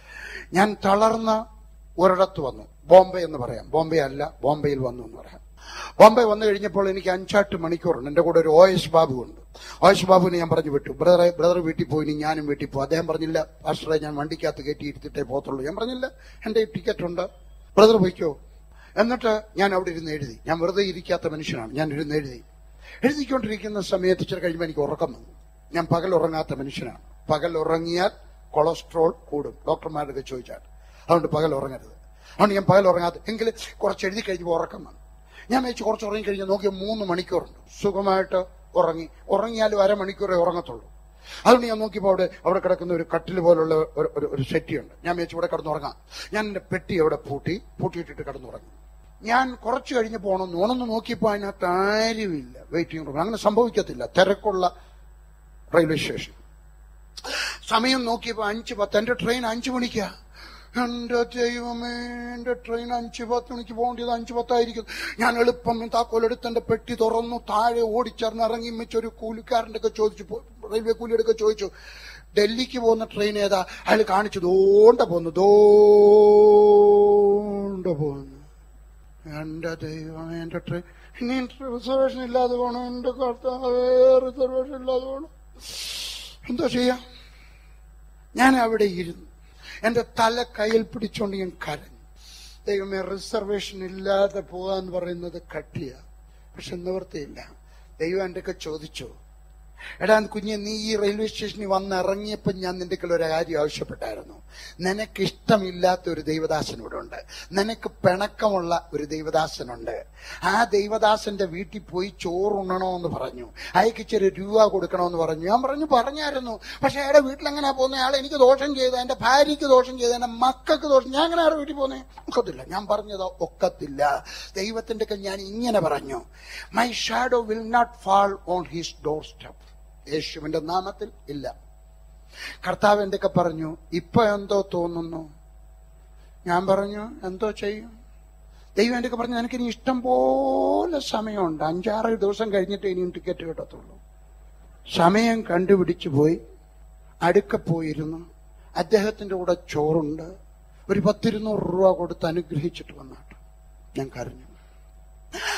ഞാൻ തളർന്ന ഒരിടത്ത് വന്നു ബോംബെ എന്ന് പറയാം ബോംബെ അല്ല ബോംബെയിൽ വന്നു എന്ന് പറയാം ബോംബെ വന്നു കഴിഞ്ഞപ്പോൾ എനിക്ക് അഞ്ചാട്ട് മണിക്കൂറുണ്ട് എന്റെ കൂടെ ഒരു ഒ എസ് ബാബു ഉണ്ട് ഒ എസ് ബാബുവിനെ ഞാൻ പറഞ്ഞു വിട്ടു ബ്രദറെ ബ്രദർ വീട്ടിൽ പോയി ഇനി ഞാനും വീട്ടിൽ പോകും അദ്ദേഹം പറഞ്ഞില്ല പാസ്റ്ററെ ഞാൻ വണ്ടിക്കകത്ത് കയറ്റി ഇരുത്തിട്ടേ പോകത്തുള്ളൂ ഞാൻ പറഞ്ഞില്ല എന്റെ ടിക്കറ്റ് ഉണ്ട് ബ്രദർ പോയിക്കോ എന്നിട്ട് ഞാൻ അവിടെ ഇരുന്ന് എഴുതി ഞാൻ വെറുതെ ഇരിക്കാത്ത മനുഷ്യനാണ് ഞാൻ ഇരുന്ന് എഴുതി എഴുതിക്കൊണ്ടിരിക്കുന്ന സമയത്ത് ഇച്ചിരി കഴിയുമ്പോൾ എനിക്ക് ഉറക്കം വന്നു ഞാൻ പകൽ ഉറങ്ങാത്ത മനുഷ്യനാണ് പകൽ ഉറങ്ങിയാൽ കൊളസ്ട്രോൾ കൂടും ഡോക്ടർമാരൊക്കെ ചോദിച്ചാൽ അതുകൊണ്ട് പകൽ ഉറങ്ങരുത് അതുകൊണ്ട് ഞാൻ പകൽ ഉറങ്ങാത്ത എങ്കിൽ കുറച്ച് എഴുതി കഴിഞ്ഞപ്പോൾ ഉറക്കം വന്നു ഞാൻ വെച്ച് കുറച്ച് ഉറങ്ങി കഴിഞ്ഞാൽ നോക്കിയ മൂന്ന് മണിക്കൂറുണ്ട് സുഖമായിട്ട് ഉറങ്ങി ഉറങ്ങിയാലും അരമണിക്കൂറേ ഉറങ്ങത്തുള്ളൂ അതുകൊണ്ട് ഞാൻ നോക്കിയപ്പോൾ അവിടെ അവിടെ കിടക്കുന്ന ഒരു കട്ടിൽ പോലുള്ള ഒരു- ഒരു ഒരു സെറ്റിയുണ്ട് ഞാൻ വെച്ച് ഇവിടെ കിടന്നുറങ്ങാം ഞാൻ എന്റെ പെട്ടി അവിടെ പൂട്ടി പൂട്ടിയിട്ടിട്ട് കിടന്നുറങ്ങി ഞാൻ കുറച്ച് കഴിഞ്ഞ് പോകണം ഓണൊന്ന് നോക്കിയപ്പോൾ അതിനകത്ത് ആരുമില്ല വെയിറ്റിംഗ് റൂം അങ്ങനെ സംഭവിക്കത്തില്ല തിരക്കുള്ള റെയിൽവേ സ്റ്റേഷൻ സമയം നോക്കിയപ്പോ അഞ്ച് പത്ത് എന്റെ ട്രെയിൻ അഞ്ചു മണിക്കാ എന്റെ ദൈവമേ എന്റെ ട്രെയിൻ അഞ്ച് പത്ത് മണിക്ക് പോകേണ്ടത് അഞ്ച് പത്തായിരിക്കും ഞാൻ എളുപ്പം താക്കോലെടുത്ത് എന്റെ പെട്ടി തുറന്നു താഴെ ഓടിച്ചേർന്ന് ഇറങ്ങി വെച്ചൊരു കൂലിക്കാരൻ്റെ ഒക്കെ ചോദിച്ചു പോ- റെയിൽവേ കൂലിയുടെ ചോദിച്ചു ഡൽഹിക്ക് പോകുന്ന ട്രെയിൻ ഏതാ അയാൾ കാണിച്ചു ദോണ്ട പോന്നു ദോണ്ട പോന്നു എന്റെ ദൈവം എന്റെ ട്രെയിൻ ഇനി റിസർവേഷൻ ഇല്ലാതെ പോകണം എന്റെ കർത്താവേ റിസർവേഷൻ ഇല്ലാതെ പോകണം എന്തോ ചെയ്യാം ഞാൻ അവിടെ ഇരുന്നു എന്റെ തല കയ്യിൽ പിടിച്ചോണ്ട് ഞാൻ കരഞ്ഞു ദൈവമേ റിസർവേഷൻ ഇല്ലാതെ പോകാന്ന് പറയുന്നത് കട്ടിയ പക്ഷെ നിവൃത്തിയില്ല ദൈവം എൻ്റെ ഒക്കെ ചോദിച്ചു എടാ കുഞ്ഞെ നീ ഈ റെയിൽവേ സ്റ്റേഷനിൽ വന്ന് ഇറങ്ങിയപ്പോൾ ഞാൻ നിന്റെ കയ്യിൽ ഒരു കാര്യം ആവശ്യപ്പെട്ടായിരുന്നു നിനക്ക് ഇഷ്ടമില്ലാത്ത ഒരു ദൈവദാസൻ ഇവിടെ ഉണ്ട് നിനക്ക് പിണക്കമുള്ള ഒരു ദൈവദാസനുണ്ട് ആ ദൈവദാസന്റെ വീട്ടിൽ പോയി ചോറുണ്ണണമെന്ന് പറഞ്ഞു അയക്ക് ഇച്ചിരി രൂപ കൊടുക്കണമെന്ന് പറഞ്ഞു ഞാൻ പറഞ്ഞു പറഞ്ഞായിരുന്നു പക്ഷെ അയാളുടെ വീട്ടിൽ എങ്ങനെയാ പോകുന്നത് അയാൾ എനിക്ക് ദോഷം ചെയ്ത എന്റെ ഭാര്യയ്ക്ക് ദോഷം ചെയ്ത എന്റെ മക്കൾക്ക് ദോഷം ഞാൻ എങ്ങനെ അയാളുടെ വീട്ടിൽ പോകുന്നേ ഒക്കത്തില്ല ഞാൻ പറഞ്ഞത് ഒക്കത്തില്ല ദൈവത്തിന്റെ ഒക്കെ ഞാൻ ഇങ്ങനെ പറഞ്ഞു my shadow will not fall on his doorstep യേശുവിന്റെ നാമത്തിൽ ഇല്ല കർത്താവ് എന്തൊക്കെ പറഞ്ഞു ഇപ്പൊ എന്തോ തോന്നുന്നു ഞാൻ പറഞ്ഞു എന്തോ ചെയ്യും ദൈവം എന്തൊക്കെ പറഞ്ഞു എനിക്ക് ഇനി ഇഷ്ടം പോലെ സമയമുണ്ട് അഞ്ചാറ് ദിവസം കഴിഞ്ഞിട്ട് ഇനിയും ടിക്കറ്റ് കിട്ടത്തുള്ളൂ സമയം കണ്ടുപിടിച്ചു പോയി അടുക്ക പോയിരുന്നു അദ്ദേഹത്തിന്റെ കൂടെ ചോറുണ്ട് ഒരു പത്തിരുന്നൂറ് രൂപ കൊടുത്ത് അനുഗ്രഹിച്ചിട്ട് വന്നാട്ട് ഞാൻ കരഞ്ഞു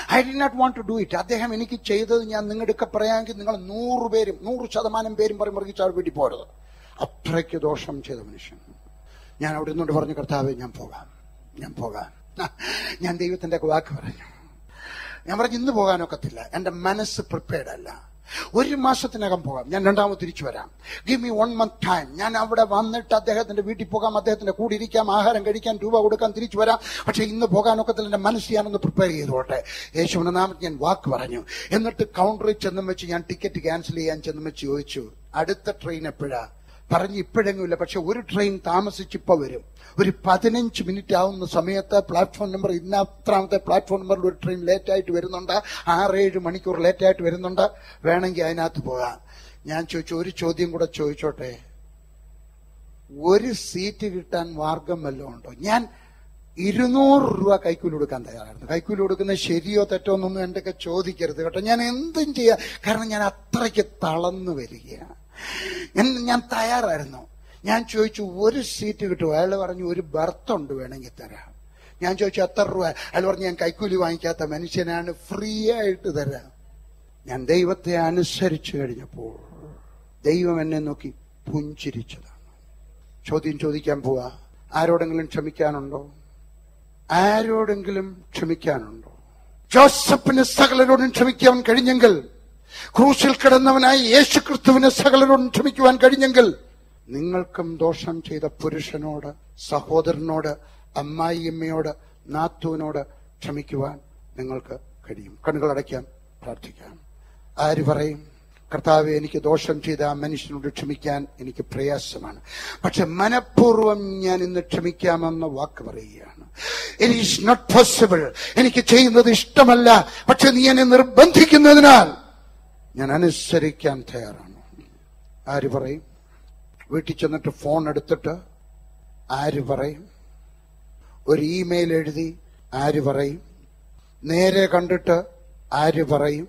I did not want to do it അദ്ദേഹം എനിക്ക് ചെയ്തത് ഞാൻ നിങ്ങളുടെ പറയാമെങ്കിൽ നിങ്ങൾ നൂറ് പേരും നൂറ് ശതമാനം പേരും പറയും മറിയിച്ചാൽ വീട്ടിൽ പോരുത് അത്രയ്ക്ക് ദോഷം ചെയ്ത മനുഷ്യൻ ഞാൻ അവിടെ നിന്നുകൊണ്ട് പറഞ്ഞു കർത്താവെ ഞാൻ പോകാം ഞാൻ പോകാം ഞാൻ ദൈവത്തിന്റെ വാക്ക് പറഞ്ഞു ഞാൻ പറഞ്ഞു ഇന്ന് പോകാനൊക്കത്തില്ല എന്റെ മനസ്സ് പ്രിപ്പയർഡ് അല്ല ഒരു മാസത്തിനകം പോകാം ഞാൻ രണ്ടാമത് തിരിച്ചു വരാം give me one month time ഞാൻ അവിടെ വന്നിട്ട് അദ്ദേഹത്തിന്റെ വീട്ടിൽ പോകാം അദ്ദേഹത്തിന്റെ കൂടെ ഇരിക്കാം ആഹാരം കഴിക്കാൻ രൂപ കൊടുക്കാൻ തിരിച്ചു വരാം പക്ഷെ ഇന്ന് പോകാനൊക്കത്തില്ല എന്റെ മനസ്സ് ഞാനൊന്ന് പ്രിപ്പയർ ചെയ്തോട്ടെ യേശുവിന്റെ നാമത്തിൽ ഞാൻ വാക്ക് പറഞ്ഞു എന്നിട്ട് കൗണ്ടറിൽ ചെന്നും വെച്ച് ഞാൻ ടിക്കറ്റ് ക്യാൻസൽ ചെയ്യാൻ ചെന്നും വെച്ച് ചോദിച്ചു അടുത്ത ട്രെയിൻ എപ്പോഴാ പറഞ്ഞ് ഇപ്പോഴെങ്ങുമില്ല പക്ഷെ ഒരു ട്രെയിൻ താമസിച്ചിപ്പോ വരും ഒരു പതിനഞ്ച് മിനിറ്റ് ആവുന്ന സമയത്ത് പ്ലാറ്റ്ഫോം നമ്പർ ഇന്നത്രാമത്തെ പ്ലാറ്റ്ഫോം നമ്പറിൽ ഒരു ട്രെയിൻ ലേറ്റ് ആയിട്ട് വരുന്നുണ്ട് ആറേഴ് മണിക്കൂർ ലേറ്റ് ആയിട്ട് വരുന്നുണ്ട് വേണമെങ്കിൽ അതിനകത്ത് പോകാം ഞാൻ ചോദിച്ചു ഒരു ചോദ്യം കൂടെ ചോദിച്ചോട്ടെ ഒരു സീറ്റ് കിട്ടാൻ മാർഗം വല്ലതും ഉണ്ടോ ഞാൻ ഇരുന്നൂറ് രൂപ കൈക്കൂലി കൊടുക്കാൻ തയ്യാറായിരുന്നു കൈക്കൂലി കൊടുക്കുന്നത് ശരിയോ തെറ്റോ എന്നൊന്നും എന്റെയൊക്കെ ചോദിക്കരുത് കേട്ടോ ഞാൻ എന്തും ചെയ്യാം കാരണം ഞാൻ അത്രയ്ക്ക് തളർന്നു വരികയാണ് എന്ന് ഞാൻ തയ്യാറായിരുന്നു ഞാൻ ചോദിച്ചു ഒരു സീറ്റ് കിട്ടുമോ അയാൾ പറഞ്ഞു ഒരു ബർത്ത് ഉണ്ട് വേണമെങ്കിൽ തരാം ഞാൻ ചോദിച്ചു എത്ര രൂപ അയാൾ പറഞ്ഞു ഞാൻ കൈക്കൂലി വാങ്ങിക്കാത്ത മനുഷ്യനാണ് ഫ്രീ ആയിട്ട് തരാം ഞാൻ ദൈവത്തെ അനുസരിച്ചു കഴിഞ്ഞപ്പോൾ ദൈവം എന്നെ നോക്കി പുഞ്ചിരിച്ചതാണ് ചോദ്യം ചോദിക്കാൻ പോവാ ആരോടെങ്കിലും ക്ഷമിക്കാനുണ്ടോ ആരോടെങ്കിലും ക്ഷമിക്കാനുണ്ടോ ജോസഫിന് സകലരോടും ക്ഷമിക്കാൻ കഴിഞ്ഞെങ്കിൽ ക്രൂശിൽ കിടന്നവനായി യേശു ക്രിസ്തുവിന് സകലരോടും ക്ഷമിക്കുവാൻ കഴിഞ്ഞെങ്കിൽ നിങ്ങൾക്കും ദോഷം ചെയ്ത പുരുഷനോട് സഹോദരനോട് അമ്മായിയമ്മയോട് നാത്തുവിനോട് ക്ഷമിക്കുവാൻ നിങ്ങൾക്ക് കഴിയും കണ്ണുകൾ അടയ്ക്കാം പ്രാർത്ഥിക്കാം ആര് പറയും കർത്താവ് എനിക്ക് ദോഷം ചെയ്ത ആ മനുഷ്യനോട് ക്ഷമിക്കാൻ എനിക്ക് പ്രയാസമാണ് പക്ഷെ മനഃപൂർവ്വം ഞാൻ ഇന്ന് ക്ഷമിക്കാമെന്ന വാക്ക് പറയുകയാണ് ഇറ്റ് ഈസ് നോട്ട് പോസിബിൾ എനിക്ക് ചെയ്യുന്നത് ഇഷ്ടമല്ല പക്ഷെ നീ എന്നെ നിർബന്ധിക്കുന്നതിനാൽ ഞാൻ അനുസരിക്കാൻ തയ്യാറാണ് ആര് പറയും വീട്ടിൽ ചെന്നിട്ട് ഫോൺ എടുത്തിട്ട് ആര് പറയും ഒരു ഇമെയിൽ എഴുതി ആര് പറയും നേരെ കണ്ടിട്ട് ആര് പറയും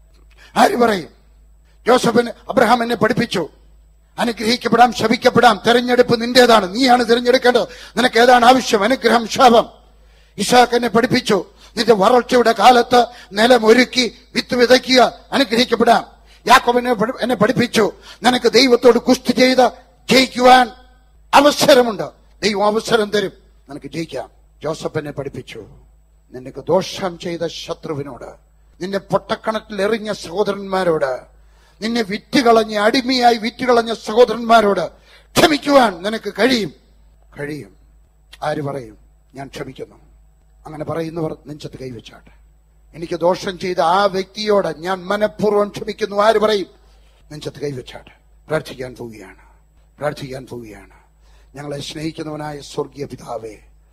ആര് പറയും ജോസഫിന് അബ്രഹാം എന്നെ പഠിപ്പിച്ചു അനുഗ്രഹിക്കപ്പെടാം ശപിക്കപ്പെടാം തെരഞ്ഞെടുപ്പ് നിന്റേതാണ് നീയാണ് തിരഞ്ഞെടുക്കേണ്ടത് നിനക്ക് ഏതാണ് ആവശ്യം അനുഗ്രഹം ശാപം ഇഷാക്ക് എന്നെ പഠിപ്പിച്ചു നിന്റെ വരൾച്ചയുടെ കാലത്ത് നിലം ഒരുക്കി വിത്ത് വിതയ്ക്കുക അനുഗ്രഹിക്കപ്പെടാം യാക്കോബിനെ പഠി- എന്നെ പഠിപ്പിച്ചു നിനക്ക് ദൈവത്തോട് കുസ്തി ചെയ്ത് ജയിക്കുവാൻ അവസരമുണ്ട് ദൈവം അവസരം തരും നിനക്ക് ജയിക്കാം ജോസഫ് എന്നെ പഠിപ്പിച്ചു നിനക്ക് ദോഷം ചെയ്ത ശത്രുവിനോട് നിന്നെ പൊട്ടക്കണക്കിൽ എറിഞ്ഞ സഹോദരന്മാരോട് നിന്നെ വിറ്റുകളഞ്ഞ അടിമയായി വിറ്റുകളഞ്ഞ സഹോദരന്മാരോട് ക്ഷമിക്കുവാൻ നിനക്ക് കഴിയും കഴിയും ആര് പറയും ഞാൻ ക്ഷമിക്കുന്നു അങ്ങനെ പറയുന്നവർ നെഞ്ചത്ത് കൈവച്ചാട്ടെ എനിക്ക് ദോഷം ചെയ്ത ആ വ്യക്തിയോട് ഞാൻ മനഃപൂർവ്വം ക്ഷമിക്കുന്നു ആര് പറയും നെഞ്ചത്ത് കൈവച്ചാട്ടെ പ്രാർത്ഥിക്കാൻ പോവുകയാണ് പ്രാർത്ഥിക്കാൻ പോവുകയാണ് ഞങ്ങളെ സ്നേഹിക്കുന്നവനായ സ്വർഗീയ പിതാവേ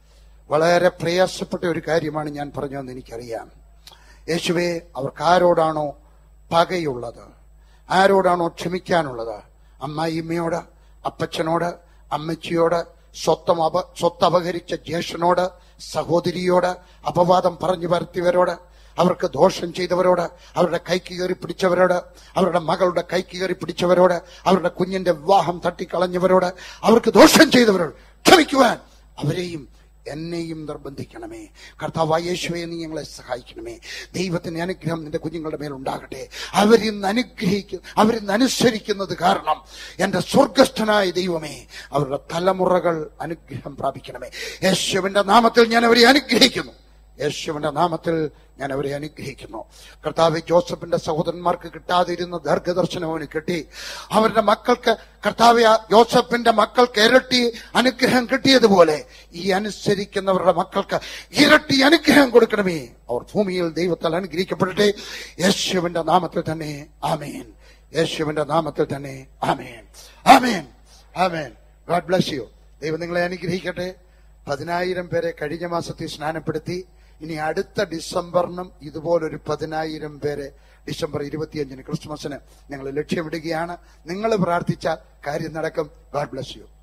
വളരെ പ്രയാസപ്പെട്ട ഒരു കാര്യമാണ് ഞാൻ പറഞ്ഞതെന്ന് എനിക്കറിയാം യേശുവെ അവർക്ക് ആരോടാണോ പകയുള്ളത് ആരോടാണോ ക്ഷമിക്കാനുള്ളത് അമ്മായിമ്മയോട് അപ്പച്ചനോട് അമ്മച്ചിയോട് സ്വത്തം അപ സ്വത്ത് അപഹരിച്ച ജ്യേഷ്ഠനോട് സഹോദരിയോട് അപവാദം പറഞ്ഞു പരത്തിയവരോട് അവർക്ക് ദോഷം ചെയ്തവരോട് അവരുടെ കൈക്ക് കയറി പിടിച്ചവരോട് അവരുടെ മകളുടെ കൈക്ക് കയറി പിടിച്ചവരോട് അവരുടെ കുഞ്ഞിന്റെ വിവാഹം തട്ടിക്കളഞ്ഞവരോട് അവർക്ക് ദോഷം ചെയ്തവരോട് ക്ഷമിക്കുവാൻ അവരെയും എന്നെയും നിർബന്ധിക്കണമേ കർത്താവായ യേശുവെ നീ ഞങ്ങളെ സഹായിക്കണമേ ദൈവത്തിന്റെ അനുഗ്രഹം നിന്റെ കുഞ്ഞുങ്ങളുടെ മേൽ ഉണ്ടാകട്ടെ അവരിന്ന് അനുഗ്രഹിക്കും അവരിന്ന് അനുസരിക്കുന്നത് കാരണം എന്റെ സ്വർഗസ്ഥനായ ദൈവമേ അവരുടെ തലമുറകൾ അനുഗ്രഹം പ്രാപിക്കണമേ യേശുവിന്റെ നാമത്തിൽ ഞാൻ അവരെ അനുഗ്രഹിക്കുന്നു യേശുവിന്റെ നാമത്തിൽ ഞാൻ അവരെ അനുഗ്രഹിക്കുന്നു കർത്താവ് ജോസഫിന്റെ സഹോദരന്മാർക്ക് കിട്ടാതിരുന്ന ദീർഘദർശനം അവന് കിട്ടി അവരുടെ മക്കൾക്ക് കർത്താവ് ആ ജോസഫിന്റെ മക്കൾക്ക് ഇരട്ടി അനുഗ്രഹം കിട്ടിയതുപോലെ ഈ അനുസരിക്കുന്നവരുടെ മക്കൾക്ക് ഇരട്ടി അനുഗ്രഹം കൊടുക്കണമേ അവർ ഭൂമിയിൽ ദൈവത്താൽ അനുഗ്രഹിക്കപ്പെടട്ടെ യേശുവിന്റെ നാമത്തിൽ തന്നെ ആമേൻ യേശുവിന്റെ നാമത്തിൽ തന്നെ ആമേൻ ആമേൻ ആമേൻ ഗോഡ് ബ്ലസ് യു ദൈവം നിങ്ങളെ അനുഗ്രഹിക്കട്ടെ പതിനായിരം പേരെ കഴിഞ്ഞ മാസത്തിൽ സ്നാനപ്പെടുത്തി ഇനി അടുത്ത ഡിസംബറിനും ഇതുപോലൊരു പതിനായിരം പേരെ ഡിസംബർ ഇരുപത്തിയഞ്ചിന് ക്രിസ്മസിന് ഞങ്ങൾ ലക്ഷ്യമിടുകയാണ് നിങ്ങൾ പ്രാർത്ഥിച്ചാൽ കാര്യം നടക്കും ഗോഡ് ബ്ലസ് യു